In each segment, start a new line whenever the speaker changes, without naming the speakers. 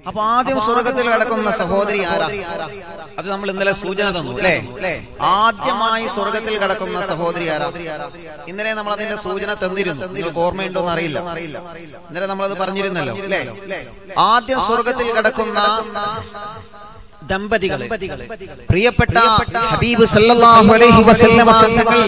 അപ്പൊ ആദ്യം സ്വർഗത്തിൽ കിടക്കുന്ന സഹോദരി ആരാ അത് നമ്മൾ ഇന്നലെ സൂചന തന്നു അല്ലേ ആദ്യമായി സ്വർഗത്തിൽ കിടക്കുന്ന സഹോദരി ആരാ ഇന്നലെ നമ്മൾ അതിന്റെ സൂചന തന്നിരുന്നു നിങ്ങൾക്ക് ഓർമ്മയുണ്ടോ എന്ന് അറിയില്ല ഇന്നലെ നമ്മളത് പറഞ്ഞിരുന്നല്ലോ അല്ലേ ആദ്യം സ്വർഗത്തിൽ കിടക്കുന്ന ദമ്പതികൾ പ്രിയപ്പെട്ട ഹബീബ് സല്ലല്ലാഹു അലൈഹി വസല്ലമ തങ്ങൾ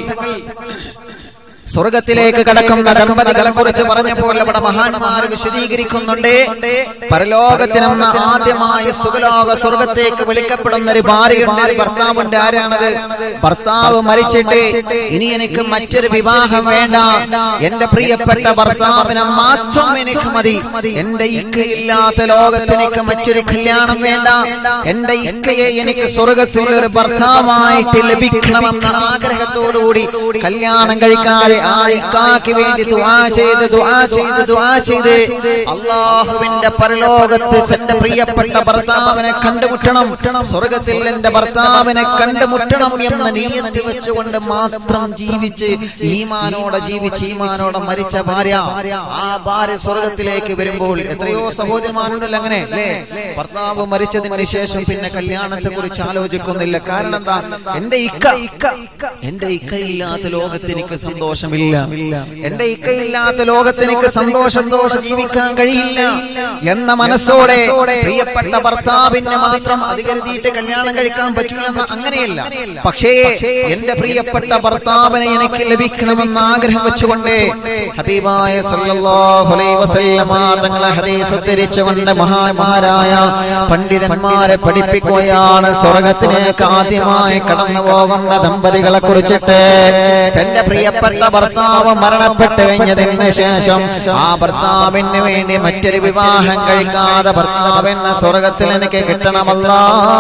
സ്വർഗത്തിലേക്ക് കടക്കുന്ന ദമ്പതികളെ കുറിച്ച് പറഞ്ഞപ്പോൾ ഇവിടെ മഹാന്മാർ വിശദീകരിക്കുന്നുണ്ട് പരലോകത്തിനെന്ന ആദ്യമായി സുഖലോക സ്വർഗത്തേക്ക് വിളിക്കപ്പെടുന്ന ഒരു ഭാര്യയുണ്ട് ഒരു ഭർത്താവുണ്ട് ആരാണത് ഭർത്താവ് മരിച്ചിട്ട് ഇനി എനിക്ക് മറ്റൊരു വിവാഹം വേണ്ട എന്റെ പ്രിയപ്പെട്ട ഭർത്താവിനെ മാത്രം എനിക്ക് മതി എന്റെ ഇക്കയില്ലാത്ത ലോകത്ത് എനിക്ക് മറ്റൊരു കല്യാണം വേണ്ട എന്റെ ഇക്കയെ എനിക്ക് സ്വർഗത്തിൽ ഒരു ഭർത്താവായിട്ട് ലഭിക്കണമെന്ന ആഗ്രഹത്തോടുകൂടി കല്യാണം കഴിക്കാതെ ആ ഇക്കാക്ക് വേണ്ടി ദുആ ചെയ്ത് ദുആ ചെയ്ത് ദുആ ചെയ്ത് അള്ളാഹുവിന്റെ പരലോകത്ത് എന്റെ പ്രിയപ്പെട്ട ഭർത്താവിനെ കണ്ടുമുട്ടണം സ്വർഗത്തിൽ എന്റെ ഭർത്താവിനെ കണ്ടുമുട്ടണം എന്ന നീയത്ത് വെച്ചുകൊണ്ട് മാത്രം ജീവിച്ച് ഈമാനോടെ ജീവിച്ച് ഈമാനോടെ മരിച്ച ഭാര്യ ആ ഭാര്യ സ്വർഗത്തിലേക്ക് വരുമ്പോൾ എത്രയോ സഹോദരിമാരുണ്ടല്ലോ അങ്ങനെ അല്ലേ ഭർത്താവ് മരിച്ചതിന് ശേഷം പിന്നെ കല്യാണത്തെ കുറിച്ച് ആലോചിക്കുന്നില്ല കാരണം എന്താ എന്റെ ഇക്ക എന്റെ ഇക്കയില്ലാത്ത ലോകത്ത് എനിക്ക് സന്തോഷമില്ല എന്റെ ഇക്കയില്ലാത്ത ലോകത്ത് എനിക്ക് സന്തോഷത്തോടെ ജീവിക്കാൻ കഴിയില്ല എന്ന മനസ്സോടെ പ്രിയപ്പെട്ട ഭർത്താവിനെ മാത്രം അധികരുതിയിട്ട് കല്യാണം കഴിക്കാൻ പറ്റില്ലെന്ന് അങ്ങനെയല്ല പക്ഷേ എന്റെ പ്രിയപ്പെട്ട ഭർത്താവിനെ എനിക്ക് ലഭിക്കണമെന്ന ആഗ്രഹം വെച്ചുകൊണ്ട് ഹബീബായ സല്ലല്ലാഹു അലൈഹി വസല്ലമ തങ്ങളെ ഹദീസ് ഉദ്ധരിച്ചുകൊണ്ട് മഹാന്മാരായ പണ്ഡിതന്മാരെ പഠിപ്പിക്കുകയാണ് സ്വർഗത്തിലേക്ക് ആദ്യമായി കടന്നു പോകുന്ന ദമ്പതികളെ കുറിച്ചിട്ട് തന്റെ പ്രിയപ്പെട്ട ഭർത്താവ് മരണപ്പെട്ട് കഴിഞ്ഞതിന് ശേഷം ആ ഭർത്താവിന് വേണ്ടി മറ്റൊരു വിവാഹം കഴിക്കാതെ ഭർത്താവിന് സ്വർഗത്തിൽ എനിക്ക് കിട്ടണമല്ല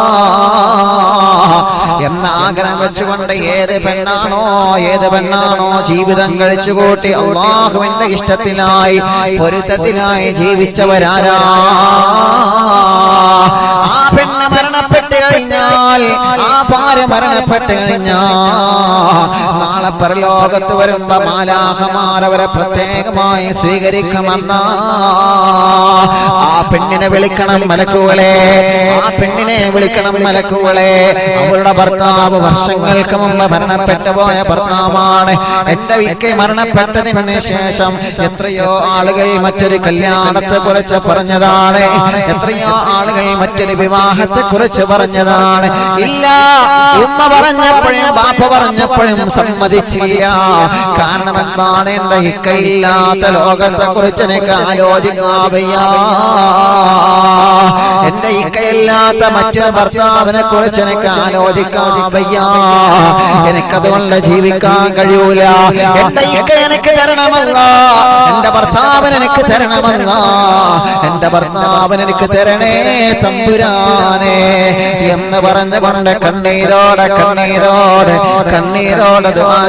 എന്ന ആഗ്രഹം വെച്ചുകൊണ്ട് ഏത് പെണ്ണാണോ ഏത് പെണ്ണാണോ ജീവിതം കഴിച്ചു കൂട്ടി അള്ളാഹുവിന്റെ ഇഷ്ടത്തിലായി പൊരുത്തത്തിലായി ജീവിച്ചവരാരാ ആ പെണ്ണ് മരണപ്പെട്ട് കഴിഞ്ഞാൽ ആ പാര മരണപ്പെട്ട് കഴിഞ്ഞാൽ നാളെ പരലോകത്ത് വരുമ്പോ മാലാഹമാർ അവരെ പ്രത്യേകമായി സ്വീകരിക്കുമെന്ന ആ പെണ്ണിനെ വിളിക്കണം മലക്കുകളെ ആ പെണ്ണിനെ വിളിക്കണം മലക്കുകളെ അവളുടെ ഭർത്താവ് വർഷങ്ങൾക്ക് മുമ്പ് മരണപ്പെട്ടു പോയ ഭർത്താവാണ് എന്റെ വിക്ക മരണപ്പെട്ടതിന് ശേഷം എത്രയോ ആളുകൾ മറ്റൊരു കല്യാണത്തെ കുറിച്ച് പറഞ്ഞതാണ് എത്രയോ ആളുകൾ മറ്റൊരു വിവാഹത്തെ കുറിച്ച് പറഞ്ഞതാണ് ഇല്ല ഉമ്മ പറഞ്ഞപ്പോഴും ബാപ്പ പറഞ്ഞപ്പോഴും സമ്മതിച്ചില്ല കാരണം എന്താണ് എന്റെ ഇക്കയില്ലാത്ത ലോകത്തെ കുറിച്ച് എനിക്ക് ആലോചിക്കാവയ്യ എന്റെ ഇക്കയില്ലാത്ത മറ്റൊരു ഭർത്താവിനെ കുറിച്ച് എനിക്ക് ആലോചിക്കാവയ്യ എനിക്കതുകൊണ്ട് ജീവിക്കാൻ കഴിയൂല എന്റെ ഇക്ക എനിക്ക് തരണമല്ല എന്റെ ഭർത്താവിന് എനിക്ക് തരണമല്ല എന്റെ ഭർത്താവിന് എനിക്ക് തരണേ തമ്പുരാനെ എന്ന് പറഞ്ഞുകൊണ്ട് കണ്ണീരോടെ കണ്ണീരോടെ കണ്ണീരോടെ ദുആ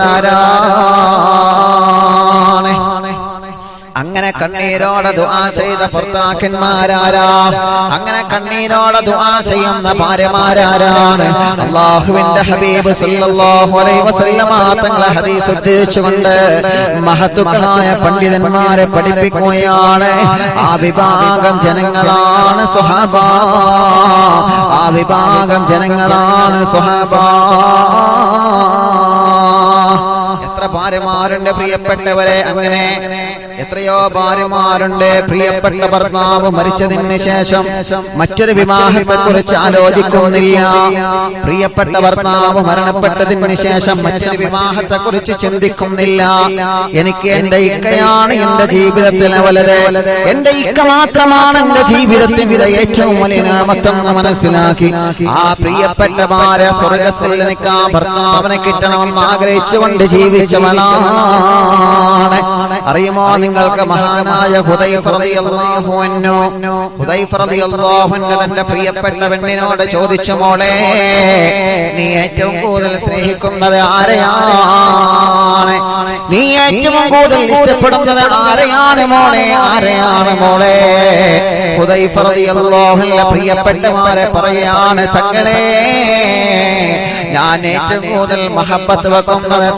ചെയ്തതാരാണ് അങ്ങനെ കണ്ണീരോടെ ദുആ ചെയ്ത ഭർത്താക്കന്മാരാരാ അങ്ങനെ കണ്ണീരോടെ ദുആ ചെയ്യുന്ന ഭാര്യമാരാരാണ് അള്ളാഹുവിന്റെ ഹബീബ് സല്ലല്ലാഹു അലൈഹി വസല്ലമ തങ്ങളെ ഹദീസ് ഉദ്ധരിച്ചുകൊണ്ട് മഹത്തുക്കളായ പണ്ഡിതന്മാരെ പഠിപ്പിക്കുകയാണ് ആ വിഭാഗം ജനങ്ങളാണ് സുഹാബ ആ വിഭാഗം ജനങ്ങളാണ് സുഹാബ എത്ര ഭാര്യമാരുണ്ട് പ്രിയപ്പെട്ടവരെ അങ്ങനെ എത്രയോ ഭാര്യമാരുണ്ട് പ്രിയപ്പെട്ട ഭർത്താവ് മരിച്ചതിന് ശേഷം മറ്റൊരു വിവാഹത്തെ കുറിച്ച് ആലോചിക്കുന്നില്ല പ്രിയപ്പെട്ട ഭർത്താവ് മരണപ്പെട്ടതിന് ശേഷം മറ്റൊരു വിവാഹത്തെ കുറിച്ച് ചിന്തിക്കുന്നില്ല എനിക്ക് എന്റെ ഇക്കയാണ് എന്റെ ജീവിതത്തിലെ വലുത് എന്റെ ഇക്ക മാത്രമാണ് എന്റെ ജീവിതത്തിന്റെ ഏറ്റവും വലിയ നാമത്തെന്ന് മനസ്സിലാക്കി ആ പ്രിയപ്പെട്ട ഭാര്യ സ്വർഗത്തിൽ എനിക്ക് ആ ഭർത്താവിനെ കിട്ടണമെന്ന് ആഗ്രഹിച്ചുകൊണ്ട് ജീവിച്ചവളാണ് അറിയുമോ നിങ്ങൾക്ക് മഹാനായ ഹുദൈഫ റളിയല്ലാഹു അൻഹു ഹുദൈഫ റളിയല്ലാഹു അൻഹു തന്റെ പ്രിയപ്പെട്ട പെണ്ണിനോട് ചോദിച്ചു മോളെ നീ ഏറ്റവും കൂടുതൽ സ്നേഹിക്കുന്നത് ആരെയാണ് നീ ഏറ്റവും കൂടുതൽ ഇഷ്ടപ്പെടുന്നത് ആരെയാണ് മോളെ ആരെയാണ് മോളെ ഹുദൈഫ റളിയല്ലാഹു അൻഹു പ്രിയപ്പെട്ടമാരെ പറയാണ് തങ്ങളെ ഞാൻ ഏറ്റവും കൂടുതൽ മഹബത്ത് വെക്കുന്നത്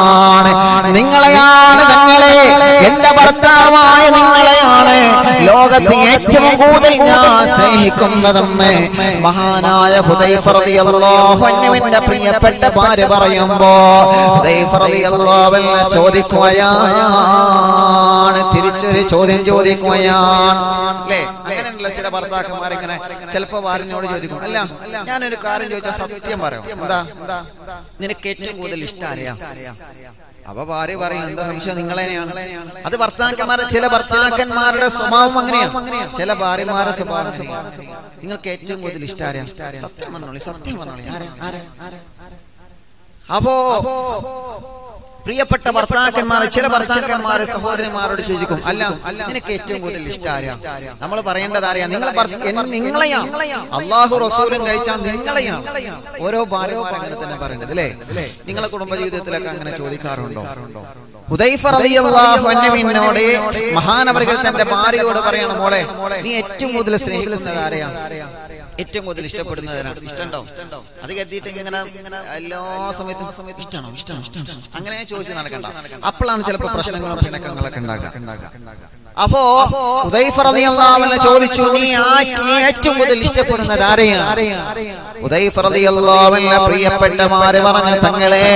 തങ്ങളാണ് നിങ്ങളെയാണ് തങ്ങളെ എന്റെ ഭർത്താവായ നിങ്ങളെയാണ് ലോക ലോകത്ത് ഏറ്റവും കൂടുതൽ ഞാൻ സ്നേഹിക്കുന്നതെന്ന് മഹാനായ ഹുദൈഫ റളിയല്ലാഹു അൻഹുവിന്റെ പ്രിയപ്പെട്ട ഭാര്യ പറയുമ്പോ ഹുദൈഫ റളിയല്ലാഹു അൻഹു ചോദിക്കുകയാണ് തിരിച്ചൊരു ചോദ്യം ചോദിക്കുകയാണ് അല്ലേ അങ്ങനെയുള്ള ചില ഭർത്താക്കന്മാർ ഇങ്ങനെ ചിലപ്പോ ഭാര്യനോട് ചോദിക്കും അല്ല ഞാനൊരു കാര്യം ചോദിച്ചാൽ സത്യം പറയാം എന്താ നിനക്ക് ഏറ്റവും കൂടുതൽ ഇഷ്ടം അറിയാം അപ്പൊ ഭാര്യ പറയും എന്താ സംശയം നിങ്ങളെന്നെയാണ് അത് ഭർത്താക്കന്മാരുടെ ചില ഭർത്താക്കന്മാരുടെ സ്വഭാവം അങ്ങനെയാണ് ചില ഭാര്യമാരുടെ സ്വഭാവം അങ്ങനെയാണ്. നിങ്ങൾക്ക് ഏറ്റവും കൂടുതൽ ഇഷ്ടം അറിയാം സത്യം പറഞ്ഞോളി സത്യം പറഞ്ഞോളി ആരാ ആരാ അപ്പോ പ്രിയപ്പെട്ട ഭർത്താക്കന്മാർ ചില ഭർത്താക്കന്മാര് സഹോദരന്മാരോട് ചോദിക്കും അല്ല നിനക്ക് ഏറ്റവും കൂടുതൽ ഇഷ്ടം ആരാ നമ്മൾ പറയേണ്ടത് അറിയാം നിങ്ങൾ നിങ്ങളെയാണ് അള്ളാഹു റസൂലും കഴിച്ചാൽ നിങ്ങളെയാണ് ഓരോ ഭാര്യമാർ അങ്ങനെ തന്നെ പറയേണ്ടത് അല്ലേ നിങ്ങളെ കുടുംബജീവിതത്തിലൊക്കെ അങ്ങനെ ചോദിക്കാറുണ്ടോ ഹുദൈഫ റളിയല്ലാഹു അൻഹുവിനോട് മഹാനവറുകൾ തന്റെ ഭാര്യയോട് പറയണം മോളെ നീ ഏറ്റവും കൂടുതൽ സ്നേഹിക്കുന്നത് ആരെയാ ഏറ്റവും കൂടുതൽ ഇഷ്ടപ്പെടുന്നതിനാ ഇഷ്ടമുണ്ടോ അത് കരുതിയിട്ട് ഇങ്ങനെ എല്ലാ സമയത്തും ഇഷ്ടമാണോ ഇഷ്ടമാണോ ഇഷ്ടമാണോ അങ്ങനെ ചോദിച്ച് നടക്കണ്ട അപ്പോഴാണ് ചിലപ്പോൾ പ്രശ്നങ്ങളും പിണക്കങ്ങളൊക്കെ ഉണ്ടാകുക അപ്പോ ഉദൈഫ റളിയല്ലാഹു അൻഹു ചോദിച്ചു നീ ആ- നീ ഏറ്റവും കൂടുതൽ ഇഷ്ടപ്പെടുന്നത് ആരെയാ ഉദൈഫ റളിയല്ലാഹു അൻഹു പ്രിയപ്പെട്ടമാര് പറഞ്ഞു തങ്ങളെ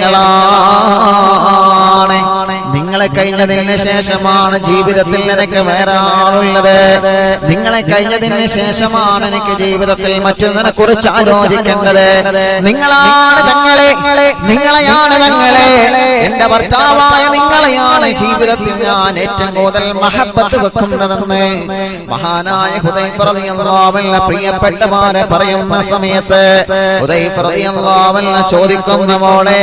നിങ്ങളാണ് നിങ്ങളെ കഴിഞ്ഞതിന് ശേഷമാണ് ജീവിതത്തിൽ എനിക്ക് വേറെ ആളുള്ളത് നിങ്ങളെ കഴിഞ്ഞതിന് ശേഷമാണ് എനിക്ക് ജീവിതത്തിൽ മറ്റൊന്നിനെ കുറിച്ച് ആലോചിക്കേണ്ടത് നിങ്ങളാണ് തങ്ങളെ നിങ്ങളെയാണ് തങ്ങളെ എന്റെ ഭർത്താവായ നിങ്ങളെയാണ് ജീവിതത്തിൽ ഞാൻ ഏറ്റവും കൂടുതൽ മഹബത്ത് വെക്കുന്നതെന്ന് മഹാനായ ഹുദൈഫ റളിയല്ലാഹു അൻഹു പ്രിയപ്പെട്ടമാരെ പറയുന്ന സമയത്ത് ഹുദൈഫ റളിയല്ലാഹു അൻഹു ചോദിക്കുന്ന മോളെ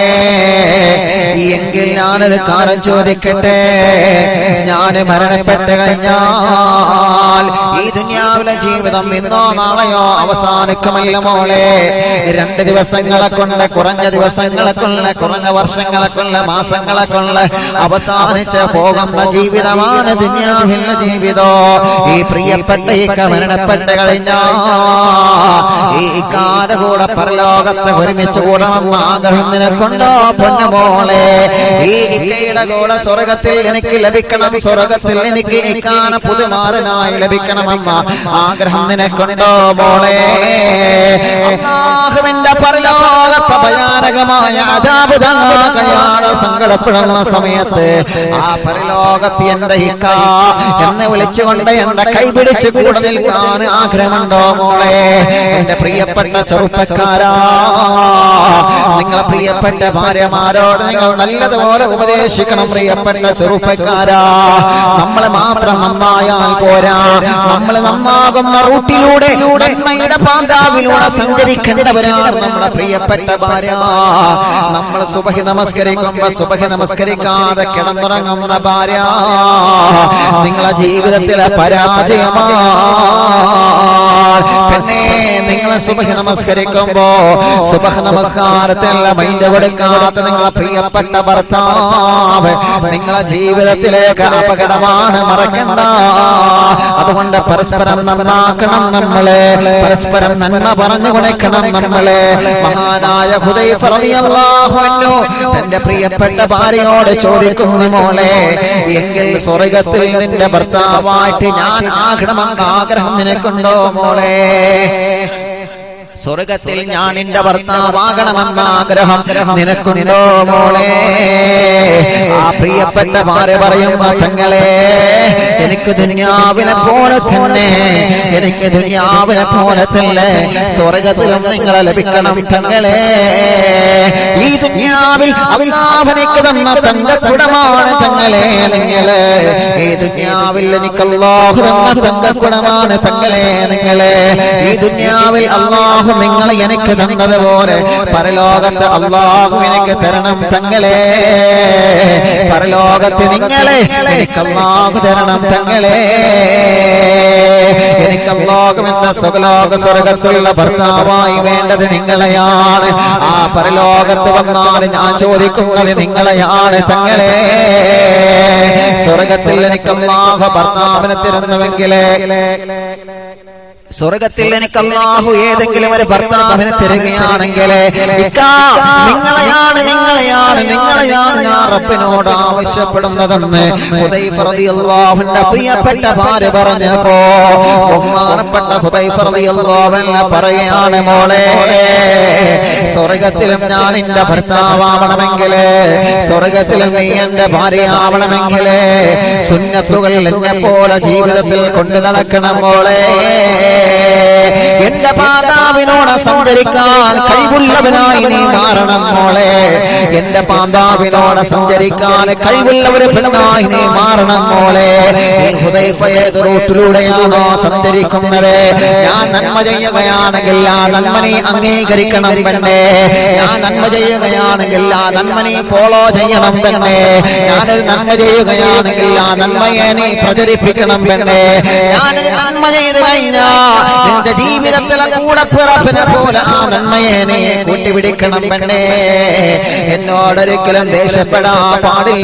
എങ്കിൽ ഞാനൊരു കാര്യം ചോദിക്കട്ടെ ഞാൻ മരണപ്പെട്ട് കഴിഞ്ഞാൽ ഈ ദുനിയാവിലെ ജീവിതം ഇന്നോ നാളെയോ അവസാനിക്കുമല്ല മോളെ രണ്ട് ദിവസങ്ങളെ കൊണ്ട് കുറഞ്ഞ ദിവസങ്ങളെ കൊണ്ട് കുറഞ്ഞ വർഷങ്ങളെ കൊണ്ട് മാസങ്ങളെ കൊണ്ട് അവസാനിച്ച് പോകുന്ന ജീവിതമാണ് ദുനിയാവിലെ ജീവിതം ഈ പ്രിയപ്പെട്ട ഈ മരണപ്പെട്ട് കഴിഞ്ഞാൽ ഈ ഇക്കാല കൂടെ പരലോകത്ത് ഒരുമിച്ച് കൂടണമെന്ന് ആഗ്രഹം നിനക്കുണ്ടോ പൊന്നുമോളെ ഈ ഇക്കയുടെ കൂടെ സ്വർഗത്തിൽ എനിക്ക് ലഭിക്കണം സ്വർഗത്തിൽ എനിക്ക് ഇക്കാന പുതുമാരനായി ലഭിക്കണമെന്ന ആഗ്രഹം നിനക്കുണ്ടോ മോളെ അള്ളാഹുവിന്റെ പരലോകത്തെ ഭയാനകമായ അതാപ് താങ്ങാൻ കഴിയാതെ സങ്കടപ്പെടുന്ന സമയത്ത് ആ പരലോകത്ത് എന്റെ ഇക്ക എന്ന് വിളിച്ചുകൊണ്ട് എന്റെ കൈപിടിച്ച് കൂടെ നിൽക്കാൻ ആഗ്രഹമുണ്ടോ മോളെ എന്റെ പ്രിയപ്പെട്ട ചെറുപ്പക്കാരാ നിങ്ങളെ പ്രിയപ്പെട്ട ഭാര്യമാരോട് നിങ്ങൾ നല്ലതുപോലെ ഉപദേശിക്കണം പ്രിയപ്പെട്ട ചെറുപ്പക്കാരാ നമ്മളെ മാത്രം നന്നായാൽ പോരാ നമ്മൾ നന്നാകുന്ന റൂട്ടിലൂടെ നന്മയുടെ പാന്താവിലൂടെ സഞ്ചരിക്കേണ്ടവരാണ് നമ്മുടെ പ്രിയപ്പെട്ട ഭാര്യ നമ്മൾ സുബഹി നമസ്കരിക്കുമ്പോ സുബഹി നമസ്കരിക്കാതെ കിടന്നുറങ്ങുന്ന ഭാര്യ നിങ്ങളെ ജീവിതത്തിലെ പരാജയമാണ് പിന്നെ നിങ്ങളെ സുബഹി നമസ്കരിക്കുമ്പോ സുബഹ നമസ്കാരത്തിലുള്ള മൈൻഡ് കൊടുക്കാത്ത നിങ്ങളെ പ്രിയപ്പെട്ട ഭർത്താവ് നിങ്ങളെ ജീവിതത്തിലേക്ക് അപകടമാണ് മറക്കണ്ട അതുകൊണ്ട് പരസ്പരം നന്നാക്കണം നമ്മളെ പരസ്പരം നന്മ പറഞ്ഞു കൊടുക്കണം നമ്മളെ മഹാനായ ഹുദൈഫ റളിയല്ലാഹു അൻഹു തന്റെ പ്രിയപ്പെട്ട ഭാര്യയോട് ചോദിക്കുന്നു മോളെ എങ്കിൽ സ്വർഗത്തിൽ നിന്റെ ഭർത്താവായിട്ട് ഞാൻ ആകണമെന്ന് ആഗ്രഹം നിനക്കുണ്ടോ മോളെ സ്വർഗത്തിൽ ഞാൻ നിന്റെ ഭർത്താവാകണമെന്ന ആഗ്രഹം നിനക്കുണ്ടോ മോളെ ആ പ്രിയപ്പെട്ട ഭാര്യ പറയുമ്പോ തങ്ങളെ എനിക്ക് ദുനിയാവിനെ പോലെ തന്നെ എനിക്ക് ദുനിയാവിനെ പോലെ തന്നെ സ്വർഗത്തിലും നിങ്ങളെ ലഭിക്കണം തങ്ങളെ ഈ ദുനിയാവിൽ അള്ളാഹനിക്ക് തന്ന തങ്കക്കുടമാണ് തങ്ങളെ നിങ്ങള് ഈ ദുനിയാവിൽ എനിക്ക് അള്ളാഹു തന്ന തങ്കക്കുടമാണ് തങ്ങളെ നിങ്ങളെ ഈ ദുനിയാവിൽ അള്ളാഹു നിങ്ങൾ എനിക്ക് തന്നതുപോലെ പരലോകത്ത് അള്ളാഹു എനിക്ക് തരണം തങ്ങളെ പരലോകത്ത് നിങ്ങളെ എനിക്ക് അള്ളാഹു തരണം തങ്ങളെ എനിക്ക് അള്ളാഹു എന്ന സുഖലോക സ്വർഗത്തിലുള്ള ഭർത്താവായി വേണ്ടത് നിങ്ങളെയാണ് ആ പരലോകത്ത് വന്നാൽ ഞാൻ ചോദിക്കുന്നത് നിങ്ങളെയാണ് തങ്ങളെ സ്വർഗത്തിൽ എനിക്ക് അള്ളാഹു ഭർത്താവിനെ തരുന്നുവെങ്കിലേ സ്വർഗത്തിൽ എനിക്ക് അള്ളാഹു ഏതെങ്കിലും ഒരു ഭർത്താവിനെ തരികയാണെങ്കിൽ ഇക്കാ, നിങ്ങളെയാണ് നിങ്ങളെയാണ് നിങ്ങളെയാണ് ഞാൻ റബ്ബിനോട് ആവശ്യപ്പെടുന്നതെന്ന് ഹുദൈഫ റളിയല്ലാഹുവിന്റെ പ്രിയപ്പെട്ട ഭാര്യ പറഞ്ഞപ്പോ ബഹുമാനപ്പെട്ട ഹുദൈഫ റളിയല്ലാഹു അൻഹു പറയുകയാണ് മോളെ സ്വർഗത്തിലും ഞാൻ നിന്റെ ഭർത്താവണമെങ്കിൽ സ്വർഗത്തിലും നീ എന്റെ ഭാര്യയാവണമെങ്കിൽ സുന്നത്തുകൾ എന്നെ പോലെ ജീവിതത്തിൽ കൊണ്ടു നടക്കണം മോളെ എന്റെ പാതാവിനോട് സഞ്ചരിക്കാൻ കഴിവുള്ളവനായി നീ മാറണം മോളെ എന്റെ പാതാവിനോട് സഞ്ചരിക്കാൻ കഴിവുള്ള ഒരു പെണ്ണായി നീ മാറണം മോളെ ഈ ഹുദൈഫ ഏത് റൂട്ടിലൂടെയാണോ സഞ്ചരിക്കുന്നത് ഞാൻ നന്മ ചെയ്യുകയാണെങ്കിൽ ആ നന്മ നീ അംഗീകരിക്കണം പെണ്ണേ ഞാൻ നന്മ ചെയ്യുകയാണെങ്കിൽ ആ നന്മ നീ ഫോളോ ചെയ്യണം പെണ്ണേ ഞാനൊരു നന്മ ചെയ്യുകയാണെങ്കിൽ ആ നന്മയെ നീ പ്രചരിപ്പിക്കണം പെണ്ണേ ഞാനൊരു നന്മ ചെയ്ത് കഴിഞ്ഞാ നിന്റെ ജീവിതത്തിലെ കൂടെ പിറപ്പിനെ പോലെ ആ നന്മയെ നീ കൂട്ടിപ്പിടിക്കണം പെണ്ണേ എന്നോടൊരിക്കലും ദേഷ്യപ്പെടാൻ പാടില്ല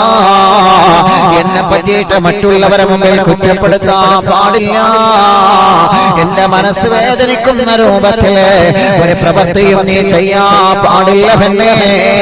എന്നെ പറ്റിയിട്ട് മറ്റുള്ളവരെ മുമ്പിൽ കുറ്റപ്പെടുത്താൻ പാടില്ല എന്റെ മനസ്സ് വേദനിക്കുന്ന രൂപത്തില് ഒരു പ്രവൃത്തിയും നീ ചെയ്യാൻ പാടില്ല പെണ്ണേ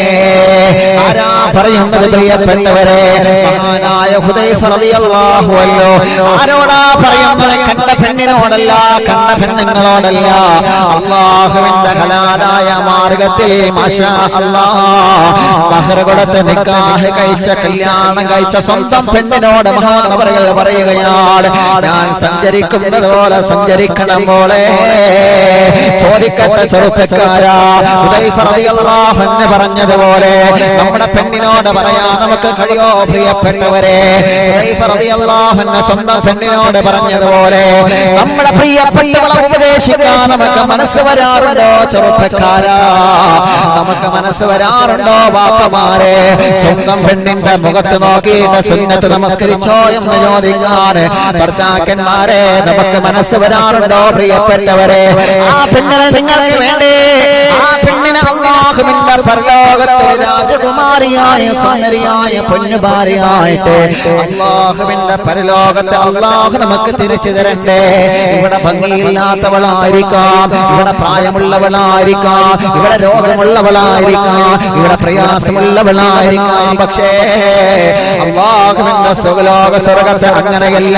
ആരാ പറയുന്നത് പ്രിയപ്പെട്ടവരെ മഹാനായ ഹുദൈഫ റളിയല്ലാഹു അല്ലോ ആരോടാ പറയുന്നത് കണ്ട പെണ്ണിനോടല്ല കണ്ട പെണ്ണുങ്ങളോടല്ല അള്ളാഹുവിന്റെ ഹലാലായ മാർഗത്തിൽ മാഷാ അല്ലാഹ് മഹർ കൊടുത്ത് നിക്കാഹ് കഴിച്ച കല്യാണം കഴിച്ച സ്വന്തം പെണ്ണിനോട് മഹാനവറുകൾ പറയുകയാണ് ഞാൻ സഞ്ചരിക്കുന്നത് പോലെ സഞ്ചരിക്കണം മോളെ ചോദിക്കട്ടെ ചെറുപ്പക്കാരാ ഹുദൈഫ റളിയല്ലാഹു അൻഹു പറഞ്ഞതുപോലെ നമ്മുടെ പെണ്ണിനോട് പറയാൻ നമുക്ക് കഴിയോ പ്രിയപ്പെട്ടവരെ ഹുദൈഫ റളിയല്ലാഹു അൻഹു സ്വന്തം പെണ്ണിനോട് പറഞ്ഞതുപോലെ നമ്മുടെ പ്രിയപ്പെട്ടവളെ ഉപദേശിക്കാൻ നമുക്ക് മനസ്സ് വരാറുണ്ടോ ചെറുപ്പക്കാരാ നമുക്ക് മനസ്സ് വരാറുണ്ടോ ബാപ്പമാരെ സ്വന്തം പെണ്ണിന്റെ മുഖത്ത് നോക്കിയിട്ട് സുന്നത്ത് നമസ്കരിച്ചോ എന്ന് ചോദിക്കാൻ ഭർത്താക്കന്മാരെ നമുക്ക് മനസ്സ് വരാറുണ്ടോ പ്രിയപ്പെട്ടവരെ ആ പെണ്ണിനെ നിങ്ങൾക്ക് വേണ്ടേ ആ പെണ്ണിനെ അള്ളാഹുവിന്റെ പരലോകത്തിൽ രാജകുമാരിയായ സുന്ദരിയായ പൊന്നുഭാര്യയായിട്ട് അള്ളാഹുവിന്റെ പരലോകത്തെ അള്ളാഹു നമുക്ക് തിരിച്ചു തരണ്ടേ ഇവിടെ ഭംഗിയില്ലാത്തവളായിരിക്കാം ഇവിടെ പ്രായമുള്ളവളായിരിക്കാം ഇവിടെ രോഗമുള്ളവളായിരിക്കാം ഇവിടെ പ്രയാസമുള്ളവളായിരിക്കാം പക്ഷേ അള്ളാഹുവിന്റെ സുഖലോക സ്വർഗത്തെ അങ്ങനെയല്ല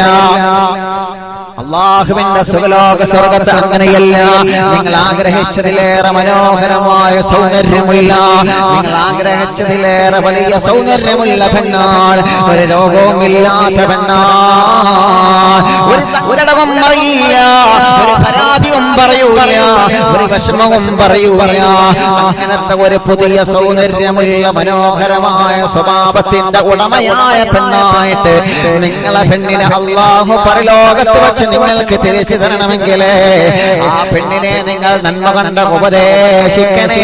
അള്ളാഹുവിന്റെ സുഖലോക സ്വർഗത്ത് അങ്ങനെയല്ല നിങ്ങൾ ആഗ്രഹിച്ചതിലേറെ മനോഹരമായ സൗന്ദര്യമുള്ള നിങ്ങൾ ആഗ്രഹിച്ചതിലേറെ വലിയ സൗന്ദര്യമുള്ള പെണ്ണാണ് ഒരു രോഗവുമില്ലാത്ത പെണ്ണാണ് ഒരു സങ്കടവും അറിയില്ല ഒരു പരാതിയും പറയൂല ഒരു വിഷമവും പറയൂല അങ്ങനത്തെ ഒരു പുതിയ സൗന്ദര്യമുള്ള മനോഹരമായ സ്വഭാവത്തിന്റെ ഉടമയായ പെണ്ണായിട്ട് നിങ്ങളെ പെണ്ണിനെ അള്ളാഹു പരലോകത്ത് വെച്ച് നിങ്ങൾക്ക് തിരിച്ചു തരണമെങ്കിൽ ആ പെണ്ണിനെ നിങ്ങൾ നന്മ കണ്ട് ഉപദേശിക്കണേ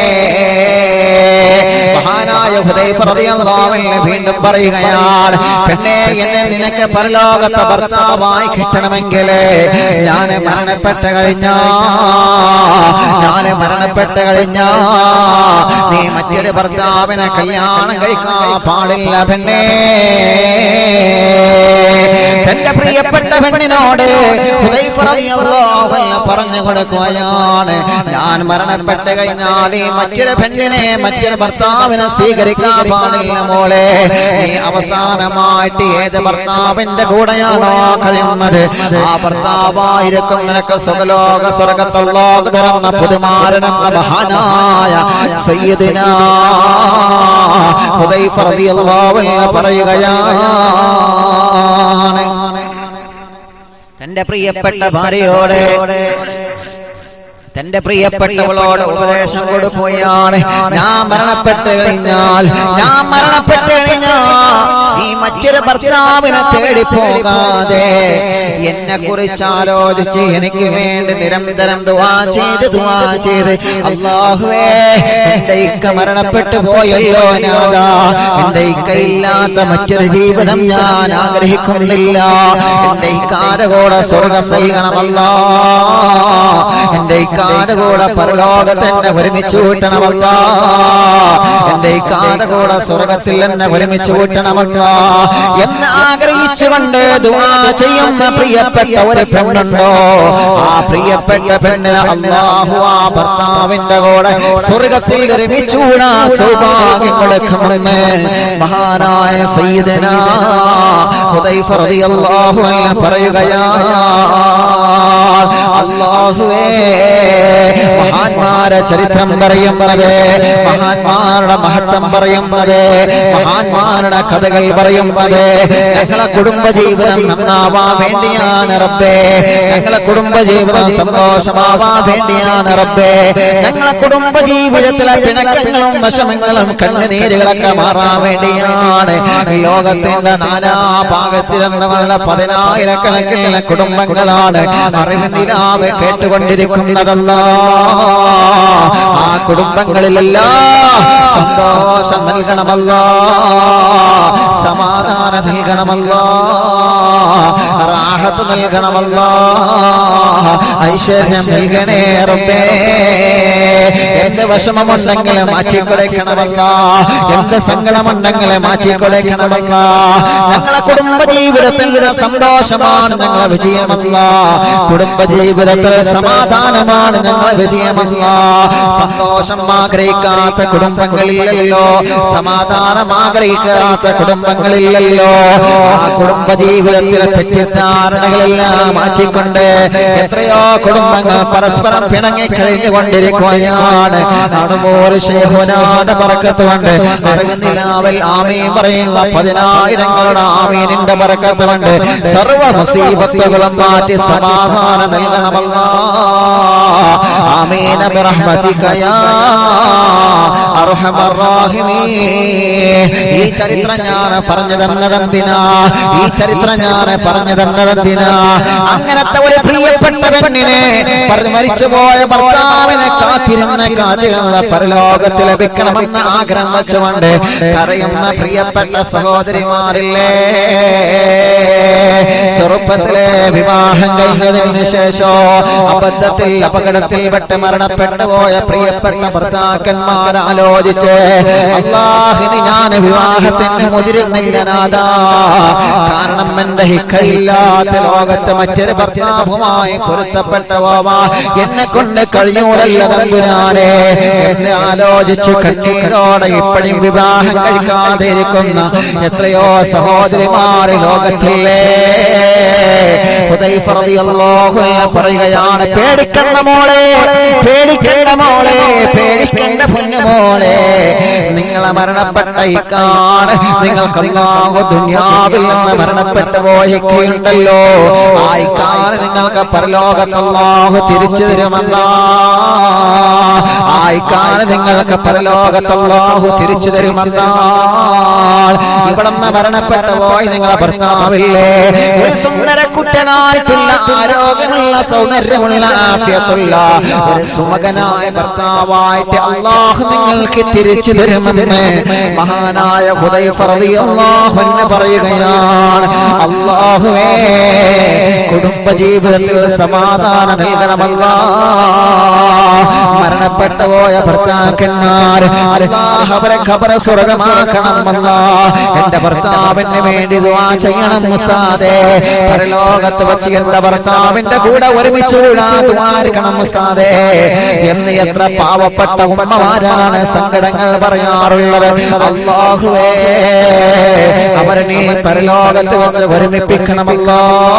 മഹാനായ ഹുദൈഫ റളിയല്ലാഹു അൻഹു വീണ്ടും പറയുകയാണ് പെണ്ണെ എന്നെ നിനക്ക് പരലോകത്തെ ഭർത്താവായി കിട്ടണമെങ്കിൽ ഞാൻ മരണപ്പെട്ട കഴിഞ്ഞാ ഞാൻ മരണപ്പെട്ട കഴിഞ്ഞാ നീ മറ്റൊരു ഭർത്താവിനെ കല്യാണം കഴിക്കാൻ പാടില്ല പെണ്ണേ തന്റെ പ്രിയപ്പെട്ട പെണ്ണിനോട് ഹുദൈഫ റളിയല്ലാഹു അൻഹു പറഞ്ഞു കൊടുക്കുകയാണ് ഞാൻ മരണപ്പെട്ട് കഴിഞ്ഞാൽ ഈ മറ്റൊരു പെണ്ണിനെ മറ്റൊരു ഭർത്താവിനെ സ്വീകരിക്കാൻ പാടില്ല മോളെ നീ അവസാനമായിട്ട് ഏത് ഭർത്താവിന്റെ കൂടെയാണോ കഴിയുന്നത് ആ ഭർത്താവായിരിക്കും നിനക്ക് സുഖലോക സ്വർഗത്തുള്ളോക നിറന്ന പുതുമാരനെന്ന മഹാനായ സയ്യിദിന ഹുദൈഫ റളിയല്ലാഹു അൻഹു പറയുകയാണ് തന്റെ പ്രിയപ്പെട്ട ഭാര്യയോട് തന്റെ പ്രിയപ്പെട്ടവളോട് ഉപദേശം കൊടുക്കുകയാണ് ഞാൻ മരണപ്പെട്ട് കഴിഞ്ഞാൽ ഞാൻ മരണപ്പെട്ട് കഴിഞ്ഞാൽ നീ മറ്റൊരു ഭർത്താവിനെ തേടി പോകാതെ എന്നെ കുറിച്ച് ആലോചിച്ച് എനിക്ക് വേണ്ടി നിരന്തരം ദുവാ ചെയ്ത് ദുവാ ചെയ്ത് അള്ളാഹുവേ എന്റെ ഇക്ക മരണപ്പെട്ടു പോയല്ലോ നാദാ എന്റെ ഇക്ക ഇല്ലാത്ത മറ്റൊരു ജീവിതം ഞാൻ ആഗ്രഹിക്കുന്നില്ല എന്റെ ഇക്കാരുടെ കൂടെ സ്വർഗം നൽകണമല്ലോ എന്റെ ഇക്കാരുടെ കൂടെ പരലോകത്ത് എന്നെ ഒരുമിച്ച് കൂട്ടണമല്ല എന്റെ ഇക്കാരുടെ കൂടെ സ്വർഗത്തിൽ എന്നെ ഒരുമിച്ച് കൂട്ടണമല്ല എന്ന് ആഗ്രഹിച്ചുകൊണ്ട് ദുആ ചെയ്യുന്ന പ്രിയപ്പെട്ട ഒരു പെണ്ണുണ്ടോ ആ പ്രിയപ്പെട്ട പെണ്ണിന് അള്ളാഹു ആ ഭർത്താവിന്റെ കൂടെ സ്വർഗത്തിൽ ഒരുമിച്ചൂടാ സൗഭാഗ്യം കൊടുക്കുമെന്ന് മഹാനായ സയ്യിദന ഹുദൈഫ റളിയല്ലാഹു അൻഹു പറയുകയാ അള്ളാഹുവേ മഹാന്മാരെ ചരിത്രം പറയുന്നത് മഹാന്മാരുടെ മഹത്വം പറയുന്നത് മഹാന്മാരുടെ കഥകൾ പറയുന്നത് ഞങ്ങളെ കുടുംബജീവിതം നന്നാവാൻ വേണ്ടിയാണ് റബ്ബേ ഞങ്ങളെ കുടുംബജീവിതം സന്തോഷമാവാൻ വേണ്ടിയാണ് റബ്ബേ ഞങ്ങളെ കുടുംബജീവിതത്തിലെ പിണക്കങ്ങളും വിഷമങ്ങളും കണ്ണുനീരുകളൊക്കെ മാറാൻ വേണ്ടിയാണ് ഈ ലോകത്തിന്റെ നാനാ ഭാഗത്തിരുന്നവരുടെ പതിനായിരക്കണക്കിന് കുടുംബങ്ങളാണ് അറിവിന്ദിനാവ് കേട്ടുകൊണ്ടിരിക്കുന്നതല്ല ആ കുടുംബങ്ങളിലെല്ലാം സന്തോഷം നൽകണമല്ല സമാധാനം നൽകണമല്ല റാഹത്ത് നൽകണമല്ല ഐശ്വര്യം നൽകണേ റബ്ബേ എന്ത് വിഷമമുണ്ടെങ്കിൽ മാറ്റിക്കൊടുക്കണമല്ല എന്ത് സങ്കടമുണ്ടെങ്കിൽ മാറ്റിക്കൊടുക്കണമല്ല ഞങ്ങളെ കുടുംബ ജീവിതത്തിൽ സന്തോഷമാണ് ഞങ്ങളെ വിജയമല്ല കുടുംബ ജീവിതത്തിൽ സമാധാനമാണ് ഞങ്ങളെ വിജയമല്ല സന്തോഷം ആഗ്രഹിക്കാത്ത കുടുംബങ്ങളില്ലല്ലോ സമാധാനം ആഗ്രഹിക്കാത്ത കുടുംബങ്ങളില്ലല്ലോ ആ കുടുംബ ജീവിതത്തിലെ തെറ്റിദ്ധാരണകളെല്ലാം മാറ്റിക്കൊണ്ട് എത്രയോ കുടുംബങ്ങൾ പരസ്പരം പിണങ്ങി കഴിഞ്ഞുകൊണ്ടിരിക്കുകയാണ് അതുപോലെ ശേഹുനാന്റെ പറക്കത്ത് കൊണ്ട് അറിവിനിലാവൽ ആമീൻ പറയുന്ന പതിനായിരങ്ങളുടെ ആമീനിന്റെ പറക്കത്ത് കൊണ്ട് സർവ മുസീബത്തുകളും മാറ്റി സമാധാനം നൽകണമല്ല ആമീന ബിറഹ്മതികയാ അർഹമർ റഹീമീൻ ഈ ചരിത്രം ഞാൻ പറഞ്ഞു തന്നതെന്തിനാ ഈ ചരിത്രം ഞാൻ പറഞ്ഞു തന്നതെന്തിനാ അങ്ങനത്തെ ഒരു പ്രിയപ്പെട്ട പെണ്ണിനെ പറഞ്ഞു മരിച്ചുപോയ ഭർത്താവിനെ കാത്തിരുന്ന കാത്തിരുന്ന പരലോകത്ത് ലഭിക്കണമെന്ന് ആഗ്രഹം വെച്ചുകൊണ്ട് കരയുന്ന പ്രിയപ്പെട്ട സഹോദരിമാരില്ലേ ചെറുപ്പത്തിലെ വിവാഹം കഴിഞ്ഞതിന് ശേഷം അബദ്ധത്തിൽ അപകടത്തിൽ പെട്ട് മരണപ്പെട്ടു പോയ പ്രിയപ്പെട്ട ഭർത്താക്കന്മാർ ആലോചിച്ച് അള്ളാഹിന് ഞാൻ വിവാഹത്തിന് മുതിരുന്നില്ല നാദാ കാരണം എന്റെ ഹിക്കയില്ലാത്ത ലോകത്ത് മറ്റൊരു ഭർത്താവുമായി പൊരുത്തപ്പെട്ട പോവാ എന്നെ കൊണ്ട് കഴിയൂരല്ല തമ്പുരാനെ എന്ന് ആലോചിച്ചു കണ്ണീരോടെ ഇപ്പോഴും വിവാഹം കഴിക്കാതെ ഇരിക്കുന്ന എത്രയോ സഹോദരിമാർ ലോകത്തില്ലേ ഹുദൈഫ റളിയല്ലാഹു അൻഹു പറയുകയാണ് പേടിക്കണ്ട മോളെ പേടിക്കണ്ട മോളെ പേടിക്കണ്ട പൊന്നു മോളെ നിങ്ങളെ മരണപ്പെട്ട ഇക്കാണ് നിങ്ങൾക്ക് അല്ലാഹു ദുനിയാവിൽ നിന്ന് മരണപ്പെട്ടു പോയിക്കുണ്ടല്ലോ ആ ഇക്കാണ് നിങ്ങൾക്ക് പരലോകത്ത് അല്ലാഹു തിരിച്ചു തരുമെന്ന ആ ഇക്കാണ് നിങ്ങൾക്ക് പരലോകത്ത് അല്ലാഹു തിരിച്ചു തരുമെന്ന ഇവിടുന്ന് മരണപ്പെട്ടു പോയി നിങ്ങളെ ഭർത്താവില്ലേ ഒരു സുന്ദര കുട്ടനായിട്ടുള്ള ആരോഗ്യമുള്ള സൗന്ദര്യമുള്ള ആഫിയത്തുള്ള ഒരു സുമകനായ ഭർത്താവായിട്ട് അള്ളാഹു നിങ്ങൾക്ക് തിരിച്ചു തരുമെന്ന് മഹാനായ ഹുദൈഫ റളിയല്ലാഹു അൻഹു പറയുകയാണ് അള്ളാഹുവേ കുടുംബ ജീവിതത്തിൽ സമാധാനം നൽകണമല്ല മരണപ്പെട്ടു പോയ ഭർത്താക്കന്മാർ അല്ലാഹ് അവരെ ഖബറ സ്വർഗമാക്കണമല്ല എന്റെ ഭർത്താവിന് വേണ്ടി ദുആ ചെയ്യണം മുസ്താദേ പരലോകത്ത് വെച്ച് എന്റെ ഭർത്താവിന്റെ കൂടെ ഒരുമിച്ച് ദുആർക്കണം മുസ്താദേ എന്ന് എത്ര പാവപ്പെട്ട ഉമ്മമാരാണ് സങ്കടങ്ങൾ പറയാറുള്ളത് അള്ളാഹുവേ അവരെ നീ പരലോകത്ത് വെച്ച് ഒരുമിപ്പിക്കണമല്ല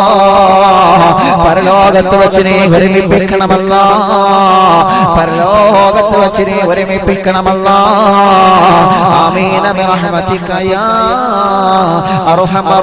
പരലോകത്ത് വെച്ച് നീ ഒരുമിപ്പിക്കണമല്ല പരലോകത്ത് വെച്ച് നീ ഒരുമിപ്പിക്കണമല്ല ആമീന ബിറഹ്മതിക യാ അർഹമർ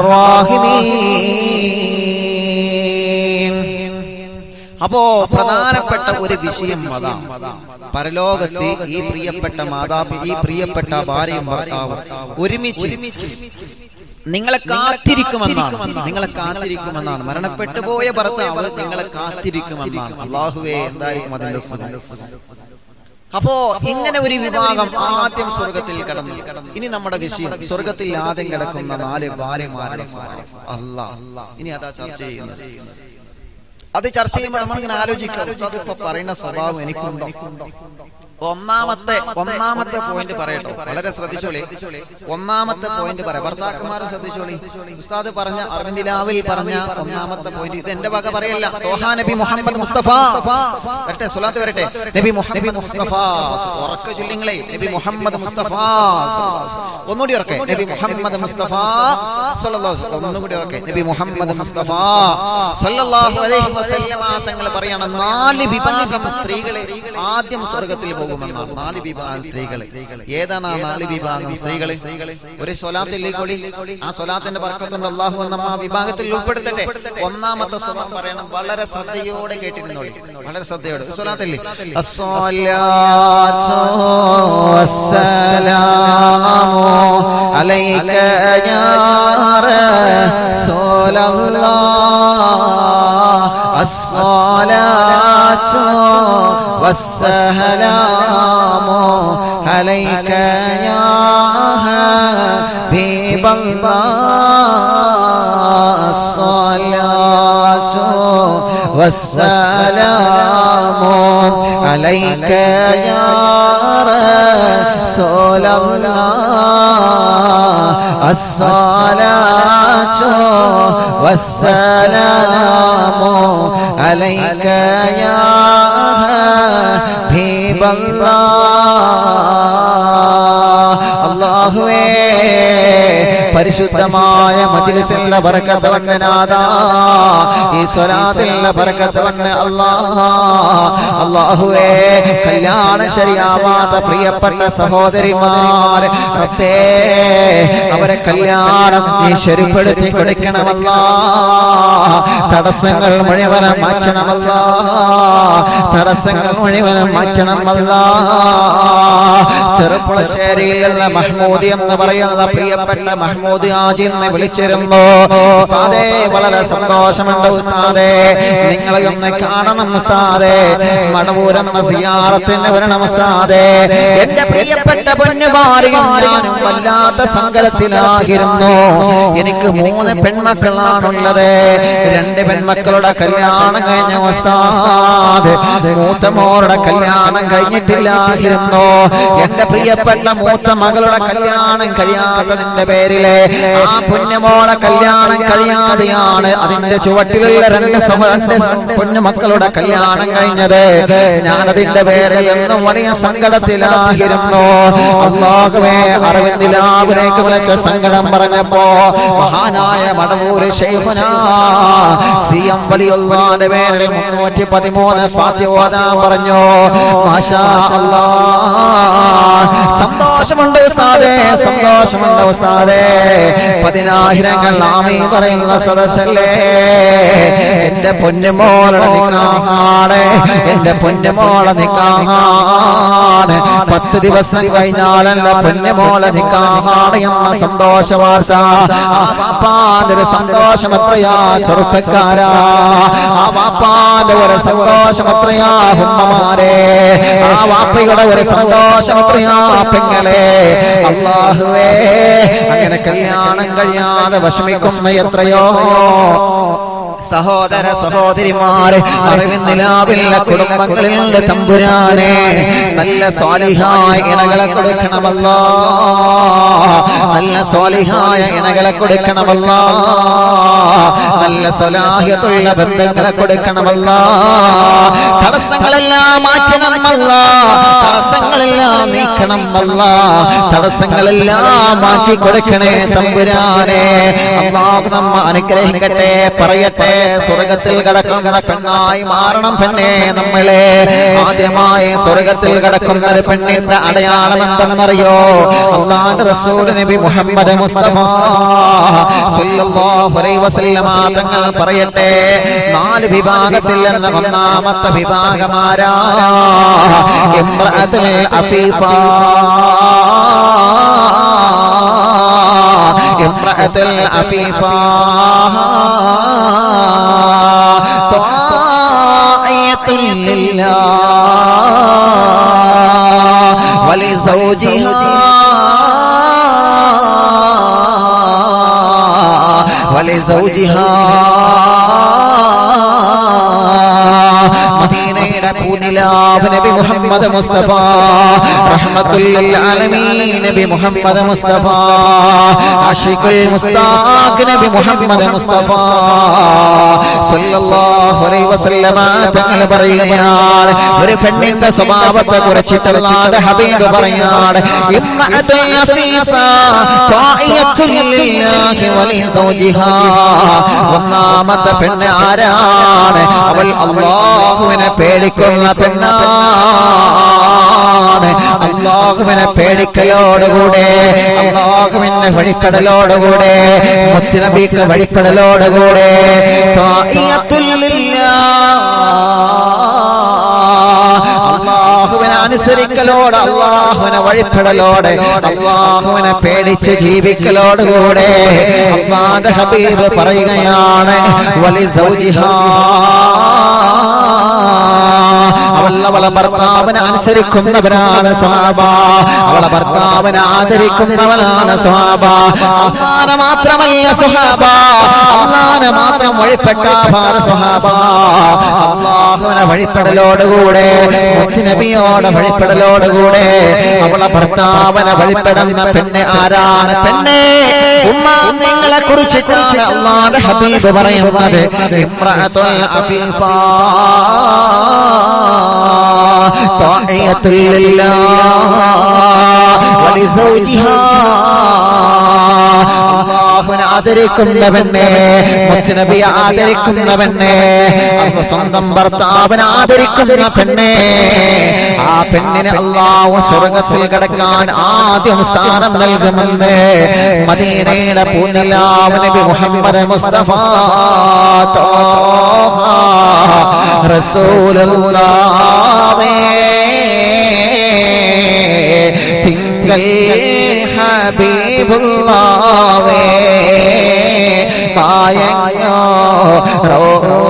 റാഹിമീൻ അപ്പോ പ്രധാനപ്പെട്ട ഒരു വിഷയം അതാണ് പരലോകത്ത് ഈ പ്രിയപ്പെട്ട മാതാപി ഈ പ്രിയപ്പെട്ട ഭാര്യയും ഭർത്താവും ഒരുമിച്ച് നിങ്ങളെ കാത്തിരിക്കുമെന്നാണ് നിങ്ങളെ കാത്തിരിക്കുമെന്നാണ് മരണപ്പെട്ടു പോയ ഭർത്താവ് നിങ്ങളെ കാത്തിരിക്കുമെന്നാണ് അള്ളാഹുവേ എന്തായിരിക്കും അതിന്റെ സുഖം അപ്പോ ഇങ്ങനെ ഒരു വിഭാഗം ആദ്യം സ്വർഗത്തിൽ കടന്നു ഇനി നമ്മുടെ വിഷയം സ്വർഗത്തിൽ ആദ്യം കിടക്കുന്ന നാല് ഭാര്യമാരുടെ സ്വഭാവം അല്ല ഇനി അതാ ചർച്ച ചെയ്യുന്നത് അത് ചർച്ച ചെയ്യുമ്പോൾ നമ്മളിങ്ങനെ ആലോചിക്കാം ഉസ്താദ് ഇപ്പൊ പറയുന്ന സ്വഭാവം എനിക്കുണ്ടോ ഒന്നാമത്തെ ഒന്നാമത്തെ പോയിന്റ് പറയട്ടോ വളരെ ശ്രദ്ധിച്ചോളി ഒന്നാമത്തെ പോയിന്റ് പറയാം ഭർത്താക്കന്മാരും ശ്രദ്ധിച്ചോളി ഉസ്താദ് പറഞ്ഞ അറബിലാവിൽ പറഞ്ഞ ഒന്നാമത്തെ പോയിന്റ് ഇത് എന്റെ വക പറയല്ല തോഹാ നബി മുഹമ്മദ് മുസ്തഫ വരട്ടെ സുലാത്ത് വരട്ടെ നബി മുഹമ്മദ് മുസ്തഫ ഉറക്ക ചൊല്ലിങ്ങളെ നബി മുഹമ്മദ് മുസ്തഫ ഒന്നുകൂടി ഉറക്കെ നബി മുഹമ്മദ് മുസ്തഫ സല്ലല്ലാഹു അലൈഹി വസല്ലം. ഒന്നുകൂടി ഉറക്കെ നബി മുഹമ്മദ് മുസ്തഫ സല്ലല്ലാഹു അലൈഹി വസല്ലമ തങ്ങൾ പറയണം നാല് വിഭാഗം സ്ത്രീകളെ ആദ്യം സ്വർഗത്തിൽ പോകുമെന്നാണ് നാല് വിഭാഗം സ്ത്രീകളെ ഏതാണ് ആ നാല് വിഭാഗം സ്ത്രീകളെ ഒരു സ്വലാത്തില്ലേക്കോളി ആ സ്വലാത്തിന്റെ വർക്കത്തുണ്ട് അള്ളാഹു എന്ന ആ വിഭാഗത്തിൽ ഉൾപ്പെടുത്തട്ടെ ഒന്നാമത്തെ സ്വലാം പറയണം വളരെ ശ്രദ്ധയോടെ കേട്ടിരുന്നോളി വളരെ ശ്രദ്ധയോടെ സ്വലാത്തില്ലേ അസ്സലാത്തു വസ്സലാമു അലൈക യാ റസൂലല്ലാഹ് അസ്സലാത്തു വസ്സലാമു അലൈക യാ ഹബീബല്ലാഹ് അസ്സലാത്തു വസ്സലാമു അലൈക യാ റസൂലല്ലാഹ് അസ്സലാത്തു വസ്സലാമു അലൈക യാ ഹബീബല്ലാഹ് അല്ലാഹുവേ പരിശുദ്ധമായ മജ്ലിസിലെ ബർക്കത്ത് വണ്ണനാഥ ഈ സ്വലാത്തിലെ ബർക്കത്ത് വണ്ണ് അല്ലാഹ് അല്ലാഹുവേ കല്യാണം ശരിയാവാത്ത പ്രിയപ്പെട്ട സഹോദരിമാർ റബ്ബേ അവരെ കല്യാണം നീ ശരിപ്പെടുത്തി കൊടുക്കണമല്ല തടസ്സങ്ങൾ മുഴുവനും മാറ്റണമല്ല തടസ്സങ്ങൾ മുഴുവനും മാറ്റണമല്ല ചെറുപ്പുളശ്ശേരിയിൽ നിന്ന് മഹ്മൂദി എന്ന് പറയുന്ന പ്രിയപ്പെട്ട മഹ്മൂദ് ആജി എന്ന് വിളിച്ചിരുന്നു ഉസ്താദേ വളരെ സന്തോഷമുണ്ട് ഉസ്താദേ നിങ്ങളെ ഒന്ന് കാണണം ഉസ്താദേ മടവൂരെന്ന സിയാറത്തിന് വരണം ഉസ്താദേ എന്റെ പ്രിയപ്പെട്ട പൊന്നുമാരിയും ഞാനും വല്ലാത്ത സങ്കടത്തിലായിരുന്നു എനിക്ക് മൂന്ന് പെൺമക്കളാണുള്ളത് രണ്ട് പെൺമക്കളുടെ കല്യാണം കഴിഞ്ഞ ഉസ്താദ് മൂത്ത മോളുടെ കല്യാണം കഴിഞ്ഞിട്ടില്ലായിരുന്നു എന്റെ പ്രിയപ്പെട്ട മൂത്ത മകളുടെ കല്യാണം കഴിയാത്തതിന്റെ പേരില് ആ പുണ്യമോളെ കല്യാണം കഴിയാതെയാണ് അതിന്റെ ചുവട്ടിലുള്ള രണ്ട് സഹ- രണ്ട് പൊന്നുമക്കളുടെ കല്യാണം കഴിഞ്ഞത് ഞാൻ അതിന്റെ പേരിൽ എന്നും വലിയ സങ്കടത്തിലായിരുന്നു അള്ളാഹുവേ അറിവിന്ദിലാവിലേക്ക് വിളിച്ച സങ്കടം പറഞ്ഞപ്പോ മഹാനായ മടവൂര് ശൈഖുന സി എം വലിയുള്ളാന്റെ പേരിൽ മുന്നൂറ്റി പതിമൂന്ന് ഫാത്തി ഓതാൻ പറഞ്ഞു മാഷാ അല്ലാ സന്തോഷമുണ്ട് ഉസ്താദേ സന്തോഷമുണ്ട് ഉസ്താദേ പതിനായിരങ്ങൾ ആമീ പറയുന്ന സദസ്സല്ലേ എന്റെ പൊന്നുമോളുടെ നിക്കാഹാണ് എന്റെ പൊന്നുമോളെ നിക്കാഹാണ് പത്ത് ദിവസം കഴിഞ്ഞാൽ എന്റെ പൊന്നുമോളെ നിക്കാഹാണ് എന്ന സന്തോഷ വാർത്ത ആ വാപ്പാന്റെ ഒരു സന്തോഷം എത്രയാ ചെറുപ്പക്കാരാ ആ വാപ്പാന്റെ ഒരു സന്തോഷം എത്രയാ ഉമ്മമാരെ ആ വാപ്പയുടെ ഒരു സന്തോഷം എത്രയാ പെങ്ങളെ അള്ളാഹുവേ അങ്ങനെ കല്യാണം കഴിയാതെ വിഷമിക്കുന്ന എത്രയോ സഹോദര സഹോദരിമാരെ അറിവിന്നിലാവില്ല കുടുംബങ്ങളിൽ തമ്പുരാനെ നല്ല സ്വാലിഹായ ഇണകളെ കൊടുക്കണമല്ല നല്ല സ്വാലിഹായ ഇണകളെ കൊടുക്കണമല്ല നല്ല സ്വലാഹ്യത്തുള്ള ബന്ധങ്ങളെ കൊടുക്കണമല്ല തടസ്സങ്ങളെല്ലാം മാറ്റണമല്ല തടസ്സങ്ങളെല്ലാം നീക്കണമല്ല തടസ്സങ്ങളെല്ലാം മാറ്റി കൊടുക്കണേ തമ്പുരാനെ അള്ളാഹു നമ്മ അനുഗ്രഹിക്കട്ടെ പറയട്ടെ സ്വർഗത്തിൽ കടക്കുന്ന പെണ്ണായി മാറണം പെണ്ണെ നമ്മളെ ആദ്യമായി സ്വർഗത്തിൽ കടക്കുന്ന ഒരു പെണ്ണിന്റെ അടയാളം എന്തെന്നറിയോ അള്ളാഹുന്റെ റസൂൽ നബി മുഹമ്മദ് മുസ്തഫ സല്ലല്ലാഹു അലൈഹി വസല്ലമ തങ്ങൾ പറയട്ടെ നാല് വിഭാഗത്തിൽ എന്ന ഒന്നാമത്തെ വിഭാഗമാരാ ഇമ്രഅത്തുൽ അഫീഫ ഇമ്രഅത്തുൽ അഫീഫ طاعية لله ولزوجها ولزوجها മദീനയുടെ കൂതിലാവ് നബി മുഹമ്മദ് മുഹമ്മദ് മുസ്തഫ റഹ്മത്തുൽ ആലമീൻ നബി മുഹമ്മദ് മുസ്തഫ ആഷിഖുൽ മുസ്താഖ് നബി മുഹമ്മദ് മുസ്തഫ സല്ലല്ലാഹു അലൈഹി വസല്ലമ തങ്ങൾ പറയുകയാണ് ഒരു പെണ്ണിന്റെ സ്വഭാവത്തെ കുറിച്ചിട്ട് അല്ലാഹുവിന്റെ ഹബീബ് പറയാണ് ഇംറഅത്തുൽ അഫീഫ ത്വാഇയത്തുൽ ലില്ലാഹി വലി സൗജിഹാ ഒന്നാമത്തെ പെണ്ണ് ആരാണ് അവൾ അള്ളാഹുവിനെ പേടിക്കുന്ന പെണ്ണാണ് അള്ളാഹുവിനെ പേടിക്കലോടുകൂടെ അള്ളാഹുവിന്റെ വഴിപ്പെടലോടുകൂടെ മുത്തുനബിക്ക് വഴിപ്പെടലോടുകൂടെ അള്ളാഹുവിനെ അനുസരിക്കലോട് അള്ളാഹുവിനെ വഴിപ്പെടലോടെ അള്ളാഹുവിനെ പേടിച്ച് ജീവിക്കലോടുകൂടെ അള്ളാന്റെ ഹബീബ് പറയുകയാണ് വലി സൗജിഹാ അവൾ അവളെ ഭർത്താവിനെ അനുസരിക്കുന്നവരാണ് സ്വാബ അവളെ ഭർത്താവിനെ ആദരിക്കുന്നവനാണ് സ്വാബ അള്ളാനെ മാത്രമല്ല സുഹാബ അള്ളാനെ മാത്രം വഴിപ്പെട്ട ഭാര സുഹാബ അള്ളാഹുവിനെ വഴിപ്പെടലോടുകൂടെ മുത്തുനബിയോടെ വഴിപ്പെടലോടുകൂടെ അവളെ ഭർത്താവിനെ വഴിപ്പെടുന്ന പെണ്ണെ ആരാണ് പെണ്ണെ ഉമ്മ നിങ്ങളെ കുറിച്ചിട്ടാണ് അള്ളാന്റെ ഹബീബ് പറയുന്നത് ഇമ്രഅത്തുൽ അഫീഫ طاعية لله ولزوجها അള്ളാഹുവിനെ ആദരിക്കുന്നവനെ മുത്തുനബിയെ ആദരിക്കുന്നവനെ അവ സ്വന്തം ഭർത്താവിനെ ആദരിക്കുന്ന പെണ്ണെ ആ പെണ്ണിന് അള്ളാഹു സ്വർഗത്തിൽ കിടക്കാൻ ആദ്യം സ്ഥാനം നൽകുമെന്ന് മദീനയുടെ പൂനിലാവ് നബി മുഹമ്മദ് മുസ്തഫ തോഹ റസൂലുള്ളാവേ തിങ്കൾ ഹബീബുള്ളാവേ പായങ്ങോ റോവ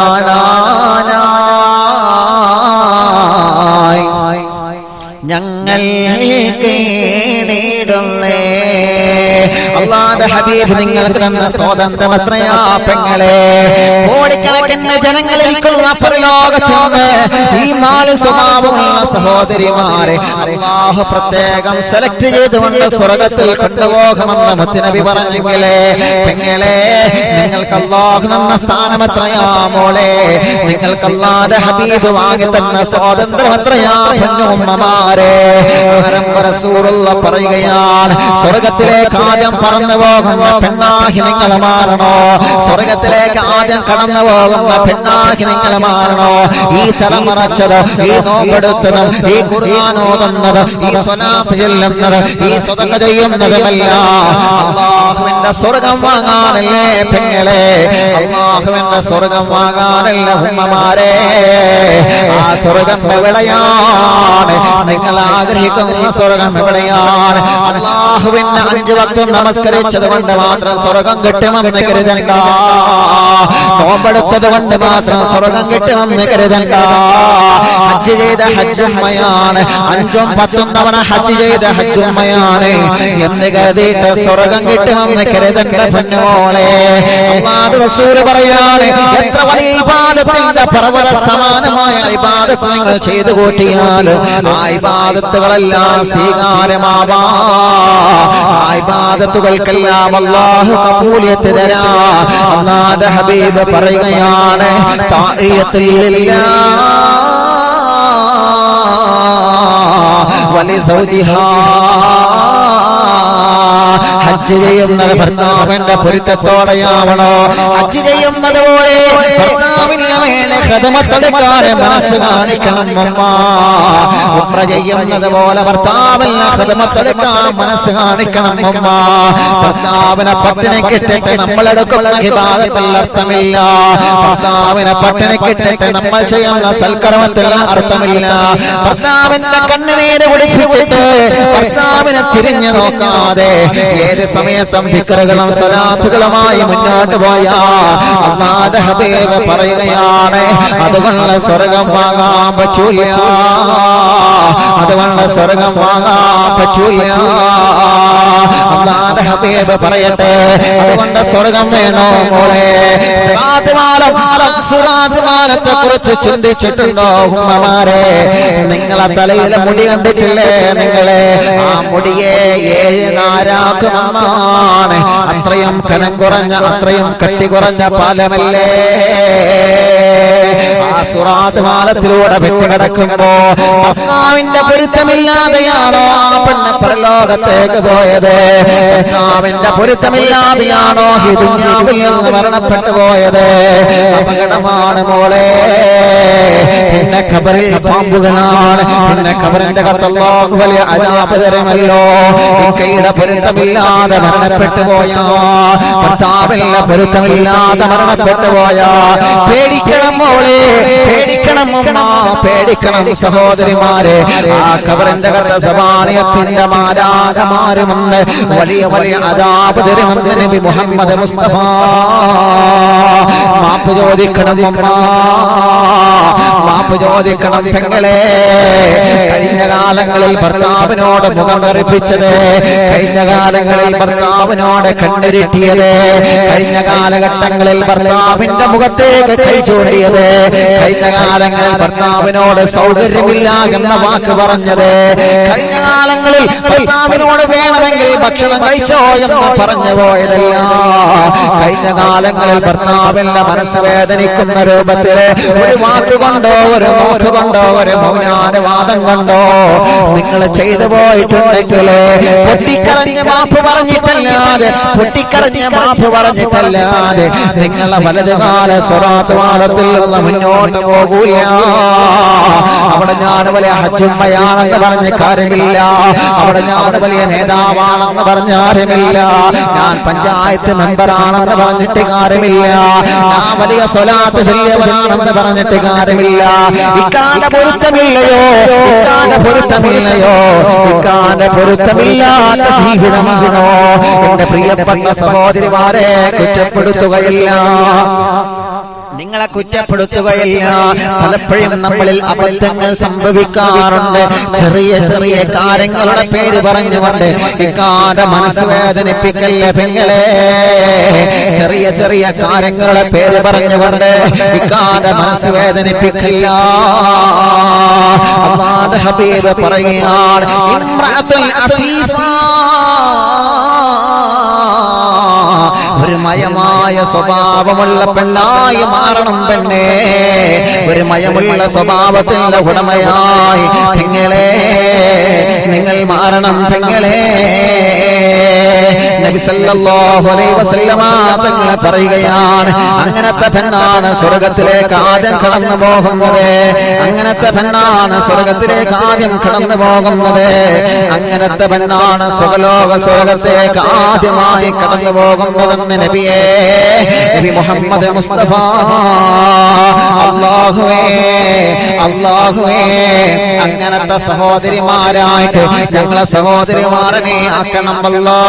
കാണാനായി ഞങ്ങൾ കേണിടുന്നേ അള്ളാന്റെ ഹബീബ് നിങ്ങൾക്ക് തന്ന സ്വാതന്ത്ര്യം എത്രയാ പെങ്ങളെ കോടിക്കണക്കിന് ജനങ്ങളിരിക്കുന്ന പരലോകത്തിന് ഈ നാല് സ്വഭാവമുള്ള സഹോദരിമാരെ അള്ളാഹു പ്രത്യേകം സെലക്ട് ചെയ്തുകൊണ്ട് സ്വർഗത്തിൽ കൊണ്ടുപോകുമെന്ന് മുത്തുനബി പറഞ്ഞെങ്കിലേ പെങ്ങളെ നിങ്ങൾക്ക് അള്ളാഹു തന്ന സ്ഥാനം എത്രയാ മോളെ നിങ്ങൾക്ക് അള്ളാന്റെ ഹബീബ് വാങ്ങി തന്ന സ്വാതന്ത്ര്യം എത്രയാ പൊന്നുമ്മമാരെ റസൂലുള്ള പറയുകയാണ് സ്വർഗത്തിലേക്ക് ആദ്യം പറന്നു പോകുന്ന പെണ്ണാഹി നിങ്ങൾ മാറണോ സ്വർഗത്തിലേക്ക് ആദ്യം കടന്നു പോകുന്ന പെണ്ണാഹി നിങ്ങൾ മാറണോ ഈ തലമറച്ചത് ഈ നോമ്പെടുത്തതും ഈ ഖുർആാനോതുന്നത് ഈ സ്വലാത്ത് ചെല്ലുന്നത് ഈ സ്വതക ചെയ്യുന്നതുമല്ല അള്ളാഹുവിന്റെ സ്വർഗം വാങ്ങാനല്ലേ പെങ്ങളെ അള്ളാഹുവിന്റെ സ്വർഗം വാങ്ങാനല്ല ഉമ്മമാരെ ആ സ്വർഗം എവിടെയാണ് നിങ്ങൾ ആഗ്രഹിക്കുന്ന സ്വർഗം എവിടെയാണ് അള്ളാഹുവിന്റെ അഞ്ചു ഭക്തം നമസ്കരിച്ചത് കൊണ്ട് മാത്രം സ്വർഗം കിട്ടുമെന്ന് കരുതണ്ട നോമ്പെടുത്തത് കൊണ്ട് മാത്രം സ്വർഗം കിട്ടുമെന്ന് കരുതണ്ട ഹജ്ജ് ചെയ്ത ഹജ്ജുമ്മയാണ് അഞ്ചും പത്തും തവണ ഹജ്ജ് ചെയ്ത ഹജ്ജുമ്മയാണ് എന്ന് കരുതിയിട്ട് സ്വർഗം കിട്ടുമെന്ന് കരുതണ്ട പൊന്നുമോളെ അള്ളാഹു റസൂല് പറയാണ് എത്ര വലിയ ഇബാദത്തിന്റെ പർവ്വത സമാനമായ ഇബാദത്ത് നിങ്ങൾ ചെയ്തു കൂട്ടിയാൽ ആ ഇബാദത്തുകളെല്ലാം സ്വീകാര്യമാവാ ആ ഇബാദത്തുകൾക്കെല്ലാം അള്ളാഹു കബൂലിയത്ത് തരാ അള്ളാന്റെ ഹബീബ് പറയുകയാണ് താഴിയത്തില്ല വലി സൗജിഹാ ഹജ്ജ് ചെയ്യുന്നത് ഭർത്താവിന്റെ പൊരുത്തത്തോടെയാവണോ ഹജ്ജ് ചെയ്യുന്നത് പോലെ ഭർത്താവിന്റെ മേലെ ഹൃദമത്തെടുക്കാതെ മനസ്സ് കാണിക്കണം അമ്മ ഉമ്ര ചെയ്യുന്നത് പോലെ ഭർത്താവിന് ഹൃദമത്തെടുക്കാൻ മനസ്സ് കാണിക്കണം അമ്മ ഭർത്താവിനെ പട്ടിണി കിട്ടിട്ട് നമ്മളെടുക്കുന്ന വിവാദത്തിൽ അർത്ഥമില്ല ഭർത്താവിനെ പട്ടിണി കിട്ടിട്ട് നമ്മൾ ചെയ്യുന്ന സൽക്കർമ്മത്തിൽ അർത്ഥമില്ല ഭർത്താവിന്റെ കണ്ണുനീര് കുടിപ്പിച്ചിട്ട് ഭർത്താവിനെ തിരിഞ്ഞു നോക്കാതെ ഏത് സമയത്തും ഫിക്കറുകളും സ്വലാത്തുകളുമായി മുന്നോട്ട് പോയ അള്ളാന്റെ ഹബീബ് പറയുകയാണ് അതുകൊണ്ട് സ്വർഗം വാങ്ങാൻ പറ്റൂല അതുകൊണ്ട് സ്വർഗം വാങ്ങാൻ പറ്റൂല അള്ളാന്റെ ഹബീബ് പറയട്ടെ അതുകൊണ്ട് സ്വർഗം വേണോ മോളെ സിറാത്ത് പാലം സുറാത്ത് മാലത്തെ കുറിച്ച് ചിന്തിച്ചിട്ടുണ്ടോ ഉമ്മമാരെ നിങ്ങളെ തലയിലെ മുടി കണ്ടിട്ടില്ലേ നിങ്ങളെ ആ മുടിയെ ഏഴ് നാരാക്കുമെന്നാണ് അത്രയും കനം കുറഞ്ഞ അത്രയും കട്ടി കുറഞ്ഞ പാലമല്ലേ ആ സുറാത്ത് മാലത്തിലൂടെ വെട്ടുകിടക്കുമ്പോ ഭർത്താവിന്റെ പൊരുത്തമില്ലാതെയാണോ ആ പെണ്ണ് പരലോകത്തേക്ക് പോയത് ഭർത്താവിന്റെ പൊരുത്തമില്ലാതെയാണോ ഈ ദുനിയാവിൽ നിന്ന് മരണപ്പെട്ടു പോയത് അപകടമാണ് മോളെ പിന്നെ ഖബറിൽ പാമ്പുകളാണ് പിന്നെ ഖബറിന്റെ കത്തല്ലാഹു വലിയ അജാപ് തരുമല്ലോ ഇക്കയുടെ പൊരുത്തമില്ലാതെ മരണപ്പെട്ടു പോയാ ഭർത്താവിന്റെ പൊരുത്തമില്ലാതെ മരണപ്പെട്ടു പോയാ പേടിക്കണം മോളെ പേടിക്കണം അമ്മ പേടിക്കണം സഹോദരിമാരെ ആ ഖബറിന്റെ കത്ത സമാനയത്തിന്റെ മാരാകമാരുമെന്ന് വലിയ വലിയ അതാപ് തരുമെന്ന് നബി മുഹമ്മദ് മുസ്തഫ മാപ്പ് ചോദിക്കണം അമ്മ മാപ്പ് ചോദിക്കണം പെങ്ങളെ കഴിഞ്ഞ കാലങ്ങളിൽ ഭർത്താവിനോട് മുഖം കറിപ്പിച്ചത് കഴിഞ്ഞ കാലങ്ങളിൽ ഭർത്താവിനോട് കണ്ണിരുട്ടിയത് കഴിഞ്ഞ കാലഘട്ടങ്ങളിൽ ഭർത്താവിന്റെ മുഖത്തേക്ക് കൈ ചൂണ്ടിയത് കഴിഞ്ഞ കാലങ്ങളിൽ ഭർത്താവിനോട് സൗകര്യമില്ല എന്ന വാക്ക് പറഞ്ഞത് കഴിഞ്ഞ കാലങ്ങളിൽ ഭർത്താവിനോട് വേണമെങ്കിൽ ഭക്ഷണം കഴിച്ചോ എന്ന് പറഞ്ഞു പോയതല്ല കഴിഞ്ഞ കാലങ്ങളിൽ ഭർത്താവിന്റെ മനസ്സ് വേദനിക്കുന്ന രൂപത്തില് ഒരു വാക്കുകൊണ്ടോ ഒരു നോക്കുകൊണ്ടോ ഒരു മൗനാനുവാദം കൊണ്ടോ നിങ്ങൾ ചെയ്തു പോയിട്ടുണ്ടെങ്കിൽ പൊട്ടിക്കറഞ്ഞ് മാപ്പ് പറഞ്ഞിട്ടല്ലാതെ പൊട്ടിക്കറഞ്ഞ മാപ്പ് പറഞ്ഞിട്ടല്ലാതെ നിങ്ങളെ വലതുകാല സ്വറാത്വാദത്തിൽ നിന്ന് മുന്നോട്ട് പോകൂല അവിടെ ഞാൻ വലിയ ഹജ്ജുമ്മയാണെന്ന് പറഞ്ഞ കാര്യമില്ല അവിടെ ഞാൻ വലിയ നേതാവാണെന്ന് പറഞ്ഞ കാര്യമില്ല ഞാൻ പഞ്ചായത്ത് മെമ്പറാണെന്ന് പറഞ്ഞിട്ട് കാര്യമില്ല ഞാൻ വലിയ സ്വലാത്ത് ചൊല്ലിയവനാണെന്ന് പറഞ്ഞിട്ട് കാര്യമില്ല ഇക്കാന്റെ പൊരുത്തമില്ലയോ ഇക്കാന്റെ പൊരുത്തമില്ലയോ ഇക്കാന്റെ പൊരുത്തമില്ലാത്ത ജീവിതമാണോ എന്റെ പ്രിയപ്പെട്ട സഹോദരിമാരെ കുറ്റപ്പെടുത്തുകയില്ല നിങ്ങളെ കുറ്റപ്പെടുത്തുകയില്ല പലപ്പോഴും നമ്മളിൽ അബദ്ധങ്ങൾ സംഭവിക്കാറുണ്ട് ചെറിയ ചെറിയ കാര്യങ്ങളുടെ പേര് പറഞ്ഞുകൊണ്ട് ഇക്കാന്റെ മനസ്സ് വേദനിപ്പിക്കല്ല പെങ്ങളെ ചെറിയ ചെറിയ കാര്യങ്ങളുടെ പേര് പറഞ്ഞുകൊണ്ട് ഇക്കാന്റെ മനസ്സ് വേദനിപ്പിക്കില്ല അള്ളാന്റെ ഹബീബ് പറയുകയാണ് ഇമ്രാത്തുൽ അഫീഫ ഒരു മയമായ സ്വഭാവമുള്ള പെണ്ണായി മാറണം പെണ്ണേ ഒരു മയമുള്ള സ്വഭാവത്തിന്റെ ഉടമയായി പെങ്ങളെ നിങ്ങൾ മാറണം പെങ്ങളെ നബി സല്ലല്ലാഹു അലൈഹി വസല്ലമ തങ്ങൾ പറയുകയാണ് അങ്ങനത്തെ പെണ്ണാണ് സ്വർഗത്തിലേക്ക് ആദ്യം കടന്നു പോകുന്നത് അങ്ങനത്തെ പെണ്ണാണ് സ്വർഗത്തിലേക്ക് ആദ്യം കടന്നു പോകുന്നത് അങ്ങനത്തെ പെണ്ണാണ് സ്വർലോക സ്വർഗത്തേക്ക് ആദ്യമായി കടന്നു പോകുന്നതെന്ന് നബിയേ നബി മുഹമ്മദ് മുസ്തഫ അള്ളാഹുവേ അള്ളാഹുവേ അങ്ങനത്തെ സഹോദരിമാരായിട്ട് ഞങ്ങളെ സഹോദരിമാരനെ ആക്കണം അല്ലാ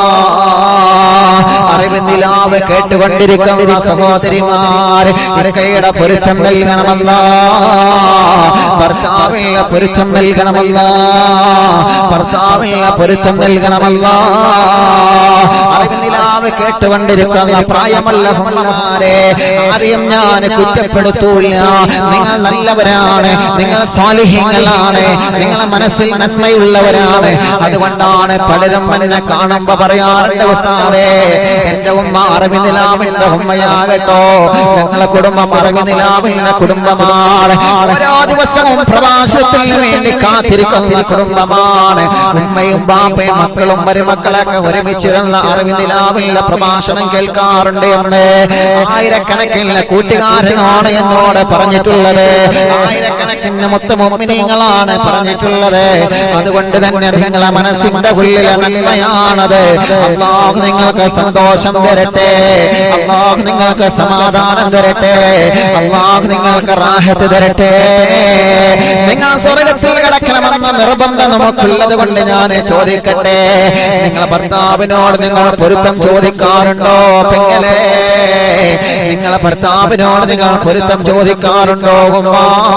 അറിവ് നിലാവ് കേട്ടുകൊണ്ടിരിക്കുന്ന സഹോദരിമാർ ഇരക്കയുടെ പൊരുത്തം നൽകണമല്ല ഭർത്താവിനുള്ള പൊരുത്തം നൽകണമല്ല ഭർത്താവിനുള്ള പൊരുത്തം നൽകണമല്ല അറിവ് നിലാവ് കേട്ടുകൊണ്ടിരിക്കുന്ന പ്രായമല്ല ഉമ്മമാരെ ആരെയും ഞാൻ കുറ്റപ്പെടുത്തൂല നിങ്ങൾ നല്ലവരാണ് നിങ്ങൾ സ്വാലിഹ്യങ്ങളാണ് നിങ്ങളെ മനസ്സിൽ നന്മയുള്ളവരാണ് അതുകൊണ്ടാണ് പലരും എന്നെ കാണുമ്പോ പറയാറുണ്ട് ഉസ്താദേ എന്റെ ഉമ്മ അറിവിനിലാവിന്റെ ഉമ്മയാകട്ടോ ഞങ്ങളെ കുടുംബം അറിവിനിലാവിന്റെ കുടുംബമാണ് ഓരോ ദിവസവും പ്രവാസത്തിന് വേണ്ടി കാത്തിരിക്കുന്ന കുടുംബമാണ് ഉമ്മയും ബാപ്പയും മക്കളും മരുമക്കളൊക്കെ ഒരുമിച്ചിരുന്ന അറിവിനിലാവിന്റെ പ്രഭാഷണം കേൾക്കാറുണ്ട് എന്ന് ആയിരക്കണക്കിന് കൂട്ടുകാരനാണ് എന്നോട് പറഞ്ഞിട്ടുള്ളത് ആയിരക്കണക്കിന് മൊത്തമൊമിനിങ്ങളാണ് പറഞ്ഞിട്ടുള്ളത് അതുകൊണ്ട് തന്നെ നിങ്ങളെ മനസ്സിന്റെ ഉള്ളിലെ നന്മയാണത് അള്ളാഹു നിങ്ങൾക്ക് സന്തോഷം തരട്ടെ അള്ളാഹു നിങ്ങൾക്ക് സമാധാനം തരട്ടെ അള്ളാഹു നിങ്ങൾക്ക് റാഹത്ത് തരട്ടെ നിങ്ങൾ സ്വർഗത്തിൽ കിടക്കണമെന്ന നിർബന്ധം നമുക്കുള്ളത് കൊണ്ട് ഞാൻ ചോദിക്കട്ടെ നിങ്ങളെ ഭർത്താവിനോട് നിങ്ങൾ പൊരുത്തം ചോദിക്കും ചോദിക്കാറുണ്ടോ പെങ്ങളെ നിങ്ങളെ ഭർത്താവിനോട് നിങ്ങൾ പൊരുത്തം ചോദിക്കാറുണ്ടോ ഉമ്മ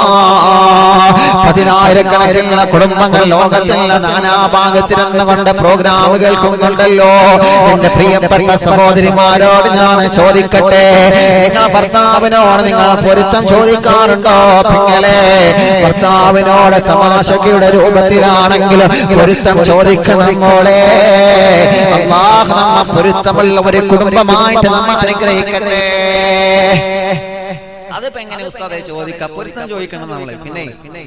പതിനായിരക്കണക്കിനുള്ള കുടുംബങ്ങൾ ലോകത്തുള്ള നാനാഭാഗത്തിരുന്നു കൊണ്ട് പ്രോഗ്രാം കേൾക്കുന്നുണ്ടല്ലോ എന്റെ പ്രിയപ്പെട്ട സഹോദരിമാരോട് ഞാൻ ചോദിക്കട്ടെ നിങ്ങൾ ഭർത്താവിനോട് നിങ്ങൾ പൊരുത്തം ചോദിക്കാറുണ്ടോ പെങ്ങളെ ഭർത്താവിനോട് തമാശയുടെ രൂപത്തിലാണെങ്കിലും പൊരുത്തം ചോദിക്കണം മോളെ അള്ളാഹ് നമ്മ പൊരുത്തമുള്ള ഒരു കുടുംബമായിട്ട് നമ്മ അനുഗ്രഹിക്കട്ടെ അതിപ്പോ എങ്ങനെ ഉസ്താദെ ചോദിക്കാം പൊരുത്തം ചോദിക്കണം നമ്മളെ പിന്നെ പിന്നെ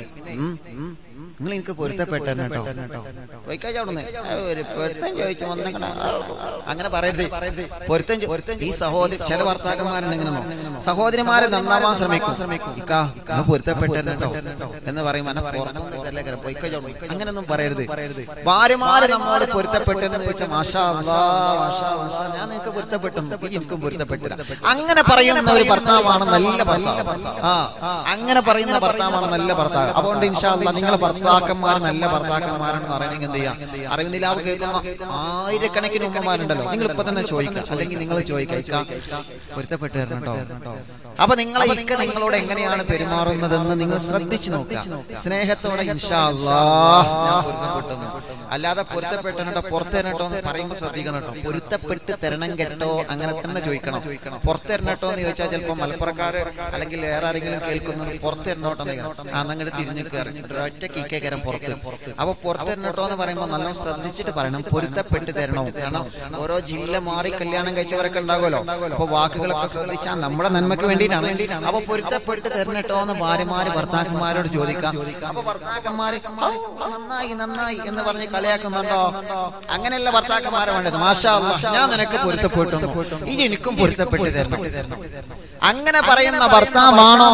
നിങ്ങൾ എനിക്ക് പൊരുത്തപ്പെട്ടു കേട്ടോ ചോദിക്കാ ഒരു പൊരുത്തം ചോദിച്ചു വന്നേക്കണ അങ്ങനെ പറയരുത് പൊരുത്തം ചോ- ഈ സഹോദരി ചില ഭർത്താക്കന്മാരുണ്ട് ഇങ്ങനെ നോ- സഹോദരിമാരെ നന്നാവാൻ ശ്രമിക്കും ഇക്കാ നിങ്ങൾ പൊരുത്തപ്പെട്ടു കേട്ടോ എന്ന് പറയും അന്നെ പുറത്തുനിന്ന് പൊയ്ക്കോ അങ്ങനെയൊന്നും പറയരുത് ഭാര്യമാര് നമ്മോട് പൊരുത്തപ്പെട്ടെന്ന് ചോദിച്ചാൽ മാഷാ അല്ലാ, മാഷാ അല്ലാ, ഞാൻ നിങ്ങൾക്ക് പൊരുത്തപ്പെട്ടു ഈ എനിക്കും പൊരുത്തപ്പെട്ടില്ല അങ്ങനെ പറയുന്ന ഒരു ഭർത്താവാണ് നല്ല ഭർത്താവ് ആ അങ്ങനെ പറയുന്ന ഭർത്താവാണ് നല്ല ഭർത്താവ് അതുകൊണ്ട് ഇൻഷാല്ല നിങ്ങളെ ഭർത്താക്കന്മാർ നല്ല ഭർത്താക്കന്മാരാണെന്ന് പറയണമെങ്കിൽ എന്ത് ചെയ്യാം അറിവിന്ദിലാവ് കേൾക്കുന്ന ആയിരക്കണക്കിന് ഉമ്മമാരുണ്ടല്ലോ നിങ്ങൾ ഇപ്പൊ തന്നെ ചോദിക്കാം അല്ലെങ്കിൽ നിങ്ങൾ ചോദിക്കാം ഇക്ക പൊരുത്തപ്പെട്ട് തരണം കേട്ടോ അപ്പൊ നിങ്ങളെ ഇക്ക നിങ്ങളോട് എങ്ങനെയാണ് പെരുമാറുന്നതെന്ന് നിങ്ങൾ ശ്രദ്ധിച്ചു നോക്കുക സ്നേഹത്തോടെ ഇൻഷാ അല്ലാ ഞാൻ പൊരുത്തപ്പെട്ടു എന്ന്. അല്ലാതെ പൊരുത്തപ്പെട്ടോ പുറത്ത് തരണട്ടോ എന്ന് പറയുമ്പോൾ ശ്രദ്ധിക്കണം കേട്ടോ പൊരുത്തപ്പെട്ട് തരണം കേട്ടോ അങ്ങനെ തന്നെ ചോദിക്കണം പുറത്ത് തരണട്ടോ എന്ന് ചോദിച്ചാൽ ചിലപ്പോൾ മലപ്പുറക്കാര് അല്ലെങ്കിൽ വേറെ ആരെങ്കിലും കേൾക്കുന്നത് പുറത്ത് തരണോട്ടോ എന്ന് കേൾക്കണം. ആ അങ്ങോട്ട് തിരിഞ്ഞു കയറി ഒറ്റ കീക്കേ കയറാൻ പുറത്ത് അപ്പൊ പുറത്ത് തരണട്ടോ എന്ന് പറയുമ്പോൾ നല്ല ശ്രദ്ധിച്ചിട്ട് പറയണം പൊരുത്തപ്പെട്ട് തരണോ കാരണം ഓരോ ജില്ല മാറി കല്യാണം കഴിച്ചവരൊക്കെ ഉണ്ടാകുമല്ലോ അപ്പൊ വാക്കുകളൊക്കെ ശ്രദ്ധിച്ചാൽ നമ്മുടെ നന്മക്ക് വേണ്ടിയിട്ടാണ് അപ്പൊ പൊരുത്തപ്പെട്ട് തരണട്ടോ എന്ന് ഭാര്യമാര് ഭർത്താക്കന്മാരോട് ചോദിക്കാം അപ്പൊ ഭർത്താക്കന്മാര് "ഔ, നന്നായി നന്നായി എന്ന് പറഞ്ഞ് കളിയാക്കുന്നുണ്ടോ അങ്ങനെയുള്ള ഭർത്താക്കന്മാരെ വേണ്ടത് മാഷാ അല്ലാ, ഞാൻ നിനക്ക് പൊരുത്തപ്പെട്ടു ഈ എനിക്കും പൊരുത്തപ്പെട്ട് തരണം അങ്ങനെ പറയുന്ന ഭർത്താവാണോ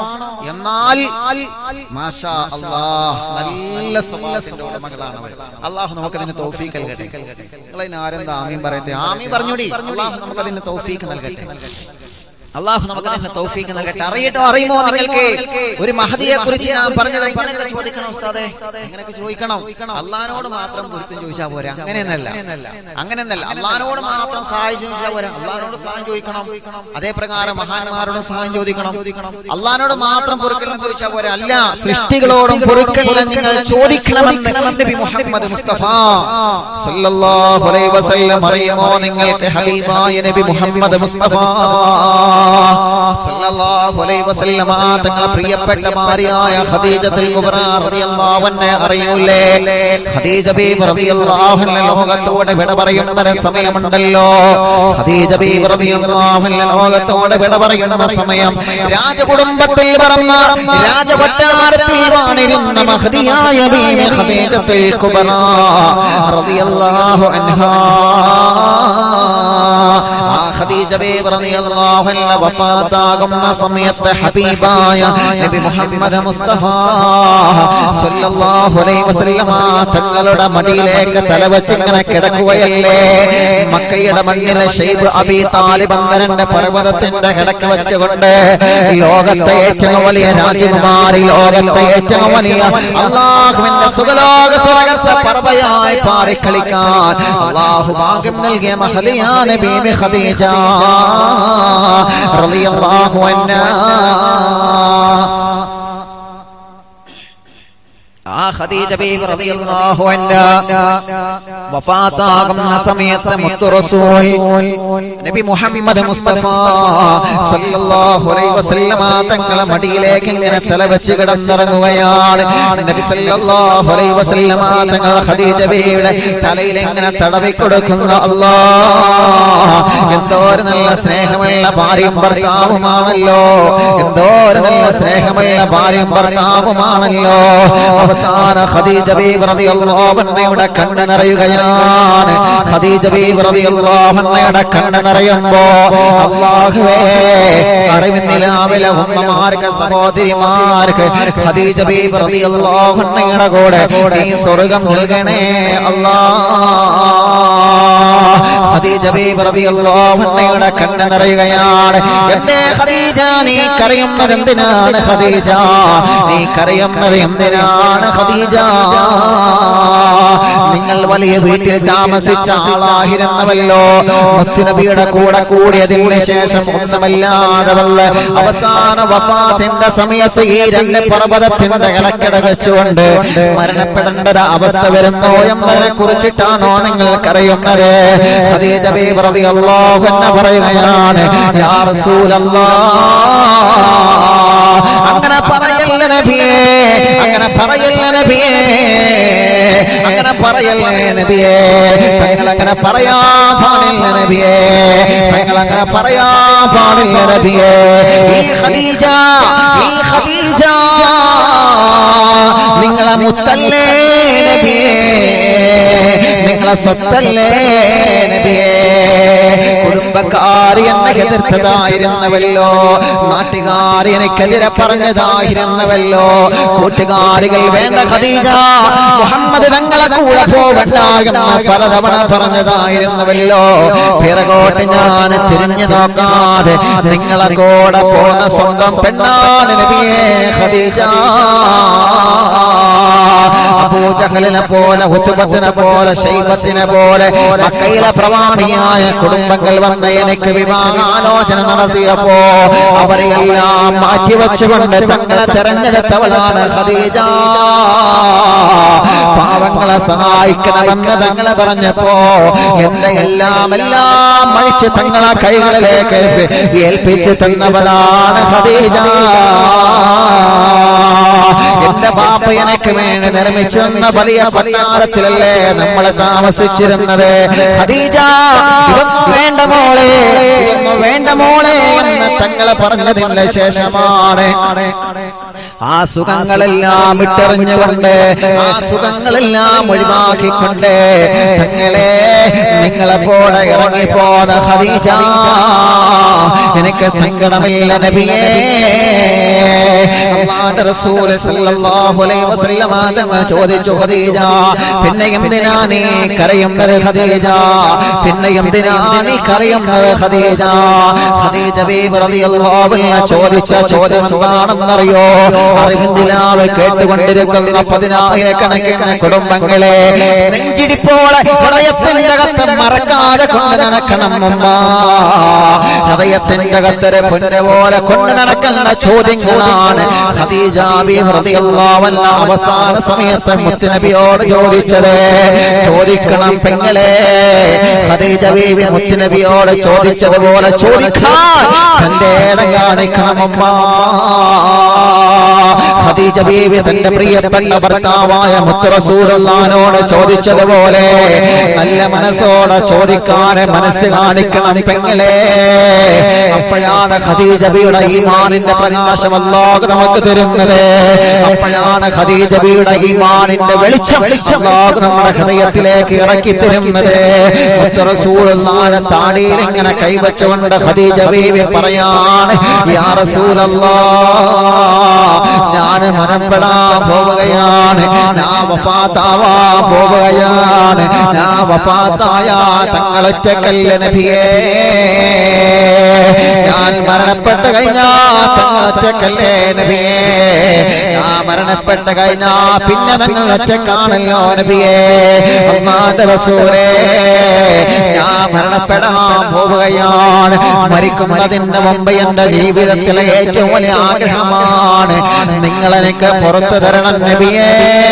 എന്നാൽ മാഷാ അല്ലാ നല്ല സ്വഭാവത്തിന്റെ ഉടമകളാണ് അവർ അള്ളാഹു നമുക്ക് അതിന് തൗഫീഖ് നൽകട്ടെ നിങ്ങൾ ആരെന്താ ആമീൻ പറയത്തെ ആമീൻ പറഞ്ഞോടി അള്ളാഹു നമുക്ക് അതിന് തൗഫീഖ് നൽകട്ടെ അള്ളാഹു നമുക്ക് തന്നെ തൗഫീഖ് നൽകട്ടെ അറിയട്ടോ അറിയുമോ നിങ്ങൾക്ക് ഒരു മഹതിയെ കുറിച്ച് ഞാൻ പറഞ്ഞത് ഇങ്ങനെയൊക്കെ ചോദിക്കണം ഉസ്താദെ ഇങ്ങനെയൊക്കെ ചോദിക്കണം അള്ളഹാനോട് മാത്രം പൊരുത്തം ചോദിച്ചാൽ പോരാ അങ്ങനെയൊന്നല്ല അങ്ങനെയൊന്നല്ല അള്ളഹാനോട് മാത്രം സഹായം ചോദിച്ചാൽ പോരാ അള്ളഹാനോട് സഹായം ചോദിക്കണം അതേ പ്രകാരം മഹാന്മാരോട് സഹായം ചോദിക്കണം അള്ളഹാനോട് മാത്രം പൊറുക്കലെന്ന് ചോദിച്ചാൽ പോരാ അല്ല സൃഷ്ടികളോടും പൊറുക്കലിനെ നിങ്ങൾ ചോദിക്കണമെന്ന് നബി മുഹമ്മദ് മുസ്തഫ സല്ലല്ലാഹു അലൈഹി വസല്ലം അറിയുമോ നിങ്ങൾക്ക് ഹബീബായ നബി മുഹമ്മദ് മുസ്തഫ സല്ലല്ലാഹു അലൈഹി വസല്ലമ തങ്ങളെ പ്രിയപ്പെട്ട ഭാര്യയായ ഖദീജത്തുൽ കുബ്ര റളിയല്ലാഹു അൻഹ അറിയൂലേ ഖദീജ ബീവി റളിയല്ലാഹു അൻഹ ലോകത്തോട് വിട പറയുന്ന ഒരു സമയമുണ്ടല്ലോ ഖദീജ ബീവി റളിയല്ലാഹു അൻഹ ലോകത്തോട് വിട പറയുന്ന സമയം രാജകുടുംബത്തിൽ പറന്ന രാജകൊട്ടാരത്തിൽ വാണിരുന്ന മഹദിയായ ബീവി ഖദീജത്തുൽ കുബ്ര റളിയല്ലാഹു അൻഹ ആ ഖദീജ ബീവി റളിയല്ലാഹു അൻഹ വഫാത്താകുന്ന സമയത്ത് ഹബീബായ നബി മുഹമ്മദ് മുസ്തഫ സല്ലല്ലാഹു അലൈഹി വസല്ലമ തങ്ങളുടെ മടിയിലേക്ക് തലവെച്ച് ഇങ്ങനെ കിടക്കുകയല്ലേ മക്കയുടെ മണ്ണിലെ ഷൈബ് അബി താലിബ് അന്നരന്റെ പർവ്വതത്തിന്റെ കിടക്ക് വെച്ചുകൊണ്ട് ലോകത്തെ ഏറ്റവും വലിയ രാജകുമാരി ലോകത്തെ ഏറ്റവും വലിയ അള്ളാഹുവിന്റെ സുഖലോക സ്വർഗത്തെ പറവയായി പാറിക്കളിക്കാൻ അള്ളാഹു ഭാഗ്യം നൽകിയ മഹലിയാണ് ബീബി ഖദീജ റളിയല്ലാഹു അൻഹാ ആ ഖദീജ ബീവി റളിയല്ലാഹു അൻഹാ വഫാത്താകുന്ന സമയത്ത് മുത്തു റസൂൽ നബി മുഹമ്മദ് മുസ്തഫ സല്ലല്ലാഹു അലൈഹി വസല്ലമ തങ്ങളെ മടിയിലേക്ക് ഇങ്ങനെ തലവെച്ച് കിടന്നിറങ്ങുകയാണ് നബി സല്ലല്ലാഹു അലൈഹി വസല്ലമ തങ്ങൾ ഖദീജ ബീവിയുടെ തലയിൽ ഇങ്ങനെ തടവി കൊടുക്കുന്ന അല്ലാഹ് എന്തോ ഒരു നല്ല സ്നേഹമുള്ള ഭാര്യയും ഭർത്താവുമാണല്ലോ എന്തോ ഒരു നല്ല സ്നേഹമുള്ള ഭാര്യയും ഭർത്താവുമാണല്ലോ അവസാന ഖദീജ ബീവി റളിയല്ലാഹു അൻഹയുടെ കണ്ണ് നിറയുകയാണ് ഖദീജ ബീവി റളിയല്ലാഹു അൻഹയുടെ കണ്ണ് നിറയുമ്പോ അല്ലാഹുവേ അറിവിന്നിലാവിലെ ഉമ്മമാർക്ക് സഹോദരിമാർക്ക് ഖദീജ ബീവി റളിയല്ലാഹു അൻഹയുടെ കൂടെ നീ സ്വർഗ്ഗം നൽകണേ അല്ലാഹ് ഖദീജ ബീവി റളിയല്ലാഹു അൻഹയുടെ കണ്ണ് നിറയുകയാണ് എന്തേ ഖദീജ നീ കരയുന്നത് എന്തിനാണ് ഖദീജ നീ കരയുന്നത് എന്തിനാണ് ഖദീജ നിങ്ങൾ വലിയ വീട്ടിൽ താമസിച്ച ആളായിരുന്നവല്ലോ മുത്തുനബിയുടെ കൂടെ കൂടിയതിന് ശേഷം ഒന്നുമല്ലാതെ വല്ല അവസാന വഫാത്തിന്റെ സമയത്ത് ഈ രണ്ട് പർവ്വതത്തിന്റെ ഇടക്കിട വെച്ചുകൊണ്ട് മരണപ്പെടേണ്ട ഒരു അവസ്ഥ വരുന്നോ എന്നതിനെ കുറിച്ചിട്ടാണോ നിങ്ങൾക്കറിയുന്നത് ഖദീജ ബീവി റളിയല്ലാഹു അൻഹ പറയുകയാണ് യാ റസൂലല്ലാഹ് അങ്ങനെ പറയല്ല നബിയേ അങ്ങനെ പറയല്ല നബിയേ അങ്ങനെ പറയല്ലേ നബിയേ തങ്ങൾ അങ്ങനെ പറയാ പാടില്ല നബിയേ തങ്ങൾ അങ്ങനെ പറയാ പാടില്ല നബിയേ ഈ ഖദീജ ഈ ഖദീജ നിങ്ങളെ മുത്തല്ലേ നബിയേ നിങ്ങളെ സ്വത്തല്ലേ നബിയേ കുടുംബക്കാരി എന്നെ എതിർത്തതായിരുന്നവല്ലോ നാട്ടുകാരി എനിക്കെതിരെ പറഞ്ഞതായിരുന്നവല്ലോ കൂട്ടുകാരികൾ വേണ്ട ഖദീജ മുഹമ്മദ് തങ്ങളെ കൂടെ പോകണ്ട എന്ന് പലതവണ പറഞ്ഞതായിരുന്നുവല്ലോ പിറകോട്ട് ഞാൻ തിരിഞ്ഞു നോക്കാതെ നിങ്ങളെ കൂടെ പോന്ന സ്വന്തം പെണ്ണാണ് നബിയേ ഖദീജ അബൂജഹലിനെ പോലെ ഹുത്തുബത്തിനെ പോലെ ശൈബത്തിനെ പോലെ മക്കയിലെ പ്രവാണിയായ കുടുംബങ്ങൾ വന്ന് എനിക്ക് വിവാഹാലോചന നടത്തിയപ്പോ അവരെയെല്ലാം മാറ്റിവെച്ചുകൊണ്ട് തങ്ങളെ തെരഞ്ഞെടുത്തവളാണ് ഖദീജ പാവങ്ങളെ സഹായിക്കണമെന്ന് തങ്ങളെ പറഞ്ഞപ്പോ എന്റെ എല്ലാം എല്ലാം അഴിച്ച് തങ്ങളെ കൈകളിലേക്ക് ഏൽപ്പിച്ചു തന്നവളാണ് ഖദീജ എന്റെ ബാപ്പ എനിക്ക് വേണ്ടി നിർമ്മിച്ചു തന്ന വലിയ കൊട്ടാരത്തിലല്ലേ നമ്മൾ താമസിച്ചിരുന്നത് ഖദീജ ഇതൊന്നും വേണ്ട മോളെ ഇതൊന്നും വേണ്ട മോളെ എന്ന് തങ്ങളെ പറഞ്ഞതിന് ശേഷമാണ് ആ സുഖങ്ങളെല്ലാം ഇട്ടെറിഞ്ഞുകൊണ്ട് ആ സുഖങ്ങളെല്ലാം ഒഴിവാക്കിക്കൊണ്ട് തങ്ങളെ നിങ്ങളെ പോലെ ഇറങ്ങിപ്പോന്ന ഖദീജ എനിക്ക് സങ്കടമില്ല നബിയേ അള്ളാഹുവിന്റെ റസൂൽ സല്ലല്ലാഹു അലൈഹി വസല്ലം തങ്ങൾ ചോദിച്ചു ഖദീജ പിന്നെ എന്തിനാ നീ കരയുന്നത് ഖദീജ പിന്നെ എന്തിനാ നീ കരയുന്നത് ഖദീജ ഖദീജ ബീബി റളിയല്ലാഹു അൻഹ ചോദിച്ച ചോദ്യം എന്താണെന്നറിയോ അറിവിന്ദിലാവ് കേട്ടുകൊണ്ടിരിക്കുന്ന പതിനായിരക്കണക്കിന് കുടുംബങ്ങളെ നെഞ്ചിടിപ്പോളെ ഹൃദയത്തിന്റെ അകത്ത് മറക്കാതെ കൊണ്ട് നടക്കണം ഉമ്മ ഹൃദയത്തിന്റെ അകത്തൊരു പൊന്നെ പോലെ കൊണ്ട് നടക്കുന്ന ചോദ്യങ്ങളാണ് ഖദീജ ബീവി റളിയല്ലാഹു അൻഹ അവസാന സമയത്ത് മുത്തുനബിയോട് ചോദിച്ചത് ചോദിക്കണം പെങ്ങളെ ഖദീജ ബീവി മുത്തുനബിയോട് ചോദിച്ചതുപോലെ ചോദിക്കാൻ തന്റെ ഇടം കാണിക്കണം ഉമ്മ ഖദീജ ബീവി തന്റെ പ്രിയപ്പെട്ട ഭർത്താവായ മുത്തറസൂലുള്ളാനോട് ചോദിച്ചതുപോലെ നല്ല മനസ്സോടെ ചോദിക്കാനെ മനസ്സ് കാണിക്കണം പെങ്ങളെ അപ്പോഴാണ് ഖദീജ ബിയുടെ ഈമാനിന്റെ പ്രകാശം അല്ലാഹു നമുക്ക് തരുന്നത് അപ്പോഴാണ് ഖദീജ ബിയുടെ ഈമാനിന്റെ വെളിച്ചം അല്ലാഹു നമ്മുടെ ഹൃദയത്തിലേക്ക് ഇറക്കി തരുന്നത് മുത്തറസൂലുള്ളാനെ താടിയിൽ ഇങ്ങനെ കൈവച്ചുകൊണ്ട് ഖദീജ ബീവി പറയാണ് യാ റസൂലല്ലാഹ് ഞാൻ മരണപ്പെടാൻ പോവുകയാണ് ഞാൻ വഫാത്താവാ പോവുകയാണ് ഞാൻ വഫാത്തായ തങ്ങളൊറ്റക്കല്ല നബിയേ ഞാൻ മരണപ്പെട്ട് കഴിഞ്ഞാ തങ്ങളൊറ്റക്കല്ലേ നബിയേ ഞാൻ മരണപ്പെട്ട് കഴിഞ്ഞാ പിന്നെ നിങ്ങൾ ഒറ്റക്കാണല്ലോ നബിയേ അമ്മാന്റെ റസൂലേ ഞാൻ മരണപ്പെടാൻ പോവുകയാണ് മരിക്കുന്നതിന്റെ മുമ്പ് എന്റെ ജീവിതത്തിലെ ഏറ്റവും വലിയ ആഗ്രഹമാണ് നിങ്ങൾ എനിക്ക് പുറത്തു തരണം നബിയേ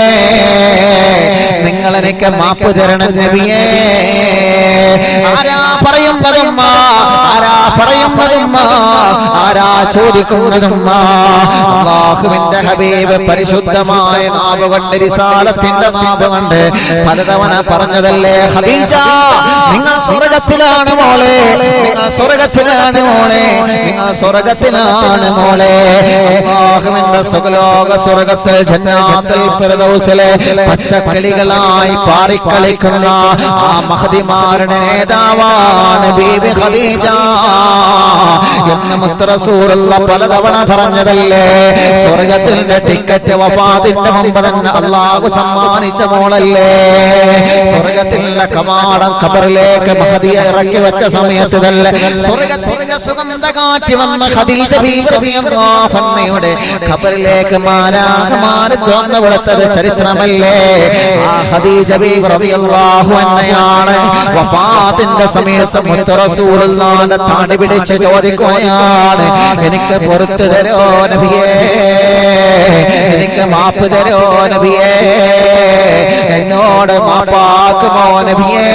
നിങ്ങൾ എനിക്ക് മാപ്പ് തരണം നബിയേ ആരാ പറയുന്നതും ആരാ പറയുന്നതും ആരാ ചോദിക്കുന്നതും അള്ളാഹുവിന്റെ ഹബീബ് പരിശുദ്ധമായ നാവ് കൊണ്ട് റിസാലത്തിന്റെ നാവ് കൊണ്ട് പലതവണ പറഞ്ഞതല്ലേ ഖദീജ നിങ്ങൾ സ്വർഗത്തിലാണ് മോളെ നിങ്ങൾ സ്വർഗത്തിലാണ് മോളെ നിങ്ങൾ സ്വർഗത്തിലാണ് മോളെ അള്ളാഹുവിന്റെ സുഖലോക സ്വർഗത്തിൽ ജന്നാത്തുൽ ഫിർദൗസിലെ പച്ചക്കിളികളായി പാറിക്കളിക്കുന്ന ആ മഹദിമാരുടെ നേതാവാണ് ബീബി ഖദീജ എന്ന് മുത്തറസൂറുള്ള പലതവണ നുണ പറഞ്ഞതല്ലേ സ്വർഗത്തിന്റെ ടിക്കറ്റ് വഫാത്തിന്റെ മുമ്പ് തന്നെ അള്ളാഹു സമ്മാനിച്ച മോളല്ലേ സ്വർഗത്തിന്റെ കമാടം ഖബറിലേക്ക് മഹദിയെ ഇറക്കി വെച്ച സമയത്ത് തന്നെ സ്വർഗത്തിന്റെ സുഗന്ധ കാറ്റ് വന്ന ഖദീജ ബീവി റളിയല്ലാഹു അൻഹയുടെ ഖബറിലേക്ക് മാലാഖമാര് തുറന്നു കൊടുത്തത് ചരിത്രമല്ലേ ആ ഖദീജ ബീവി റളിയല്ലാഹു അൻഹയാണ് വഫാത്തിന്റെ സമയത്ത് മുത്ത് റസൂലുള്ളാഹിന്റെ താടി പിടിച്ച് ചോദിക്കുകയാണ് എനിക്ക് പുറത്തു തരോ നബിയേ എനിക്ക് മാപ്പ് തരോ നബിയേ എന്നോട് മാപ്പാക്കുമോ നബിയേ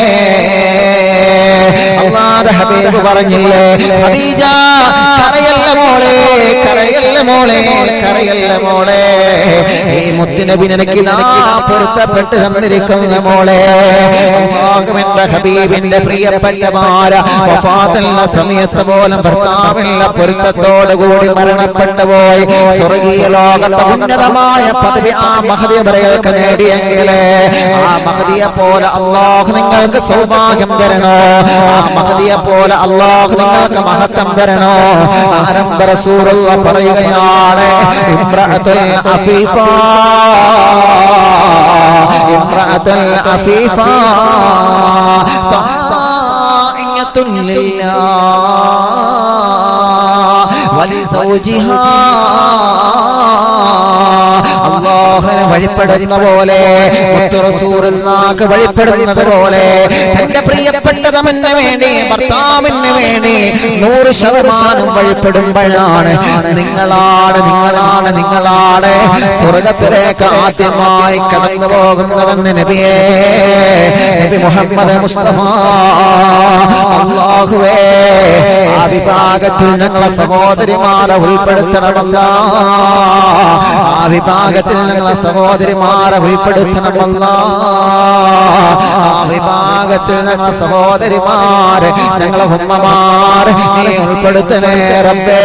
അള്ളാഹുവിന്റെ ഹബീബ് പറഞ്ഞില്ലേ ഖദീജ കരയല്ല മോളെ കരയല്ല മോളെ കരയല്ല മോളെ ഈ മുത്തുനബി നിനക്ക് നാ പൊരുത്തപ്പെട്ട് തന്നിരിക്കുന്ന മോളെ അള്ളാഹുവിന്റെ ഹബീബിന്റെ പ്രിയപ്പെട്ടമാര വഫാത്തുള്ള സമയത്ത് പോലും ഭർത്താവില്ല പൊരുത്തത്തോടു കൂടി മരണപ്പെട്ടു പോയി സ്വർഗീയ ലോകത്തെ ഉന്നതമായ പദവി ആ മഹദിയവരെയൊക്കെ നേടിയെങ്കിലേ ആ മഹദിയെ പോലെ അള്ളാഹു നിങ്ങൾക്ക് സൗഭാഗ്യം തരണോ ആ മഹദിയെ പോലെ അള്ളാഹു നിങ്ങൾക്ക് മഹത്വം തരണോ ആരംഭ റസൂലുള്ള പറയുകയാണ് ഇമ്രഅത്തുൽ അഫീഫ ഇമ്രഅത്തുൽ അഫീഫ താഇയത്തുൽ ലില്ലാഹ് വലിസൗജിഹാ അള്ളാഹുനെ വഴിപ്പെടുന്ന പോലെ മുത്തുറസൂറിനാക്ക് വഴിപ്പെടുന്നത് പോലെ തന്റെ പ്രിയപ്പെട്ടതമെന്ന് വേണ്ടി ഭർത്താവിന് വേണ്ടി നൂറ് ശതമാനം വഴിപ്പെടുമ്പോഴാണ് നിങ്ങളാണ് നിങ്ങളാണ് നിങ്ങളാണ് സ്വർഗത്തിലേക്ക് ആദ്യമായി കടന്നു പോകുന്നതെന്ന് നബിയേ നബി മുഹമ്മദ് മുസ്തഫ അള്ളാഹുവേ ആ വിഭാഗത്തിൽ ഞങ്ങളെ സഹോദരിമാരെ ഉൾപ്പെടുത്തണമല്ല ആ വിഭാഗത്തിൽ ഞങ്ങളെ സഹോദരിമാരെ ഉൾപ്പെടുത്തണമല്ല ആ വിഭാഗത്തിൽ ഞങ്ങളെ സഹോദരിമാരെ ഞങ്ങളെ ഉമ്മമാരെ നീ ഉൾപ്പെടുത്തണേ റബ്ബേ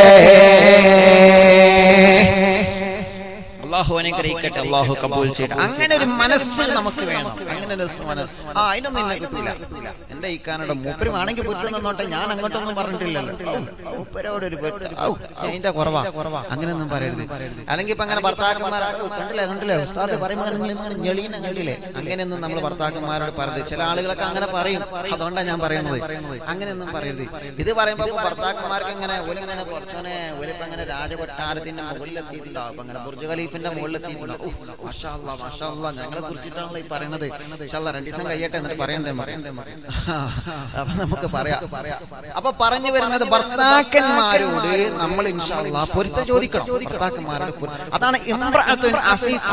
അള്ളാഹു അനുഗ്രഹിക്കട്ടെ അള്ളാഹു കബൂൽ ചെയ്യട്ടെ അങ്ങനെ ഒരു മനസ്സ് നമുക്ക് വേണം അങ്ങനെ ഒരു മനസ്സ് ആ അതിനൊന്നും എന്നെ കിട്ടൂല എന്റെ ഈ കാനയുടെ മൂപ്പരും ആണെങ്കിൽ പുറത്തു നിന്നോട്ടെ ഞാൻ അങ്ങോട്ടൊന്നും പറഞ്ഞിട്ടില്ലല്ലോ ഔ, മൂപ്പരോട് ഒരു പെട്ട് ഔ, അതിന്റെ കുറവാ അങ്ങനെയൊന്നും പറയരുത് അല്ലെങ്കിൽ ഇപ്പൊ അങ്ങനെ ഭർത്താക്കന്മാർ ഔ, കണ്ടില്ലേ കണ്ടില്ലേ ഉസ്താദ് പറയുമ്പോൾ അങ്ങനെ ഇങ്ങനെ ഞെളിയുന്ന കണ്ടില്ലേ അങ്ങനെയൊന്നും നമ്മൾ ഭർത്താക്കന്മാരോട് പറയരുത് ചില ആളുകളൊക്കെ അങ്ങനെ പറയും അതുകൊണ്ടാണ് ഞാൻ പറയുന്നത് അങ്ങനെയൊന്നും പറയരുത് ഇത് പറയുമ്പോ ഇപ്പൊ ഭർത്താക്കന്മാർക്ക് ഇങ്ങനെ ഒലിങ്ങനെ കുറച്ചോനെ ഒലിപ്പോ അങ്ങനെ രാജകൊട്ടാരത്തിന്റെ മുകളിലെത്തിയിട്ടുണ്ടാവും അപ്പൊ അങ്ങനെ ബുർജ് ഖലീഫിന്റെ മുകളിലെത്തിയിട്ടുണ്ടാവും ഉഫ്, മാഷാ അല്ലാ, മാഷാ അല്ലാ, ഞങ്ങളെ കുറിച്ചിട്ടാണല്ലോ ഈ പറയണത് ഇൻഷാല്ലാ, രണ്ടു ദിവസം കഴിയട്ടെ എന്നിട്ട് പറയണ്ടേ പറയണ്ടേ അപ്പൊ നമുക്ക് പറയാം അപ്പൊ പറഞ്ഞു വരുന്നത് ഭർത്താക്കന്മാരോട് നമ്മൾ ഇൻഷാല്ലാ പൊരുത്തം ചോദിക്കണം ഭർത്താക്കന്മാരോട് പൊരു- അതാണ് ഇമ്രഅത്തുൻ അഫീഫ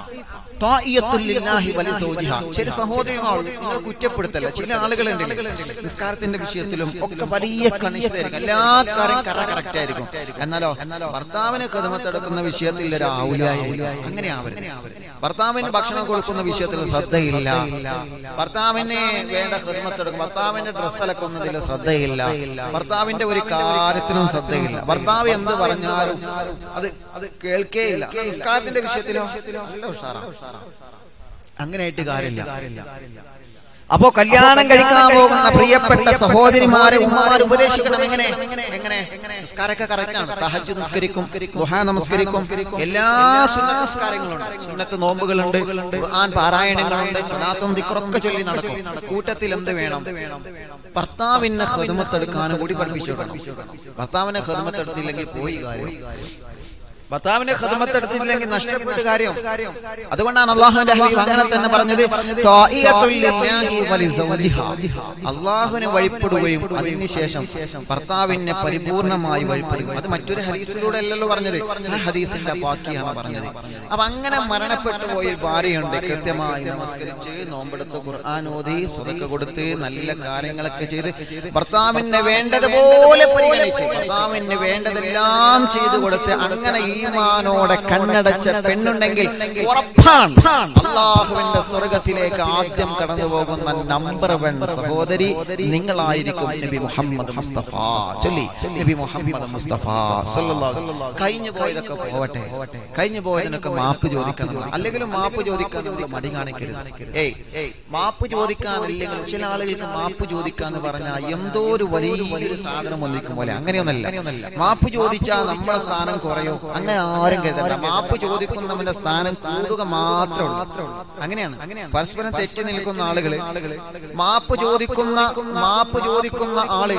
താഇയത്തുൽ ലില്ലാഹി വലി സൗജിഹ. ചില സഹോദരികൾ നിങ്ങൾ കുറ്റപ്പെടുത്തല്ല ചില ആളുകളുണ്ട് നിസ്കാരത്തിന്റെ വിഷയത്തിലും ഒക്കെ വലിയ കണിഷ്ഠരായിരിക്കും എല്ലാ കാര്യം കറ കറക്റ്റ് ആയിരിക്കും എന്നാലോ ഭർത്താവിന് കഥമത്തെടുക്കുന്ന വിഷയത്തിൽ ഒരു ആവുലായിരിക്കും അങ്ങനെ ആവരുത് ഭർത്താവിന് ഭക്ഷണം കൊടുക്കുന്ന വിഷയത്തിൽ ശ്രദ്ധയില്ല ഭർത്താവിന് വേണ്ട ഹിദ്മത്തെടുക്കും ഭർത്താവിന്റെ ഡ്രസ്സ് അലക്കുന്നതിൽ ശ്രദ്ധയില്ല ഭർത്താവിന്റെ ഒരു കാര്യത്തിനും ശ്രദ്ധയില്ല ഭർത്താവ് എന്ത് പറഞ്ഞാലും അത് അത് കേൾക്കേയില്ല നിസ്കാരത്തിന്റെ വിഷയത്തിലോ നല്ല ഉഷാറാണ് അങ്ങനെയായിട്ട് കാര്യമില്ല അപ്പോ കല്യാണം കഴിക്കാൻ പോകുന്ന പ്രിയപ്പെട്ട സഹോദരിമാരെ ഉമ്മമാർ ഉപദേശിക്കണം എങ്ങനെ എങ്ങനെ നിസ്കാരമൊക്കെ കറക്റ്റാണ് തഹജ് നിസ്കരിക്കും ദുഹാ നമസ്കരിക്കും എല്ലാ സുന്നത്ത് നിസ്കാരങ്ങളുണ്ട് സുന്നത്ത് നോമ്പുകളുണ്ട് ഖുർആൻ പാരായണങ്ങളുണ്ട് സ്വലാത്തും ദിക്റൊക്കെ ചൊല്ലി നടക്കും കൂട്ടത്തിൽ എന്ത് വേണം ഭർത്താവിനെ ഹൃദമത്തെടുക്കാനും കൂടി പഠിപ്പിച്ചു കൊടുക്കണം ഭർത്താവിനെ ഹൃദമത്തെടുത്തില്ലെങ്കിൽ പോയി കാര്യം ഭർത്താവിന്റെ ഖദമത്തെടുത്തില്ലെങ്കിൽ നഷ്ടപ്പെട്ട കാര്യം അതുകൊണ്ടാണ് അള്ളാഹുവിന്റെ ഹബീബ് അങ്ങനെ തന്നെ പറഞ്ഞത് ത്വാഇയത്തുൽ ലില്ലാഹി വലിസൗജിഹാ. അള്ളാഹുവിനെ വഴിപ്പെടുകയും അതിനുശേഷം ഭർത്താവിനെ പരിപൂർണമായി വഴിപ്പെടുകയും അത് മറ്റൊരു ഹദീസിലൂടെ അല്ലല്ലോ പറഞ്ഞത് ആ ഹദീസിന്റെ ബാക്കിയാണ് പറഞ്ഞത് അപ്പൊ അങ്ങനെ മരണപ്പെട്ടു പോയ ഒരു ഭാര്യയുണ്ട് കൃത്യമായി നമസ്കരിച്ച് നോമ്പെടുത്ത് ഖുർആൻ ഓതി സ്വതക്ക കൊടുത്ത് നല്ല കാര്യങ്ങളൊക്കെ ചെയ്ത് ഭർത്താവിനെ വേണ്ടതുപോലെ പരിഗണിച്ച് ഭർത്താവിന് വേണ്ടതെല്ലാം ചെയ്തു കൊടുത്ത് അങ്ങനെ
ഈമാനോടെ കണ്ണടച്ച പെണ്ണുണ്ടെങ്കിൽ ഉറപ്പാണ് അള്ളാഹുവിന്റെ സ്വർഗത്തിലേക്ക് ആദ്യം കടന്നു പോകുന്ന നമ്പർ വൺ സഹോദരി നിങ്ങളായിരിക്കും നബി മുഹമ്മദ് മുസ്തഫ ചൊല്ലി നബി മുഹമ്മദ് മുസ്തഫ സല്ലല്ലാഹു അലൈഹി വസല്ലം. കഴിഞ്ഞു പോയതൊക്കെ പോവട്ടെ കഴിഞ്ഞു പോയതിനൊക്കെ മാപ്പ് ചോദിക്കാൻ നമ്മൾ അല്ലെങ്കിലും മാപ്പ് ചോദിക്കാൻ നമ്മൾ മടി കാണിക്കരുത് ഏയ് മാപ്പ് ചോദിക്കാനില്ലെങ്കിലും ചില ആളുകൾക്ക് മാപ്പ് ചോദിക്കാന്ന് പറഞ്ഞാൽ എന്തോ ഒരു വലിയൊരു സാധനം വന്നിരിക്കും പോലെ അങ്ങനെയൊന്നല്ല മാപ്പ് ചോദിച്ചാൽ നമ്മുടെ സ്ഥാനം കുറയോ അങ്ങനെ ആരും കരുതണ്ട മാപ്പ് ചോദിക്കുന്നവന്റെ സ്ഥാനം കൂടുക മാത്രമേ ഉള്ളൂ അങ്ങനെയാണ് പരസ്പരം തെറ്റി നിൽക്കുന്ന ആളുകള് മാപ്പ് ചോദിക്കുന്ന മാപ്പ് ചോദിക്കുന്ന ആള്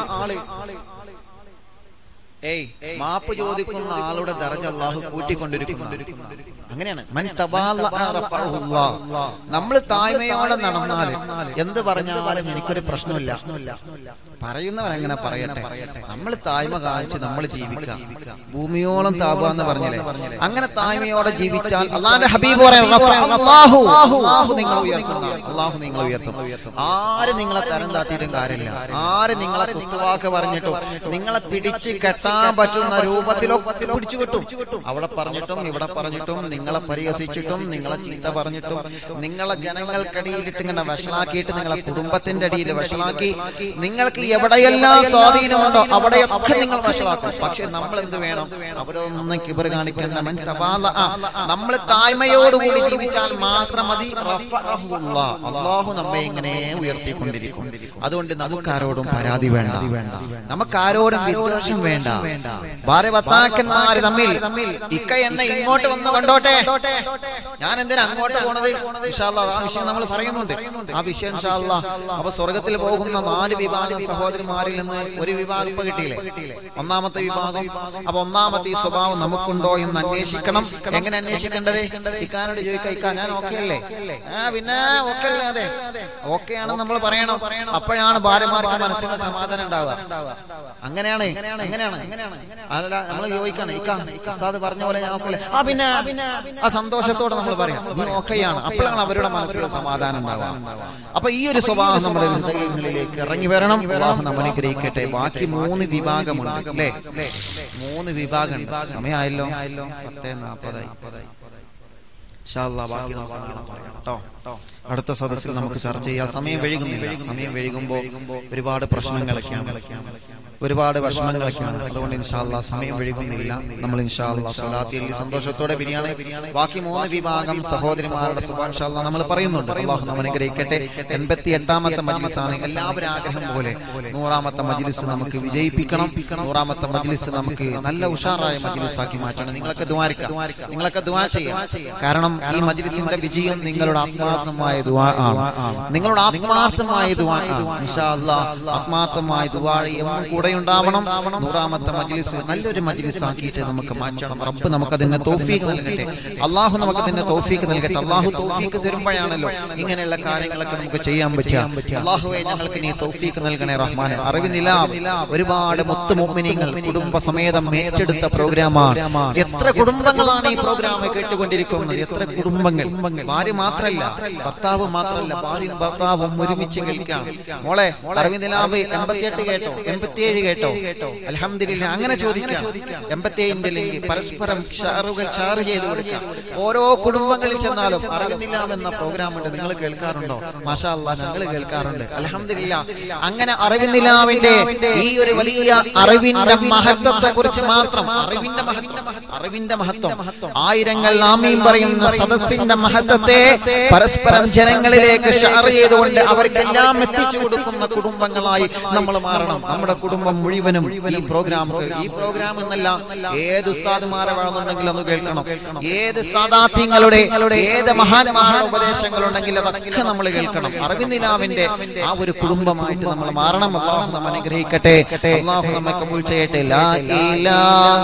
ഏയ് മാപ്പ് ചോദിക്കുന്ന ആളുടെ ദർജ അള്ളാഹു കൂട്ടിക്കൊണ്ടിരിക്കുന്നു അങ്ങനെയാണ് മൻ തബാല്ലഅ റഫഅഹുല്ലാഹ്. നമ്മൾ താഴ്മയോടെ നടന്നാല് എന്ത് പറഞ്ഞാലും എനിക്കൊരു പ്രശ്നമില്ല പറയുന്നവൻ അങ്ങനെ പറയട്ടെ നമ്മൾ താഴ്മ കാണിച്ച് നമ്മൾ ജീവിക്കാം ഭൂമിയോളം താപ എന്ന് പറഞ്ഞില്ലേ അങ്ങനെ താഴ്മയോടെ ജീവിച്ചാൽ അള്ളാന്റെ ഹബീബ് പറയാം അള്ളാഹു അള്ളാഹു നിങ്ങൾ ഉയർത്തുന്ന അള്ളാഹു നിങ്ങൾ ഉയർത്തും ആര് നിങ്ങളെ തരം താത്തിയിട്ടും കാര്യമില്ല ആര് നിങ്ങളെ കുത്തുവാക്ക് പറഞ്ഞിട്ടും നിങ്ങളെ പിടിച്ച് കെട്ടാൻ പറ്റുന്ന രൂപത്തിലൊക്കെ പിടിച്ചു കിട്ടും അവിടെ പറഞ്ഞിട്ടും ഇവിടെ പറഞ്ഞിട്ടും നിങ്ങളെ പരിഹസിച്ചിട്ടും നിങ്ങളെ ചീത്ത പറഞ്ഞിട്ടും നിങ്ങളെ ജനങ്ങൾക്കടിയിലിട്ട് ഇങ്ങനെ വഷളാക്കിയിട്ട് നിങ്ങളെ കുടുംബത്തിന്റെ അടിയിൽ വഷളാക്കി നിങ്ങൾക്ക് എവിടെയെല്ലാം സ്വാധീനമുണ്ടോ അവിടെയൊക്കെ നിങ്ങൾ വഷളാക്കും പക്ഷെ നമ്മൾ എന്ത് വേണം അവരൊന്നും കിബർ കാണിക്കേണ്ട മൻ തവാല നമ്മൾ താഴ്മയോടുകൂടി ജീവിച്ചാൽ മാത്രം മതി റഫഅഹുല്ലാ. അള്ളാഹു നമ്മെ ഇങ്ങനെ ഉയർത്തിക്കൊണ്ടിരിക്കും അതുകൊണ്ട് നമുക്കാരോടും പരാതി വേണ്ട നമുക്കാരോടും വിദ്വേഷം വേണ്ട ഭാര്യ ഭർത്താക്കന്മാര് തമ്മിൽ ഇക്ക എന്നെ ഇങ്ങോട്ട് വന്ന് കണ്ടോട്ടെ ഞാൻ എന്തിനാ അങ്ങോട്ട് പോണത് ഇൻഷാല്ലാ, ആ വിഷയം നമ്മൾ പറയുന്നുണ്ട് ആ വിഷയം ഇൻഷാല്ലാ. അപ്പൊ സ്വർഗത്തിൽ പോകുന്ന നാല് വിഭാഗം സഹോദരിമാരിൽ നിന്ന് ഒരു വിഭാഗം ഇപ്പൊ കിട്ടിയില്ലേ ഒന്നാമത്തെ വിഭാഗം അപ്പൊ ഒന്നാമത്തെ ഈ സ്വഭാവം നമുക്കുണ്ടോ എന്ന് അന്വേഷിക്കണം എങ്ങനെ അന്വേഷിക്കേണ്ടത് ഇക്കാനോട് ചോദിക്കാം ഇക്ക ഞാൻ ഓക്കെ അല്ലേ ആ പിന്നെ ഓക്കെ അല്ലേ അതെ ഓക്കെ ആണെന്ന് നമ്മൾ പറയണം അപ്പോഴാണ് ഭാര്യമാർക്ക് മനസ്സിന് സമാധാനം ഉണ്ടാവുക അങ്ങനെയാണ് അങ്ങനെയാണ് അല്ല നമ്മൾ ചോദിക്കാണ് ഇക്ക ഉസ്താദ് പറഞ്ഞ പോലെ ഞാൻ ഓക്കെ ആ പിന്നെ ആ സന്തോഷത്തോടെ നമ്മൾ പറയാം നീ ഓക്കെയാണ് അപ്പോഴാണ് അവരുടെ മനസ്സിൽ സമാധാനം ഉണ്ടാവുക അപ്പൊ ഈ ഒരു സ്വഭാവം നമ്മുടെ ഹൃദയങ്ങളിലേക്ക് ഇറങ്ങി വരണം അള്ളാഹു നമ്മൾ അനുഗ്രഹിക്കട്ടെ ബാക്കി മൂന്ന് വിഭാഗമുണ്ട് അല്ലേ മൂന്ന് വിഭാഗമുണ്ട് സമയമായല്ലോ പത്തേ നാപ്പതായി ഇൻഷാ അല്ലാ, ബാക്കി നമുക്ക് നാളെ പറയാം കേട്ടോ അടുത്ത സദസ്സിൽ നമുക്ക് ചർച്ച ചെയ്യാം സമയം വൈകുന്നില്ല സമയം വൈകുമ്പോ ഒരുപാട് പ്രശ്നങ്ങളൊക്കെയാണ് ഒരുപാട് വിഷമങ്ങളൊക്കെയാണ് അതുകൊണ്ട് ഇൻഷാല്ല സമയം വൈകുന്നില്ല നമ്മൾ ഇൻഷാല്ല സ്വലാത്തിൽ സന്തോഷത്തോടെ ബിരിയാണി ബാക്കി മൂന്ന് വിഭാഗം സഹോദരിമാരുടെ സുഭാൻഷാല്ല നമ്മൾ പറയുന്നുണ്ട് അള്ളാഹു നമ്മൾ അനുഗ്രഹിക്കട്ടെ എൺപത്തി എട്ടാമത്തെ മജ്ലിസാണ് എല്ലാവരും ആഗ്രഹം പോലെ നൂറാമത്തെ മജ്ലിസ് നമുക്ക് വിജയിപ്പിക്കണം നൂറാമത്തെ മജ്ലിസ് നമുക്ക് നല്ല ഉഷാറായ മജ്ലിസാക്കി മാറ്റണം നിങ്ങളൊക്കെ ദ്വാരിക്കാം നിങ്ങളൊക്കെ ദ്വാ ചെയ്യാം കാരണം ഈ മജ്ലിസിന്റെ വിജയം നിങ്ങളുടെ ആത്മാർത്ഥമായ ദുആ ആണ് നിങ്ങളുടെ ആത്മാർത്ഥമായ ദുആ ആണ് ഇൻഷാ അല്ലാഹ് ആത്മാർത്ഥമായ ദുആ എന്നും കൂടെ ഉണ്ടാവണം നൂറാമത്തെ മജ്ലിസ് നല്ലൊരു മജ്ലിസ് ആക്കിയിട്ട് നമുക്ക് മാറ്റണം റബ്ബ് നമുക്ക് അതിന്റെ തൗഫീഖ് നൽകട്ടെ അള്ളാഹു നമുക്ക് അതിന്റെ തൗഫീഖ് നൽകട്ടെ അള്ളാഹു തൗഫീഖ് തരുമ്പോഴാണല്ലോ ഇങ്ങനെയുള്ള കാര്യങ്ങളൊക്കെ നമുക്ക് ചെയ്യാൻ പറ്റുക അള്ളാഹുവെ ഞങ്ങൾക്ക് നീ തൗഫീഖ് നൽകണേ റഹ്മാനെ അറിവിനില്ല ഒരുപാട് മുത്തുമൊമ്മിനിങ്ങൾ കുടുംബസമേതം ഏറ്റെടുത്ത പ്രോഗ്രാമാണ് എത്ര കുടുംബങ്ങളാണ് ഈ പ്രോഗ്രാം കേട്ടുകൊണ്ടിരിക്കുന്നത് എത്ര കുടുംബങ്ങൾ ഭാര്യ മാത്രല്ല ഭർത്താവ് മാത്രല്ല ഭാര്യയും ഭർത്താവും ഒരുമിച്ച് കേൾക്കാം മോളെ അറിവിനിലാവ് എൺപത്തിയെട്ട് കേട്ടോ എൺപത്തിയേഴ് കേട്ടോ അലഹമില്ല അങ്ങനെ ചോദിക്കാം എൺപത്തിയേഴിന്റെ ലിങ്ക് പരസ്പരം ഷാറുകൾ ഷാർ ചെയ്ത് കൊടുക്കാം ഓരോ കുടുംബങ്ങളിൽ ചെന്നാലും അറിവിനിലാവ് എന്ന പ്രോഗ്രാം ഉണ്ട് നിങ്ങൾ കേൾക്കാറുണ്ടോ മാഷാ അല്ലാ ഞങ്ങൾ കേൾക്കാറുണ്ട് അലഹമില്ല അങ്ങനെ അറിവിനിലാവിന്റെ ഈ ഒരു വലിയ അറിവിന്റെ മഹത്വത്തെ കുറിച്ച് മാത്രം അറിവിന്റെ മഹത്വം അറിവിന്റെ മഹത്വം ആയിരങ്ങൾ ആമീൻ പറയുന്ന സദസ്സിന്റെ മഹത്വത്തെ പരസ്പരം ജനങ്ങളിലേക്ക് ഷെയർ ചെയ്തുകൊണ്ട് അവർക്കെല്ലാം എത്തിച്ചു കൊടുക്കുന്ന കുടുംബങ്ങളായി നമ്മൾ മാറണം നമ്മുടെ കുടുംബം മുഴുവനും ഈ പ്രോഗ്രാം ഈ പ്രോഗ്രാം എന്നല്ല ഏത് ഉസ്താദുമാരെ വേണമെന്നുണ്ടെങ്കിൽ അത് കേൾക്കണം ഏത് സാദാത്യങ്ങളുടെ ഏത് മഹാന്മാരുടെ ഉപദേശങ്ങൾ ഉണ്ടെങ്കിൽ അതൊക്കെ നമ്മൾ കേൾക്കണം അറിവിനിലാവിന്റെ ആ ഒരു കുടുംബമായിട്ട് നമ്മൾ മാറണം അള്ളാഹു നമ്മെ അനുഗ്രഹിക്കട്ടെ അള്ളാഹു നമ്മെ കബൂൽ ചെയ്യട്ടെ ലാ ഇലാഹ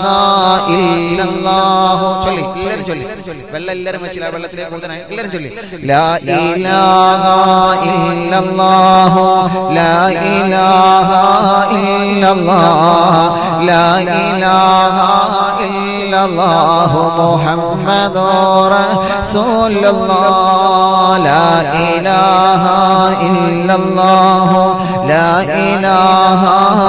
ഇല്ലല്ലാഹു ചൊല്ലി എല്ലാവരും ചൊല്ലി വെള്ളം എല്ലാവരും വെച്ചില്ല വെള്ളത്തിലേക്ക് ഊതനായി എല്ലാവരും ചൊല്ലി ലാ ഇലാഹ ഇല്ലല്ലാഹു ലാ ഇലാഹ ഇല്ലല്ലാഹ് ലാ ഇലാഹ ഇല്ല ഇല്ലല്ലാഹു മുഹമ്മദുർ റസൂലുള്ളാഹ് ലാ ഇലാഹ ഇല്ലല്ലാഹു ലാ ഇലാഹ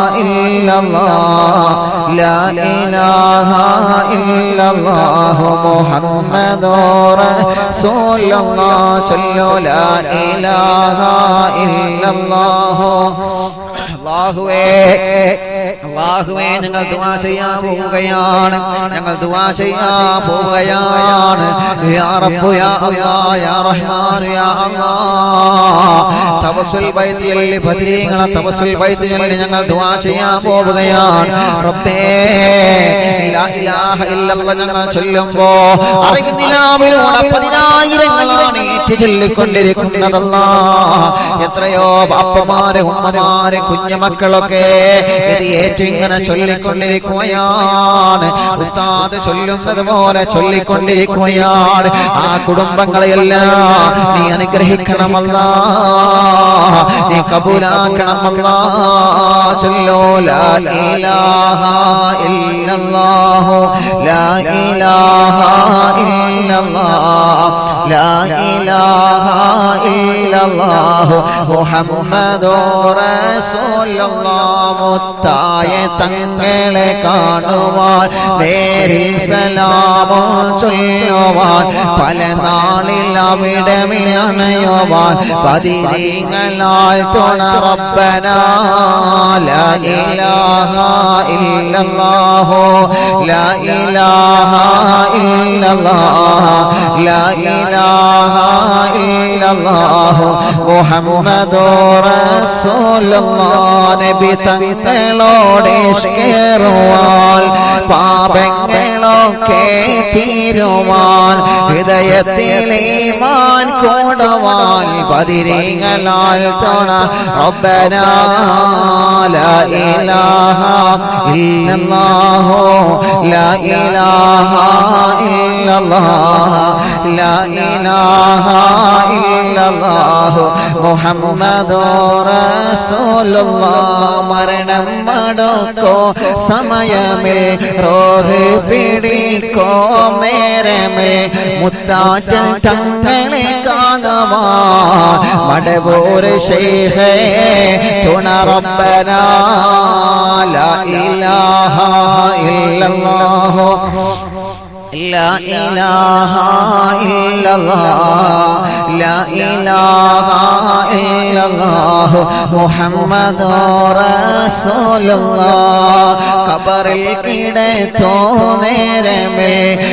ഇല്ലല്ലാഹ് ലാ ഇലാഹ ഇല്ലല്ലാഹു മുഹമ്മദുർ റസൂലുള്ളാഹ് ചൊല്ലു ലാ ഇലാഹ ഇല്ലല്ലാഹു അല്ലാഹുവേ അള്ളാഹുവേ ഞങ്ങൾ ദുആ ചെയ്യാൻ പോവുകയാണ് ഞങ്ങൾ ദുആ ചെയ്യാൻ പോവുകയാണ് യാ റബ്ബു യാ അല്ലാഹ് യാ റഹ്മാൻ യാ അല്ലാഹ് തവസ്സുൽ ബൈത്തിൽ ബദരീങ്ങളെ തവസ്സുൽ ബൈത്തിൽ ഞങ്ങൾ ദുആ ചെയ്യാൻ പോവുകയാണ് റബ്ബേ ലാ ഇലാഹ ഇല്ലല്ലാഹ് ഞങ്ങൾ ചൊല്ലുമ്പോ അറിവിനിലാവിലൂടെ പതിനായിരങ്ങളാണ് ഏറ്റു ചൊല്ലിക്കൊണ്ടിരിക്കുന്നതല്ലാ എത്രയോ ബാപ്പമാര് ഉമ്മമാര് കുഞ്ഞുമക്കളൊക്കെ ഇത് ഏറ്റു ഇങ്ങനെ ചൊല്ലിക്കൊണ്ടിരിക്കുകയാണ് ഉസ്താദ് ചൊല്ലുന്നത് പോലെ ചൊല്ലിക്കൊണ്ടിരിക്കുകയാണ് ആ കുടുംബങ്ങളെയെല്ലാം നീ അനുഗ്രഹിക്കണമല്ല നീ കബൂലാക്കണമല്ല ചൊല്ലോ ലാ ഇലാഹ ഇല്ലല്ലാഹു ലാ ഇലാഹ ഇല്ലല്ലാഹ് ലാ ഇലാഹ ഇല്ലല്ലാഹു മുഹമ്മദുർ റസൂലുള്ളാഹ് മുത്തായ തങ്ങളെ കാണുവാൻ നേരിൽ സലാമോ ചൊല്ലുവാൻ പല നാളിൽ അവിടെ അണയുവാൻ പതിരീങ്ങളാൽ തുണ റബ്ബന ലാ ഇലാഹ ഇല്ലല്ലാഹു ലാ ഇലാഹ ഇല്ലല്ലാഹ് ലാ ഇലാഹ ഇല്ലല്ലാഹു മുഹമ്മദുർ റസൂലുള്ളാഹ് നബി തങ്ങളോട് ഇഷ്കേറുവാൻ പാപങ്ങളൊക്കെ തീരുവാൻ ഹൃദയത്തിൽ ഈമാൻ കൂടുവാൻ പതിരീങ്ങളാൽ തുണ റബ്ബന ലാ ഇലാഹ ഇല്ലല്ലാഹു ലാ ഇലാഹ ഇല്ലല്ലാഹ് ലാ ഇലാഹ ഇല്ലല്ലാഹു മുഹമ്മദുർ റസൂലുള്ളാഹ് മരണം മടക്കോ സമയമിൽ റോഹ് പിടിക്കോ നേരമിൽ മുത്താറ്റ തങ്ങളെ കാണുവാ മടവൂർ ശൈഖേ തുണ റബ്ബന ലാ ഇലാഹ ഇല്ലല്ലാഹു لا إله إلا الله لا إله إلا الله محمد رسول الله കബറിൽ കിടത്തോ നേരമേ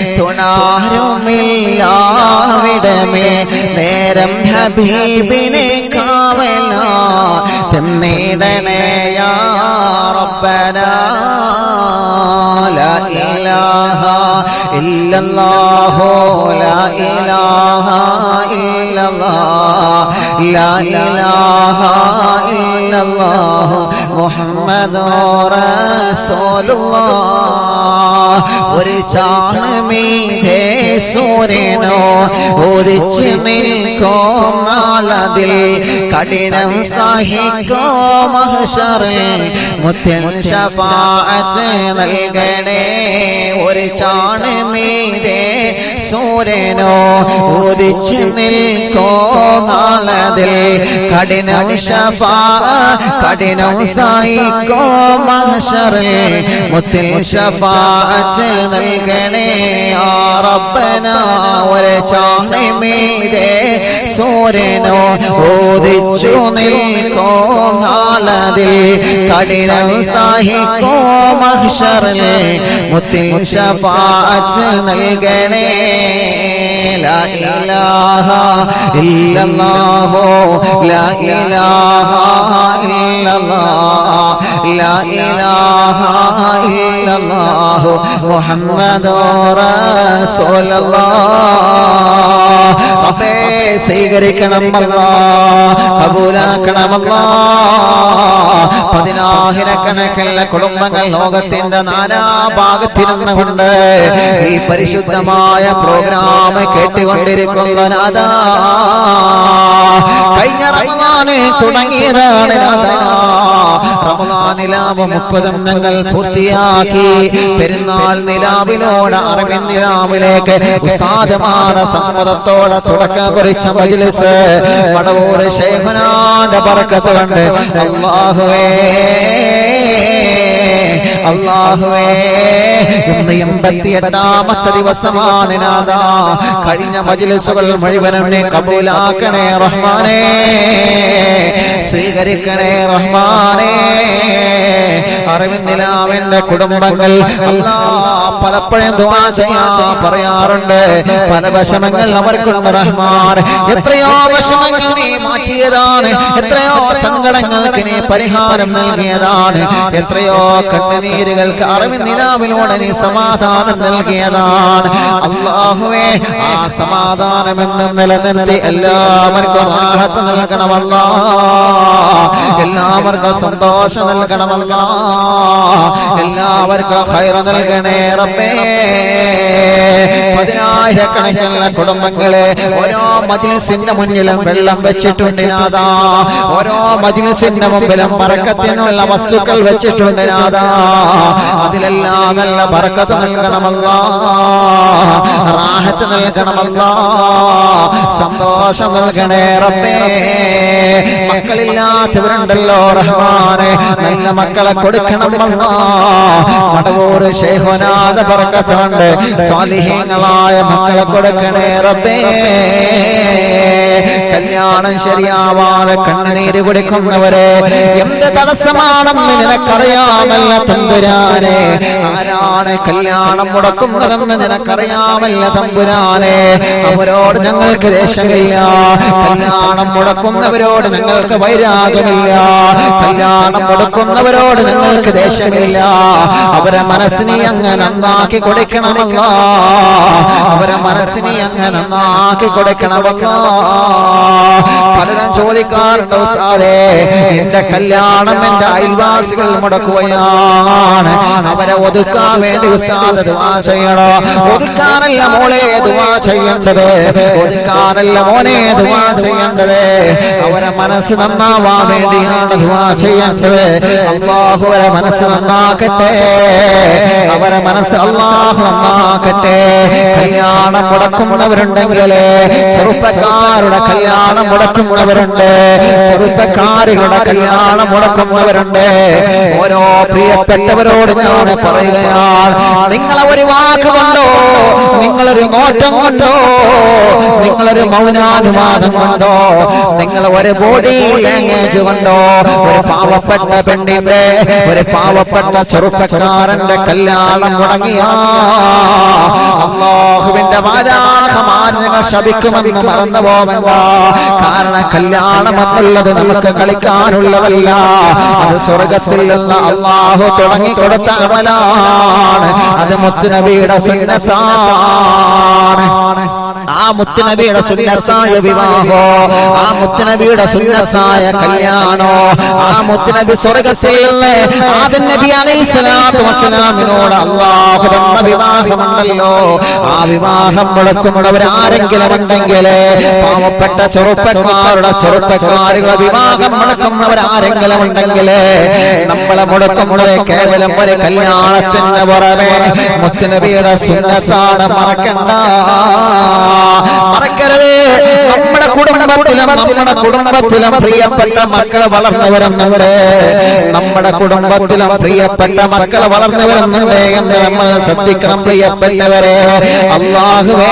തുണാരുമില്ലാവിടമേ നേരം ഹബീബിനെ കാവല തിന്നിടണയാ റബ്ബന لا إله إلا الله لا إله إلا الله لا إله إلا الله محمد رسول الله ഒരു ചാണമീതേ സൂര്യനോ ഉദിച്ചു നിൽക്കോ നാളതിൽ കഠിനം സഹിക്കോ മഹഷറിൽ മുത്തൻ ഷഫാഅത്ത് നൽകണേ ഒരു ചാണമീതേ സൂര്യനോ ഉദിച്ചു നിൽക്കോ നാളതിൽ കഠിനം ഷഫാ കഠിനം സഹിക്കോ മഹഷറിൽ മുത്തിൽ ഷഫാഅത്ത് നൽകണേ ആ റബ്ബന ഒരു ചാണമീതേ സൂര്യനോ ഓദിച്ചു നിൽക്കോ നാളതിൽ കഠിനം സഹിക്കോ മഹ്ഷറിലെ മുത്തിൽ ഷഫാഅത്ത് നൽകണേ ലാ ഇലാഹ ഇല്ലല്ലാഹു ലാ ഇലാഹ ഇല്ലല്ലാഹ് ലാ ഇലാഹ ഇല്ലല്ലാഹു മുഹമ്മദുർ റസൂലുള്ളാഹ് റബ്ബേ സ്വീകരിക്കണം അല്ലാ കബൂലാക്കണം അല്ലാ പതിനായിരക്കണക്കിനുള്ള കുടുംബങ്ങൾ ലോകത്തിന്റെ നാനാ ഭാഗത്തിരുന്ന് കൊണ്ട് ഈ പരിശുദ്ധമായ പ്രോഗ്രാം കേട്ടുകൊണ്ടിരിക്കുന്ന നാദാ കഴിഞ്ഞ റമദാന് തുടങ്ങിയതാണ് നാദാ റമദാൻ നിലാവ് മുപ്പതും ഞങ്ങൾ പൂർത്തിയാക്കി പെരുന്നാൾ നിലാവിനോട് അറിവിൻ നിലാവിലേക്ക് ഉസ്താദമാന സമ്മതത്തോടെ തുടക്കം കുറിച്ച മജ്ലിസ് മടവൂർ ശേഖനാന്റെ പറക്കത്ത് കൊണ്ട് അള്ളാഹുവേ അള്ളാഹുവേ ഇന്ന് എൺപത്തി എട്ടാമത്തെ ദിവസമാണ് നാഥ കഴിഞ്ഞ മജിലിസുകൾ മുഴുവനും നീ കബൂലാക്കണേ റഹ്മാനേ സ്വീകരിക്കണേ റഹ്മാനേ അറിവിന്ദിലാവിന്റെ കുടുംബങ്ങൾ അല്ലാ പലപ്പോഴും ദുആ ചെയ്യാ പറയാറുണ്ട് പല വിഷമങ്ങൾ അവർക്കുണ്ട് റഹ്മാൻ എത്രയോ വിഷമങ്ങൾ നീ മാറ്റിയതാണ് എത്രയോ സങ്കടങ്ങൾക്ക് നീ പരിഹാരം നൽകിയതാണ് എത്രയോ കണ്ണുനീരുകൾക്ക് അറിവിൻ നിലാവിലൂടെ നീ സമാധാനം നൽകിയതാണ് അള്ളാഹുവേ ആ സമാധാനം എന്നും നിലനിർത്തി എല്ലാവർക്കും റാഹത്ത് നൽകണമല്ല എല്ലാവർക്കും സന്തോഷം നൽകണമല്ല എല്ലാവർക്കും ഹൈറ നൽകണേ റബ്ബേ പതിനായിരക്കണക്കിനുള്ള കുടുംബങ്ങളെ ഓരോ മജിലിസിന്റെ മുന്നിലും വെള്ളം വെച്ചിട്ടുണ്ട് നാഥാ ഓരോ മജിലിസിന്റെ മുമ്പിലും പറക്കത്തിനുള്ള വസ്തുക്കൾ വെച്ചിട്ടുണ്ട് നാഥാ അതിലെല്ലാം നല്ല പറക്കത്ത് നൽകണമല്ല റാഹത്ത് നൽകണമല്ല സന്തോഷം നൽകണേ റബ്ബേ മക്കളില്ലാത്തവരുണ്ടല്ലോ റഹ്മാനെ നല്ല മക്കളെ കൊടുക്കണമല്ല മടവൂർ ശേഖനാഥ പറക്കത്തുണ്ട് സ്വാലിഹീങ്ങളായ മക്കളെ കൊടുക്കണേ റബ്ബേ കല്യാണം ശരിയാവാതെ കണ്ണുനീര് കുടിക്കുന്നവരെ എന്ത് തടസ്സമാണെന്ന് നിനക്കറിയാമല്ല തമ്പുരാനെ ആരാണ് കല്യാണം മുടക്കുന്നതെന്ന് നിനക്കറിയാമല്ല തമ്പുരാനെ അവരോട് ഞങ്ങൾക്ക് ദേഷ്യമില്ല കല്യാണം മുടക്കുന്നവരോട് ഞങ്ങൾക്ക് വൈരാഗമില്ല കല്യാണം മുടക്കുന്നവരോട് ഞങ്ങൾക്ക് ദേഷ്യമില്ല അവരെ മനസ്സിനെ അങ്ങ് നന്നാക്കി കൊടുക്കണമല്ല അവരെ മനസ്സിനെ അങ്ങ് നന്നാക്കി കൊടുക്കണമല്ല പലരും ചോദിക്കാറുണ്ട് ഉസ്താദേ എന്റെ കല്യാണം എന്റെ അയൽവാസികൾ മുടക്കുകയാണ് അവരെ ഒതുക്കാൻ വേണ്ടി ഉസ്താദ് ദുആ ചെയ്യണോ ഒതുക്കാനല്ല മോളെ ദുആ ചെയ്യേണ്ടത് ഒതുക്കാനല്ല മോനെ ദുആ ചെയ്യേണ്ടത് അവരെ മനസ്സ് നന്നാവാൻ വേണ്ടിയാണ് ദുആ ചെയ്യേണ്ടത് അള്ളാഹു അവരെ മനസ്സ് നന്നാക്കട്ടെ അവരെ മനസ്സ് അള്ളാഹു നന്നാക്കട്ടെ കല്യാണം മുടക്കുന്നവരുണ്ടെങ്കിൽ ചെറുപ്പക്കാരുടെ കല്യാണം മുടക്കുന്നവരുണ്ട് ചെറുപ്പക്കാരികളുടെ കല്യാണം മുടക്കുന്നവരുണ്ട് ഓരോ പ്രിയപ്പെട്ടവരോട് ഞാൻ പറയുകയാണ് നിങ്ങളെ ഒരു വാക്ക് കൊണ്ടോ നിങ്ങളൊരു നോട്ടം കൊണ്ടോ നിങ്ങളൊരു മൗനാനുവാദം കൊണ്ടോ നിങ്ങൾ ഒരു ബോഡി ലാംഗ്വേജ് കൊണ്ടോ ഒരു പാവപ്പെട്ട പെണ്ണിന്റെ ഒരു പാവപ്പെട്ട ചെറുപ്പക്കാരന്റെ കല്യാണം മുടങ്ങിയ അള്ളാഹുവിന്റെ വാരാഹമാന്യങ്ങൾ ശപിക്കുമെന്ന് മറന്നു പോവണ്ട കാരണം കല്യാണം എന്നുള്ളത് നമുക്ക് കളിക്കാനുള്ളതല്ല അത് സ്വർഗത്തിൽ നിന്ന് അള്ളാഹു തുടങ്ങി കൊടുത്ത അമലാണ് അത് മുത്തുനബിയുടെ സുന്നത്താണ് ആ മുത്തുനബിയുടെ സുന്നത്തായ വിവാഹോ ആ മുത്തുനബിയുടെ സുന്നത്തായ കല്യാണോ ആ മുത്തുനബി സ്വർഗത്തിൽ നിന്ന് ആദൻ നബി അലൈഹി സ്വലാത്തു വസ്സലാമിനോട് അള്ളാഹു തന്ന വിവാഹമുണ്ടല്ലോ ആ വിവാഹം മുടക്കുന്നവർ ആരെങ്കിലും ഉണ്ടെങ്കിൽ പാവപ്പെട്ട ചെറുപ്പക്കാരുടെ ചെറുപ്പക്കാരുടെ വിവാഹം മുടക്കുന്നവർ ആരെങ്കിലും ഉണ്ടെങ്കിൽ നമ്മളെ മുടക്കുന്നത് കേവലം ഒരു കല്യാണത്തിന് പുറമെ മുത്തുനബിയുടെ സുന്നത്താണ് മറക്കണ്ട മറക്കരുത് നമ്മുടെ കുടുംബത്തിലും നമ്മുടെ കുടുംബത്തിലും പ്രിയപ്പെട്ട മക്കളെ വളർന്നു വരുന്നുണ്ട് നമ്മുടെ കുടുംബത്തിലും പ്രിയപ്പെട്ട മക്കളെ വളർന്നു വരുന്നുണ്ട് എന്ന് നമ്മൾ ശ്രദ്ധിക്കണം പ്രിയപ്പെട്ടവരെ അള്ളാഹുവേ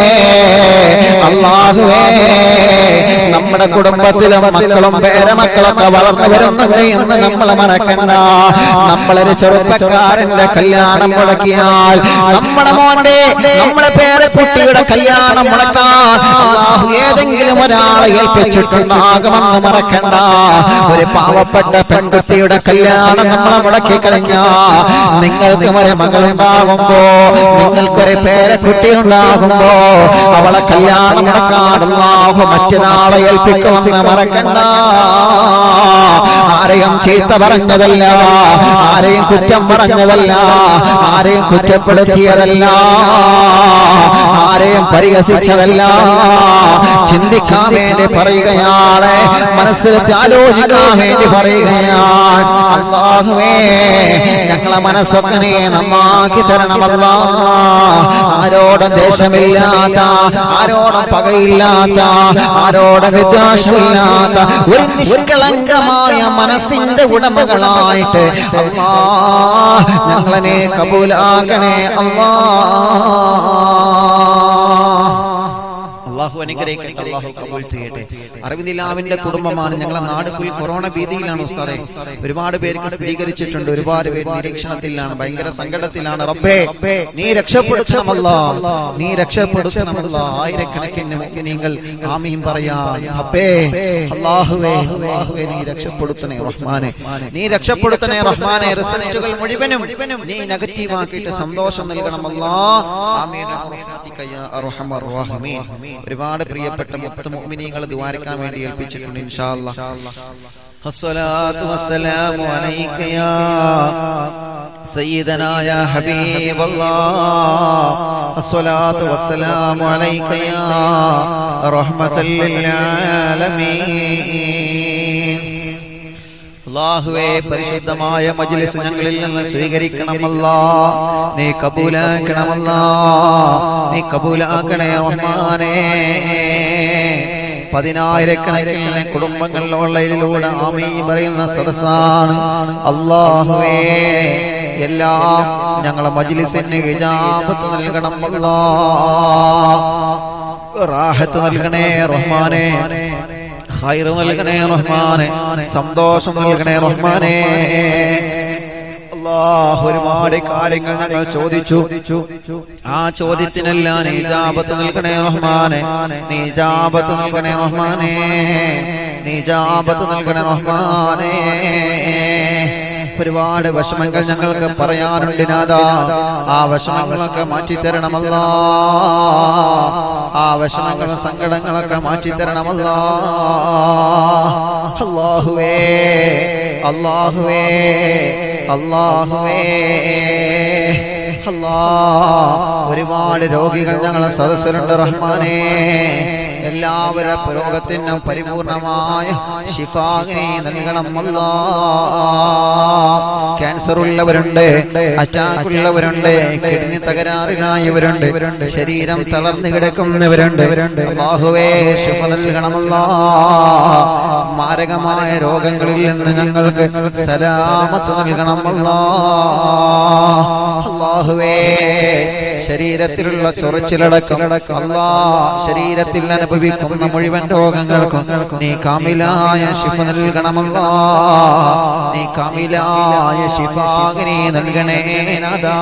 അള്ളാഹുവേ നമ്മുടെ കുടുംബത്തിലും മക്കളും പേരമക്കളൊക്കെ വളർന്നു വരുന്നുണ്ട് എന്ന് നമ്മൾ മറക്കണ്ട നമ്മളൊരു ചെറുപ്പക്കാരന്റെ കല്യാണം മുടക്കിയാൽ നമ്മുടെ മോന്റെ നമ്മുടെ പേരക്കുട്ടിയുടെ കല്യാണം മുടക്കാൻ അള്ളാഹു ഏതെങ്കിലും ഒരാളെ ഏൽപ്പിച്ചിട്ടുണ്ടാകുമെന്ന് മറക്കണ്ട ഒരു പാവപ്പെട്ട പെൺകുട്ടിയുടെ കല്യാണം നമ്മളെ മുടക്കി കഴിഞ്ഞ നിങ്ങൾക്ക് ഒരു മകളുണ്ടാകുമ്പോ നിങ്ങൾക്കൊരു പേരക്കുട്ടി ഉണ്ടാകുമ്പോ അവളെ കല്യാണം മുടക്കാൻ അള്ളാഹു മറ്റൊരാളെ ഏൽപ്പിക്കുമെന്ന് മറക്കണ്ട ആരെയും ചീത്ത പറഞ്ഞതല്ല ആരെയും കുറ്റം പറഞ്ഞതല്ല ആരെയും കുറ്റപ്പെടുത്തിയതല്ല ആരെയും പരിഹസിച്ചതല്ല ചിന്തിക്കാൻ വേണ്ടി പറയുകയാണ് മനസ്സിലെത്തി ആലോചിക്കാൻ വേണ്ടി പറയുകയാണ് അള്ളാഹുവേ ഞങ്ങളെ മനസ്സൊക്കെ നീ നന്നാക്കി തരണമല്ല ആരോടും ദേഷ്യമില്ലാത്ത ആരോടും പകയില്ലാത്ത ആരോടും വിദ്വേഷമില്ലാത്ത ഒരു നിഷ്കളങ്കമായ മനസ്സിന്റെ ഉടമകളായിട്ട് അല്ലാ ഞങ്ങളെ കബൂലാക്കണേ അല്ലാ
അള്ളാഹു അനുഗ്രഹിക്കട്ടെ അള്ളാഹു കബൂൽ ചെയ്യട്ടെ അറിവിന്ദിലാവിന്റെ കുടുംബമാണ് ഞങ്ങളെ നാട് ഫുൾ കൊറോണ ഭീതിയിലാണ് ഉസ്താദെ ഒരുപാട് പേർക്ക് സ്ഥിരീകരിച്ചിട്ടുണ്ട് ഒരുപാട് പേര് നിരീക്ഷണത്തിലാണ് ഭയങ്കര സങ്കടത്തിലാണ് റബ്ബേ നീ രക്ഷപ്പെടുത്തണമല്ല നീ രക്ഷപ്പെടുത്തണമല്ല ആയിരക്കണക്കിന് മുഖ്യനീങ്ങൾ ആമീൻ പറയാ റബ്ബേ അള്ളാഹുവേ അള്ളാഹുവേ നീ രക്ഷപ്പെടുത്തണേ റഹ്മാനെ നീ രക്ഷപ്പെടുത്തണേ റഹ്മാനെ റിസൾട്ടുകൾ മുഴുവനും നീ നെഗറ്റീവ് ആക്കിയിട്ട് സന്തോഷം നൽകണമല്ലാ ആമീൻ റഹ്മത്തിക യാ അർഹമർ റഹീമീൻ ഒരുപാട് പ്രിയപ്പെട്ട മുത്ത് മുഅ്മിനീങ്ങൾ ദുആരക്കാൻ വേണ്ടി ഏൽപ്പിച്ചിട്ടുണ്ട് ഇൻഷാ അല്ലാഹ് അസ്സലാത്തു വസ്സലാമു അലൈക യാ സയ്യിദനാ യാ ഹബീബല്ലാഹ് അസ്സലാത്തു വസ്സലാമു അലൈക യാ റഹ്മത്തൽ ലിൽ ആലമീൻ അള്ളാഹുവേ പരിശുദ്ധമായ മജ്ലിസ് ഞങ്ങളിൽ നിന്ന് സ്വീകരിക്കണമല്ല നീ കബൂലാക്കണമല്ല നീ കബൂലാക്കണേ റഹ്മാനേ പതിനായിരക്കണക്കിന് കുടുംബങ്ങൾ ഓൺലൈനിലൂടെ ആമീ പറയുന്ന സദസ്സാണ് അള്ളാഹുവേ എല്ലാം ഞങ്ങളെ മജ്ലിസിന് ഹിജാബത്ത് നൽകണം അല്ലാ റാഹത്ത് നൽകണേ റഹ്മാനേ ഖൈർ നൽകണേ റഹ്മാനെ സന്തോഷം നൽകണേ റഹ്മാനെ അല്ലാഹ് ഒരുപാട് കാര്യങ്ങൾ ഞങ്ങൾ ചോദിച്ചു ആ ചോദ്യത്തിനെല്ലാം നീജാബത്ത് നൽകണേ റഹ്മാനെ നീജാബത്ത് നൽകണേ റഹ്മാനെ നീജാബത്ത് നൽകണേ റഹ്മാനെ ഒരുപാട് വിഷമങ്ങൾ ഞങ്ങൾക്ക് പറയാനുണ്ട് നാദാ ആ വിഷമങ്ങളൊക്കെ മാറ്റിത്തരണമല്ല ആ വിഷമങ്ങളും സങ്കടങ്ങളൊക്കെ മാറ്റിത്തരണമല്ല അള്ളാഹുവേ അള്ളാഹുവേ അള്ളാഹുവേ അല്ലാ ഒരുപാട് രോഗികൾ ഞങ്ങളെ സദസ്സിലുണ്ട് റഹ്മാനേ എല്ലാവരുടെ രോഗത്തിനും പരിപൂർണമായ ശിഫാഗിനെ നൽകണം അല്ലാ ക്യാൻസർ ഉള്ളവരുണ്ട് അറ്റാക്ക് ഉള്ളവരുണ്ട് കിഡ്നി തകരാറിലായവരുണ്ട് ശരീരം തളർന്നു കിടക്കുന്നവരുണ്ട് അള്ളാഹുവേ ശിഫ നൽകണമല്ലാ മാരകമായ രോഗങ്ങളിൽ നിന്ന് ഞങ്ങൾക്ക് സലാമത്ത് നൽകണമല്ലാ അള്ളാഹുവേ ശരീരത്തിലുള്ള ചൊറിച്ചിലടക്കം അല്ലാ ശരീരത്തിൽ അനുഭവിക്കുന്ന മുഴുവൻ രോഗങ്ങൾക്കും നീ കാമിലായ ശിഫ നൽകണമല്ലാ നീ കാമിലായ ശിഫാഗിനി നൽകണേ നാദാ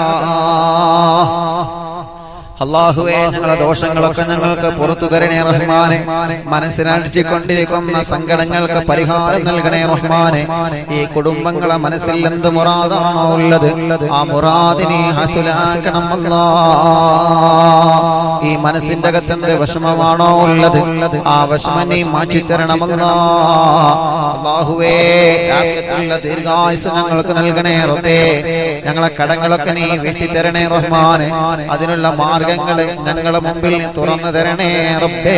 അള്ളാഹുവേ ഞങ്ങളെ ദോഷങ്ങളൊക്കെ ഞങ്ങൾക്ക് പുറത്തു തരണേ റഹ്മാനെ മനസ്സിനടിച്ചുകൊണ്ടിരിക്കുന്ന സങ്കടങ്ങൾക്ക് പരിഹാരം നൽകണേ റഹ്മാനെ ഈ കുടുംബങ്ങളെ മനസ്സിൽ എന്ത് മുറാദാണോ ഉള്ളത് ആ മുറാദിനെ ഹസുലാക്കണം അല്ലാ ഈ മനസ്സിന്റെ അകത്ത് എന്ത് വിഷമമാണോ ഉള്ളത് ആ വിഷമം നീ മാറ്റിത്തരണമല്ലാ അള്ളാഹുവേ ആഫിയത്തുള്ള ദീർഘായുസ് ഞങ്ങൾക്ക് നൽകണേ റബ്ബേ ഞങ്ങളെ കടങ്ങളൊക്കെ നീ വീട്ടിത്തരണേ റഹ്മാനെ അതിനുള്ള മാർഗങ്ങള് ഞങ്ങളെ മുമ്പിൽ നീ തുറന്നു തരണേ റബ്ബേ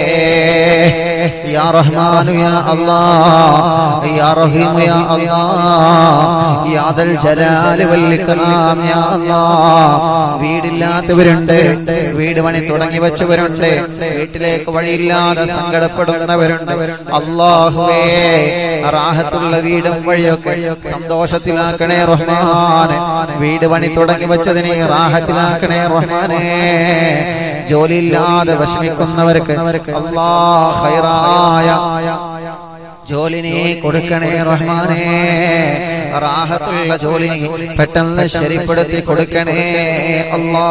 യാ റഹ്മാനു യാ അല്ലാ യാ റഹീമു യാ അല്ലാ യാ ദൽ ജലാലി വൽ ഇക്റാം യാ അല്ലാ വീടില്ലാത്തവരുണ്ട് വീട് പണി തുടങ്ങി വെച്ചവരുണ്ട് വീട്ടിലേക്ക് വഴിയില്ലാതെ സങ്കടപ്പെടുന്നവരുണ്ട് അള്ളാഹുവേ റാഹത്തുള്ള വീടും വഴിയൊക്കെ സന്തോഷത്തിലാക്കണേ റഹ്മാനെ വീട് പണി തുടങ്ങി വെച്ചതിനെ റാഹത്തിലാക്കണേ റഹ്മാനെ ജോലിയില്ലാതെ വിഷമിക്കുന്നവർക്ക് അള്ളാ ഹൈറായ ജോലി നീ കൊടുക്കണേ റഹ്മാനേ റാഹത്തുള്ള ജോലി നീ പെട്ടെന്ന് ശരിപ്പെടുത്തി കൊടുക്കണേ അല്ലാ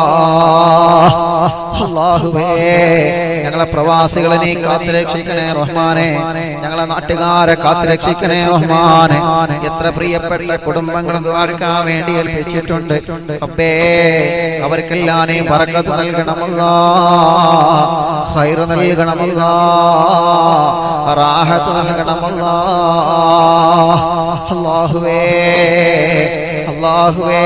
അല്ലാഹുവേ ഞങ്ങളെ പ്രവാസികളെ നീ കാത്തുരക്ഷിക്കണേ റഹ്മാനെ ഞങ്ങളെ നാട്ടുകാരെ കാത്തുരക്ഷിക്കണേ റഹ്മാനെ എത്ര പ്രിയപ്പെട്ട കുടുംബങ്ങൾ ദ്വാരക്കാൻ വേണ്ടി ഏൽപ്പിച്ചിട്ടുണ്ട് അപ്പേ അവർക്കെല്ലാം നീ പറക്കത്ത് നൽകണമല്ലാ ഹൈറ് നൽകണമല്ലാ റാഹത്ത് നൽകണമല്ലാ അല്ലാഹുവേ അല്ലാഹുവേ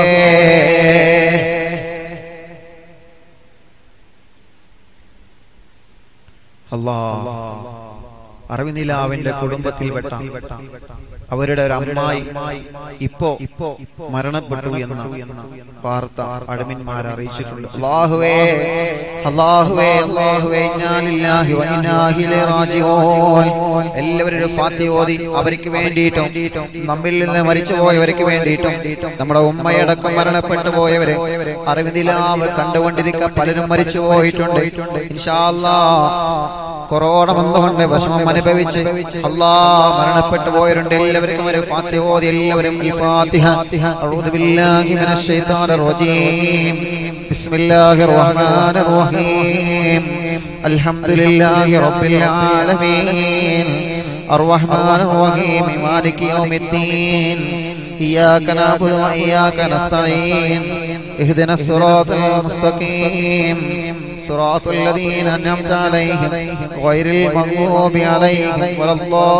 അല്ലാ അറിവിനിലാവിന്റെ കുടുംബത്തിൽപ്പെട്ട അവരുടെ ഒരു അമ്മായി ഇപ്പോ ഇപ്പോ മരണപ്പെട്ടു എന്ന വാർത്ത അടമിന്മാർ അറിയിച്ചിട്ടുണ്ട് അള്ളാഹുവേ അള്ളാഹുവേ അള്ളാഹുവേ ഇന്നാലില്ലാഹി വ ഇന്നാ ഇലൈഹി റാജിഊൻ എല്ലാവരും ഒരു ഫാത്തിഹ ഓതി അവർക്ക് വേണ്ടിയിട്ടും നമ്മിൽ നിന്ന് മരിച്ചുപോയവർക്ക് വേണ്ടിയിട്ടും നമ്മുടെ ഉമ്മയടക്കം മരണപ്പെട്ടു പോയവരെ അറിവിനിലാവ് കണ്ടുകൊണ്ടിരിക്കാൻ പലരും മരിച്ചു പോയിട്ടുണ്ട് ഇൻഷാ അല്ലാഹ് കൊറോണ വന്നുകൊണ്ട് വിഷമം അനുഭവിച്ച് അല്ലാ മരണപ്പെട്ടു പോയവരുണ്ട് എല്ലാവർക്കും ഒരു ഫാത്തിഹ ഓതി എല്ലാവരും ഈ ഫാത്തിഹ അഊദു ബില്ലാഹി മിനശ് ശൈത്താനിർ റജീം ബിസ്മില്ലാഹിർ റഹ്മാനിർ റഹീം അൽഹംദുലില്ലാഹി റബ്ബിൽ ആലമീൻ الرحمن الرحيم مالك يوم الدين إياك نعبد وإياك نستعين اهدنا الصراط المستقيم صراط الذين أنعمت عليهم غير المغضوب عليهم ولا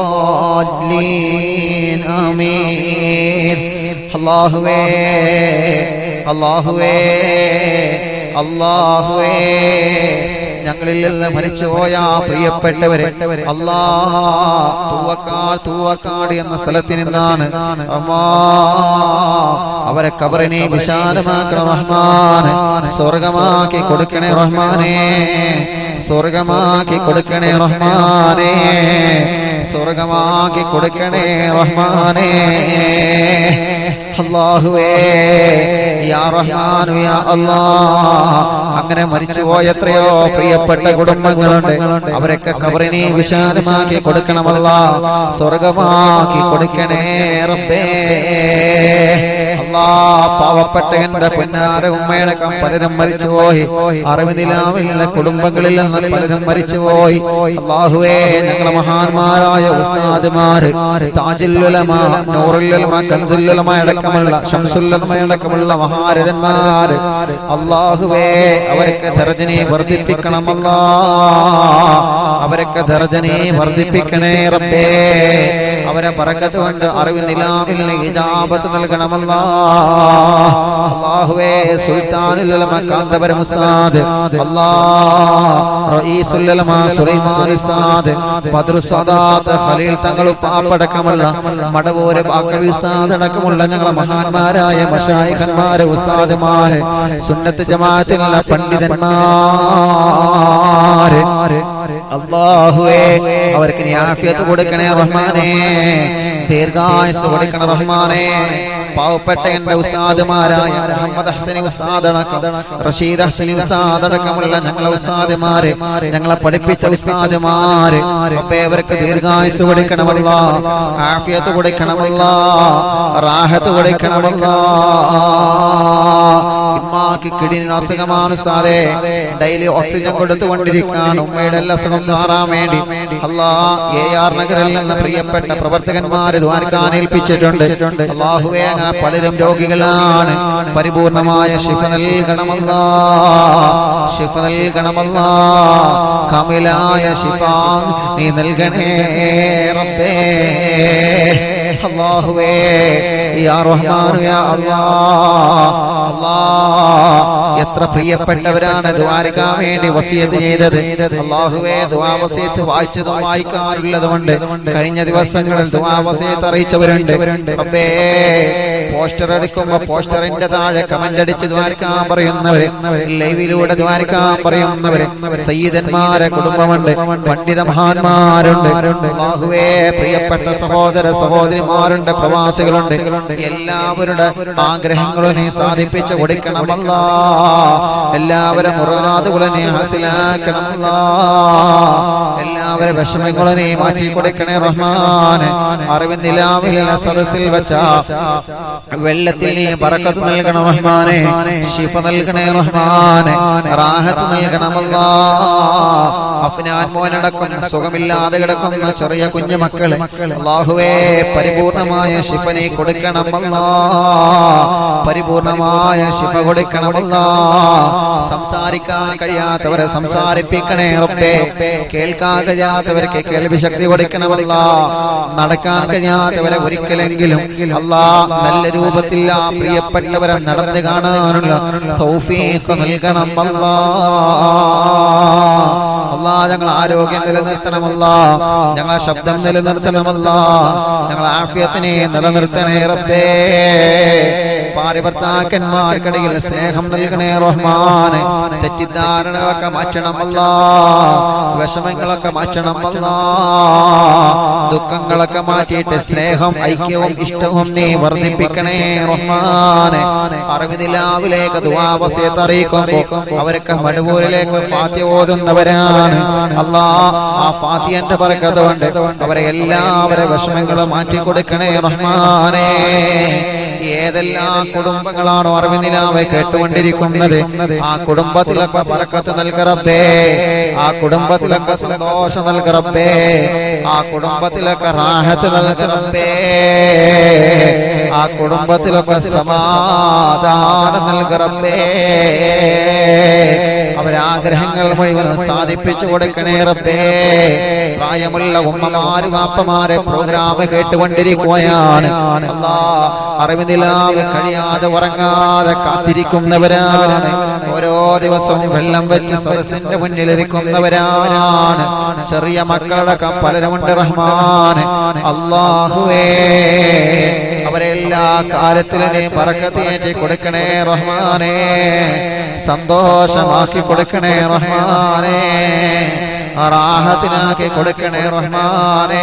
الضالين آمين الله الله الله ഞങ്ങളിൽ നിന്ന് മരിച്ചുപോയ ആ പ്രിയപ്പെട്ടവരെ അല്ലാ തൂവക്കാട് തൂവക്കാട് എന്ന സ്ഥലത്ത് നിന്നാണ് അമ്മാ അവരെ കബറിനെ വിശാലമാക്കണം റഹ്മാന് സ്വർഗമാക്കി കൊടുക്കണേ റഹ്മാനെ സ്വർഗമാക്കി കൊടുക്കണേ റഹ്മാനെ സ്വർഗമാക്കി കൊടുക്കണേ റഹ്മാനെ അല്ലാഹുവേ യാ റഹ്മാനു യാ അല്ലാ അങ്ങനെ മരിച്ചുപോയ എത്രയോ പ്രിയപ്പെട്ട കുടുംബങ്ങളുണ്ട് അവരൊക്കെ കബറിനെ വിശാലമാക്കി കൊടുക്കണമല്ല സ്വർഗമാക്കി കൊടുക്കണേ റബ്ബേ അല്ലാ പാവപ്പെട്ട എന്റെ പൊന്നാര ഉമ്മയടക്കം പലരും മരിച്ചുപോയി അറിവിനിലാവില്ല കുടുംബങ്ങളിൽ നിന്ന് പലരും മരിച്ചുപോയി അള്ളാഹുവേ ഞങ്ങളെ മഹാന്മാരായ ഉസ്താദുമാര് താജുല്ലുലമ നൂറുല്ലുലമ കൻസുല്ലുലമ അടക്കമുള്ള ഷംസുല്ലുലമ അടക്കമുള്ള മഹാരഥന്മാര് അള്ളാഹുവേ അവരൊക്കെ ദർജനെ വർദ്ധിപ്പിക്കണമല്ല അവരൊക്കെ ദർജനെ വർദ്ധിപ്പിക്കണേ റബ്ബേ അവരെ പറക്കത്ത് കൊണ്ട് അറിവ് നിലാവിൽ ഹിജാബത്ത് നൽകണമല്ല അള്ളാഹുവേ സുൽത്താനുൽ ഉലമ കാന്തപുരം ഉസ്താദ് അല്ലാ റഈസുൽ ഉലമ സുലൈമാൻ ഉസ്താദ് ബദ്രു സദാത്ത് ഖലീൽ തങ്ങൾ പാപ്പടക്കമുള്ള മടവൂര് ബാക്കവി ഉസ്താദ് അടക്കമുള്ള ഞങ്ങളെ മഹാന്മാരായ മശായിഖന്മാരെ ഉസ്താദുമാര് സുന്നത്ത് ജമാഅത്തിലുള്ള പണ്ഡിതന്മാര് അള്ളാഹുവേ അവർക്ക് നീ ആഫിയത്ത് കൊടുക്കണേ റഹ്മാനേ ദീർഘായുസ് കൊടുക്കണ റഹ്മാനേ പാവപ്പെട്ട എന്റെ ഉസ്താദുമാരായ മുഹമ്മദ് ഹസനി ഉസ്താദ് അടക്കം റഷീദ് ഹസനി ഉസ്താദ് അടക്കമുള്ള ഞങ്ങളെ ഉസ്താദുമാര് ഞങ്ങളെ പഠിപ്പിച്ച ഉസ്താദുമാര് റബ്ബേ അവർക്ക് ദീർഘായുസ് കൊടുക്കണമല്ല ആഫിയത്ത് കൊടുക്കണമല്ല റാഹത്ത് കൊടുക്കണമല്ല ഇമ്മാക്ക് കിടിന് അസുഖമാണ് ഉസ്താദേ ഡെയിലി ഓക്സിജൻ കൊടുത്തുകൊണ്ടിരിക്കാൻ ഉമ്മയുടെ എല്ലാ അസുഖം മാറാൻ വേണ്ടി അല്ലാ എ ആർ നഗറിൽ നിന്ന് പ്രിയപ്പെട്ട പ്രവർത്തകന്മാര് ദ്വാരക്കാൻ ഏൽപ്പിച്ചിട്ടുണ്ട് അള്ളാഹുവേ അങ്ങനെ പലരും രോഗികളാണ് പരിപൂർണമായ ശിഫ നൽകണമല്ല ശിഫ നൽകണമല്ല കമിലായ ശിഫ നീ നൽകണേ റബ്ബേ അള്ളാഹുവേ യാ റഹ്മാനു യാ അല്ലാഹ് അല്ലാഹ് എത്ര പ്രിയപ്പെട്ടവരാണ് ദ്വാരക്കാൻ വേണ്ടി വസിയത്ത് ചെയ്തത് അള്ളാഹുവേ ദ്വാ വസിയത്ത് വായിച്ചതും വായിക്കാറുള്ളതുകൊണ്ട് കഴിഞ്ഞ ദിവസങ്ങളിൽ ദ്വാ വസിയത്ത് അറിയിച്ചവരുണ്ട് റബ്ബേ പോസ്റ്റർ എടുക്കുമ്പോ പോസ്റ്ററിന്റെ താഴെ കമന്റ് അടിച്ച് ദ്വാരക്കാൻ പറയുന്നവര് ലൈവിലൂടെ ദ്വാരക്കാൻ പറയുന്നവര് സയ്യിദന്മാരെ കുടുംബമുണ്ട് പണ്ഡിത മഹാന്മാരുണ്ട് അള്ളാഹുവേ പ്രിയപ്പെട്ട സഹോദര സഹോദരിമാരുണ്ട് പ്രവാസികളുണ്ട് എല്ലാവരുടെ ആഗ്രഹങ്ങളും നീ സാധിപ്പിച്ചു കൊടുക്കണമല്ല എല്ലാവരും മുറാദുകളും നീ ഹാസിലാക്കണമല്ല എല്ലാവരും വിഷമങ്ങളും നീ മാറ്റി കൊടുക്കണേ റഹ്മാൻ അറിവിന്ദിലാവില്ല സദസ്സിൽ വെച്ച വെള്ളത്തിൽ നീ ബറക്കത്ത് നൽകണം റഹ്മാനെ ഷിഫ നൽകണേ റഹ്മാനെ റാഹത്ത് നൽകണമല്ല അഫ്നാൻ മോനടക്കം സുഖമില്ലാതെ കിടക്കുന്ന ചെറിയ കുഞ്ഞു മക്കള് അള്ളാഹുവേ പരിപൂർണമായ ഷിഫനെ കൊടുക്കണമല്ല പരിപൂർണമായ ശിഫ കൊടുക്കണമല്ല സംസാരിക്കാൻ കഴിയാത്തവരെ സംസാരിപ്പിക്കണേ റബ്ബേ കേൾക്കാൻ കഴിയാത്തവർക്ക് കേൾവി ശക്തി കൊടുക്കണമല്ല നടക്കാൻ കഴിയാത്തവരെ ഒരിക്കലെങ്കിലും അല്ലാ നല്ല രൂപത്തിൽ ആ പ്രിയപ്പെട്ടവരെ നടന്നു കാണാനുള്ള തൗഫീഖ് നൽകണം അല്ലാ അല്ലാ ഞങ്ങൾ ആരോഗ്യം നിലനിർത്തണമല്ല ഞങ്ങളെ ശബ്ദം നിലനിർത്തണമല്ല ഞങ്ങളെ ആഫിയത്തിനെ നിലനിർത്തണേ റബ്ബേ ഭാര്യ ഭർത്താക്കന്മാർക്കിടയിൽ സ്നേഹം നൽകണേ റഹ്മാനെ തെറ്റിദ്ധാരണകളൊക്കെ മാറ്റണമല്ല വിഷമങ്ങളൊക്കെ മാറ്റണമല്ല ദുഃഖങ്ങളൊക്കെ മാറ്റിയിട്ട് സ്നേഹം ഐക്യവും ഇഷ്ടവും നീ വർദ്ധിപ്പിക്കണേ റഹ്മാനെ അറിവിനിലാവിലേക്ക് ദുവാവസ്യത്ത് അറിയിക്കുമ്പോ അവരൊക്കെ മടുപൂരിലേക്ക് ഫാത്യ ഓതുന്നവരാണ് അല്ലാ ആ ഫാത്തിയന്റെ പറക്കത് കൊണ്ട് അവരെ എല്ലാവരെ വിഷമങ്ങളും മാറ്റി കൊടുക്കണേ റഹ്മാനെ ഏതെല്ലാം കുടുംബങ്ങളാണോ അറിവിനിലാവ് കേട്ടുകൊണ്ടിരിക്കുന്നത് ആ കുടുംബത്തിലൊക്കെ പറക്കത്ത് നൽകറബേ ആ കുടുംബത്തിലൊക്കെ സന്തോഷം നൽകറബേ ആ കുടുംബത്തിലൊക്കെ റാഹത്ത് നൽകറബേ ആ കുടുംബത്തിലൊക്കെ സമാധാനം നൽകറബേ അവരാഗ്രഹങ്ങൾ മുഴുവനും സാധിപ്പിച്ചു കൊടുക്കണേ റബ്ബേ പ്രായമുള്ള ഉമ്മമാര് വാപ്പമാരെ പ്രോഗ്രാം കേട്ടുകൊണ്ടിരിക്കുകയാണ് അല്ലാ അറിവിനിലാവ് കഴിയാതെ ഉറങ്ങാതെ കാത്തിരിക്കുന്നവരാണ് ഓരോ ദിവസവും വെള്ളം വെച്ച് സദസ്സിന്റെ മുന്നിലിരിക്കുന്നവരാണ് ചെറിയ മക്കളടക്കം പലരുമുണ്ട് റഹ്മാൻ അള്ളാഹുവേ അവരെ എല്ലാ കാലത്തിലും നീ പറക്കത്തേറ്റി കൊടുക്കണേ റഹ്മാനേ സന്തോഷമാക്കി കൊടുക്കണേ റഹ്മാനേ റാഹത്തിനാക്കി കൊടുക്കണേ റഹ്മാനേ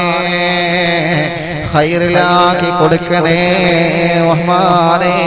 ഖൈറിലാക്കി കൊടുക്കണേ റഹ്മാനേ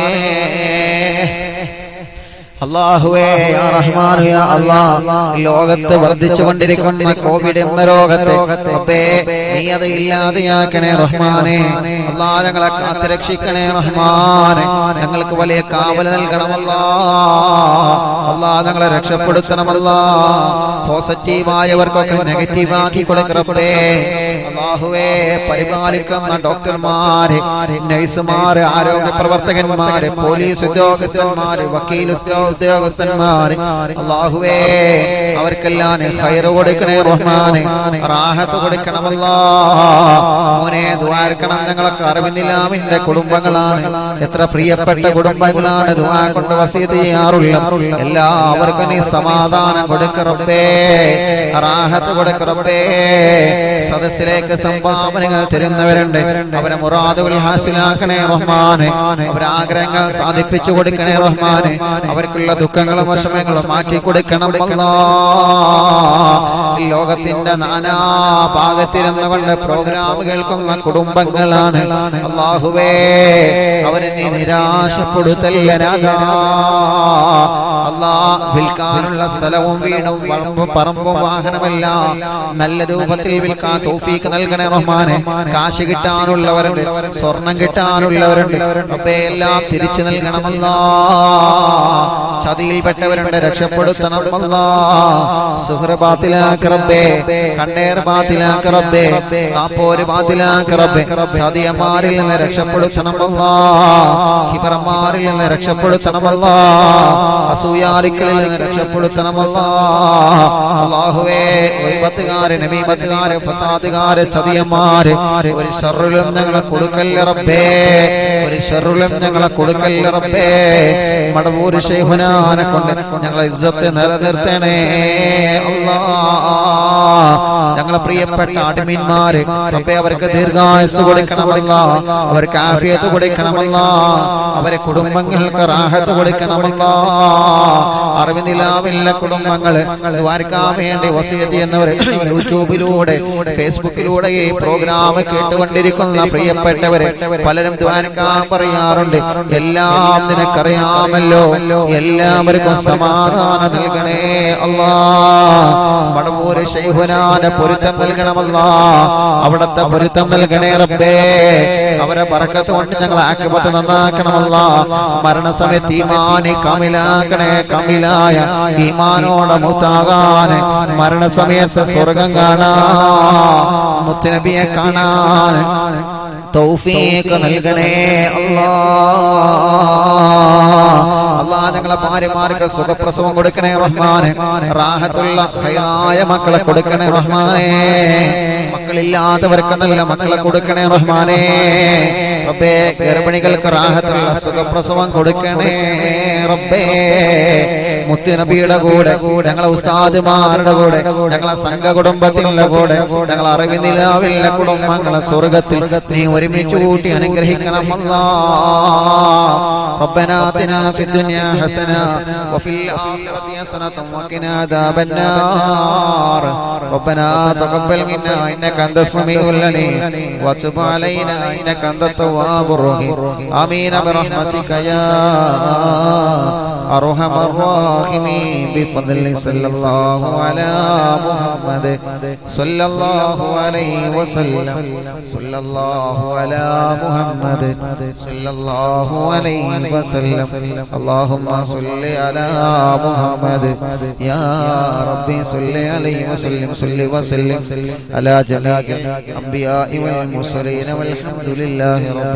അള്ളാഹുവേ യാ റഹ്മാനു യാ അല്ലാ ലോകത്ത് വർദ്ധിച്ചു കൊണ്ടിരിക്കുന്ന കോവിഡ് എന്ന രോഗത്തെ റബ്ബേ നീ അത് ഇല്ലാതെയാക്കണേ റഹ്മാനെ അല്ലാ ഞങ്ങളെ കാത്ത് രക്ഷിക്കണേ റഹ്മാനെ ഞങ്ങൾക്ക് വലിയ കാവൽ നൽകണമല്ലാ അല്ലാ ഞങ്ങളെ രക്ഷപ്പെടുത്തണമല്ലാ പോസിറ്റീവായവർക്കൊക്കെ നെഗറ്റീവ് ആക്കി കൊടുക്കറപ്പേ അള്ളാഹുവേ പരിപാലിക്കുന്ന ഡോക്ടർമാര് നഴ്സുമാര് ആരോഗ്യ പ്രവർത്തകന്മാര് പോലീസ് ഉദ്യോഗസ്ഥന്മാര് വക്കീൽ ഉദ്യോ- ഉദ്യോഗസ്ഥന്മാര് അള്ളാഹുവേ അവർക്കെല്ലാം ഹൈറ് കൊടുക്കണേ റഹ്മാനെ റാഹത്ത് കൊടുക്കണമല്ലാ മോനെ ദ്വാരക്കണം ഞങ്ങളൊക്കെ അറിവിന്നില്ലാമിന്റെ കുടുംബങ്ങളാണ് എത്ര പ്രിയപ്പെട്ട കുടുംബങ്ങളാണ് ദ്വാ കൊണ്ട് വസീത് ചെയ്യാറുള്ള എല്ലാവർക്കും നീ സമാധാനം കൊടുക്കറപ്പേ റാഹത്ത് കൊടുക്കറപ്പേ സദസ്സിലേക്ക് സംഭാവനകൾ തരുന്നവരുണ്ട് അവരെ മുറാദുകൾ ഹാസിലാക്കണേ റഹ്മാനെ അവരെ ആഗ്രഹങ്ങൾ സാധിപ്പിച്ചു കൊടുക്കണേ റഹ്മാനെ അവർക്കുള്ള ദുഃഖങ്ങളും വിഷമങ്ങളും മാറ്റി കൊടുക്കണം അല്ലാ. ഈ ലോകത്തിന്റെ നാനാ ഭാഗത്തിരുന്നുകൊണ്ട് പ്രോഗ്രാം കേൾക്കുന്ന കുടുംബങ്ങളാണ് അള്ളാഹുവേ അവരെ നീ നിരാശപ്പെടുത്തല്ല രാധാ അല്ലാ വിൽക്കാനുള്ള സ്ഥലവും വീടും പറമ്പും പറമ്പും വാഹനമെല്ലാം നല്ല രൂപത്തിൽ വിൽക്കാൻ തൗഫീക്ക് നൽകണേ റഹ്മാനെ കാശ് കിട്ടാനുള്ളവരുണ്ട് സ്വർണം കിട്ടാനുള്ളവരുണ്ട് റബ്ബേ എല്ലാം തിരിച്ചു നൽകണമല്ലാ ചതിയിൽപ്പെട്ടവരുണ്ട് രക്ഷപ്പെടുത്തണമല്ലാ സുഹൃ ബാത്തിലാക്ക് റബ്ബേ കണ്ണേർ ബാത്തിലാക്ക് റബ്ബേ താപ്പോര് ബാത്തിലാക്ക് റബ്ബേ ചതിയന്മാരിൽ നിന്ന് രക്ഷപ്പെടുത്തണമല്ലാ ഹിബറന്മാരിൽ നിന്ന് രക്ഷപ്പെടുത്തണമല്ലാ അസൂയാലിക്കളിൽ നിന്ന് രക്ഷപ്പെടുത്തണമല്ലാ അള്ളാഹുവേ ഒയ്ബത്തുകാര് നബീബത്തുകാര് ഫസാദുകാര് ചതിയന്മാര് ഒരു ഷെറിലും ഞങ്ങളെ കൊടുക്കല്ല റബ്ബേ ഒരു ഷെറിലും ഞങ്ങളെ കൊടുക്കല്ല റബ്ബേ മടവൂര് ശേഖുനാനെ കൊണ്ട് ഞങ്ങളെ ഇജ്ജത്ത് നിലനിർത്തണേ അല്ലാ ഞങ്ങളെ പ്രിയപ്പെട്ട അടിമീന്മാര് റബ്ബേ അവർക്ക് ദീർഘായുസ് കൊടുക്കണമല്ല അവർക്ക് ആഫിയത്ത് കൊടുക്കണമല്ല അവരെ കുടുംബങ്ങൾക്ക് റാഹത്ത് കൊടുക്കണമല്ല അറിവിനിലാവില്ല കുടുംബങ്ങള് ദ്വാരക്കാൻ വേണ്ടി വസീത് എന്നവർ യൂട്യൂബിലൂടെ ഫേസ്ബുക്കിലൂടെ ഈ പ്രോഗ്രാം കേട്ടുകൊണ്ടിരിക്കുന്ന പ്രിയപ്പെട്ടവരെ പലരും ദ്വാരക്കാൻ പറയാറുണ്ട് എല്ലാം നിനക്കറിയാമല്ലോ എല്ലാവർക്കും സമാധാനം നൽകണേ അല്ലാ മടവൂര് ശൈഹുനാന്റെ പൊരുത്തം നൽകണമല്ല അവിടത്തെ പൊരുത്തം നൽകണേ റബ്ബേ അവരെ പറക്കത്ത് കൊണ്ട് ഞങ്ങൾ ആക്കിപത്ത് നന്നാക്കണമല്ല മരണസമയത്ത് ഈമാനി കമിലാക്കണേ കമിലായ ഈമാനോടെ മുത്താകാൻ മരണസമയത്ത് സ്വർഗം കാണാൻ മുത്തുനബിയെ കാണാൻ തൗഫീഖ് നൽകണേ അല്ലാ അല്ലാ ഞങ്ങളെ ഭാര്യമാർക്ക് സുഖപ്രസവം കൊടുക്കണേ റഹ്മാനെ റാഹത്തുള്ള ഖൈറായ മക്കളെ കൊടുക്കണേ റഹ്മാനെ മക്കളില്ലാത്തവർക്ക് നല്ല മക്കളെ കൊടുക്കണേ റഹ്മാനെ റബ്ബേ ഗർഭിണികൾക്ക് റാഹത്തുള്ള സുഖപ്രസവം കൊടുക്കണേ റബ്ബേ മുത്തുനബിയുടെ കൂടെ ഞങ്ങളെ ഉസ്താദുമാരുടെ കൂടെ ഞങ്ങളെ സംഘ കുടുംബത്തിലുള്ള കൂടെ ഞങ്ങളെ അറിവിനിലാവില്ല കുടുംബങ്ങളെ സ്വർഗത്തിൽ നീ ഒരുമിച്ച് കൂട്ടി അനുഗ്രഹിക്കണം അല്ലാ ربنا آتنا في الدنيا حسنة وفي الآخرة حسنة وقنا عذاب النار ربنا تقبل منا إنك أنت السميع العليم وتب علينا إنك أنت التواب الرحيم آمين برحمتك يا أرحم الراحمين بفضل صلى الله على محمد صلى الله عليه وسلم صلى الله على محمد صلى الله عليه وسلم اللهم صل على محمد يا ربي صل عليه وسلم صل وسلم على جميع الأنبياء والمرسلين والحمد لله رب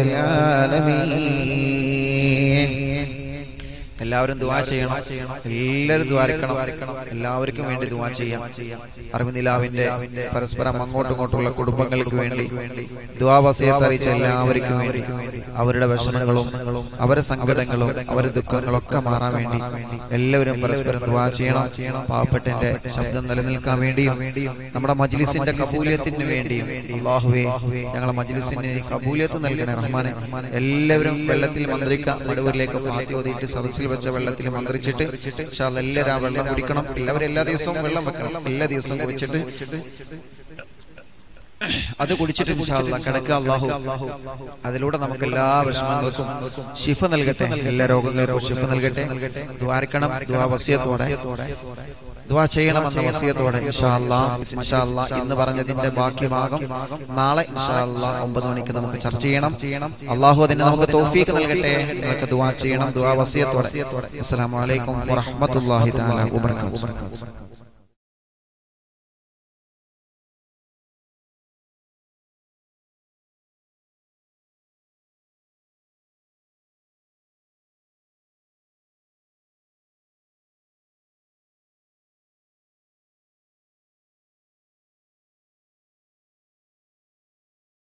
العالمين എല്ലാവരും ദുവാ ചെയ്യണം എല്ലാവരും ദ്വാരിക്കണം എല്ലാവർക്കും വേണ്ടി ദുവാ ചെയ്യാം അറിവിനിലാവിന്റെ പരസ്പരം അങ്ങോട്ടും ഇങ്ങോട്ടുള്ള കുടുംബങ്ങൾക്ക് വേണ്ടി ദുവാവസയത്ത് അറിയിച്ച എല്ലാവർക്കും വേണ്ടി അവരുടെ വിഷമങ്ങളും അവരുടെ സങ്കടങ്ങളും അവരുടെ ദുഃഖങ്ങളൊക്കെ മാറാൻ വേണ്ടി എല്ലാവരും പരസ്പരം ദുവാ ചെയ്യണം പാവപ്പെട്ടന്റെ ശബ്ദം നിലനിൽക്കാൻ വേണ്ടിയും നമ്മുടെ മജ്ലിസിന്റെ കബൂലിയത്തിന് വേണ്ടിയും അള്ളാഹുവേ ഞങ്ങളെ മജ്ലിസിന് കബൂലിയത്ത് നൽകണേ റഹ്മാനെ എല്ലാവരും വെള്ളത്തിൽ മന്ത്രിക്കാം മടവൂരിലേക്ക് ഫാത്തി ഓതിയിട്ട് സദസ്സിൽ വെച്ച വെള്ളത്തിൽ മന്ത്രിച്ചിട്ട് പക്ഷെ അതെല്ലാവരും ആ വെള്ളം കുടിക്കണം എല്ലാവരും എല്ലാ ദിവസവും വെള്ളം വെക്കണം എല്ലാ ദിവസവും കുടിച്ചിട്ട് അത് കുടിച്ചിട്ട് ഇൻഷാല്ല കിടക്കുക അള്ളാഹു അതിലൂടെ നമുക്ക് എല്ലാ വിഷമങ്ങൾക്കും ഷിഫ നൽകട്ടെ എല്ലാ രോഗങ്ങൾക്കും ഷിഫ നൽകട്ടെ ദ്വാരിക്കണം ദ്വാവസ്യത്തോടെ ദുവാ ചെയ്യണമെന്ന വസിയത്തോടെ ഇൻഷാല്ലാ ഇൻഷാല്ലാ ഇന്ന് പറഞ്ഞതിന്റെ ബാക്കി ഭാഗം നാളെ ഇൻഷാല്ലാ ഒമ്പത് മണിക്ക് നമുക്ക് ചർച്ച ചെയ്യണം അള്ളാഹു അതിന് നമുക്ക് തോഫീക്ക് നൽകട്ടെ നിങ്ങൾക്ക് ദുവാ ചെയ്യണം ദുവാ വസിയത്തോടെ അസ്സലാമു അലൈക്കും വറഹ്മത്തുള്ളാഹി തആല വബറകാതുഹു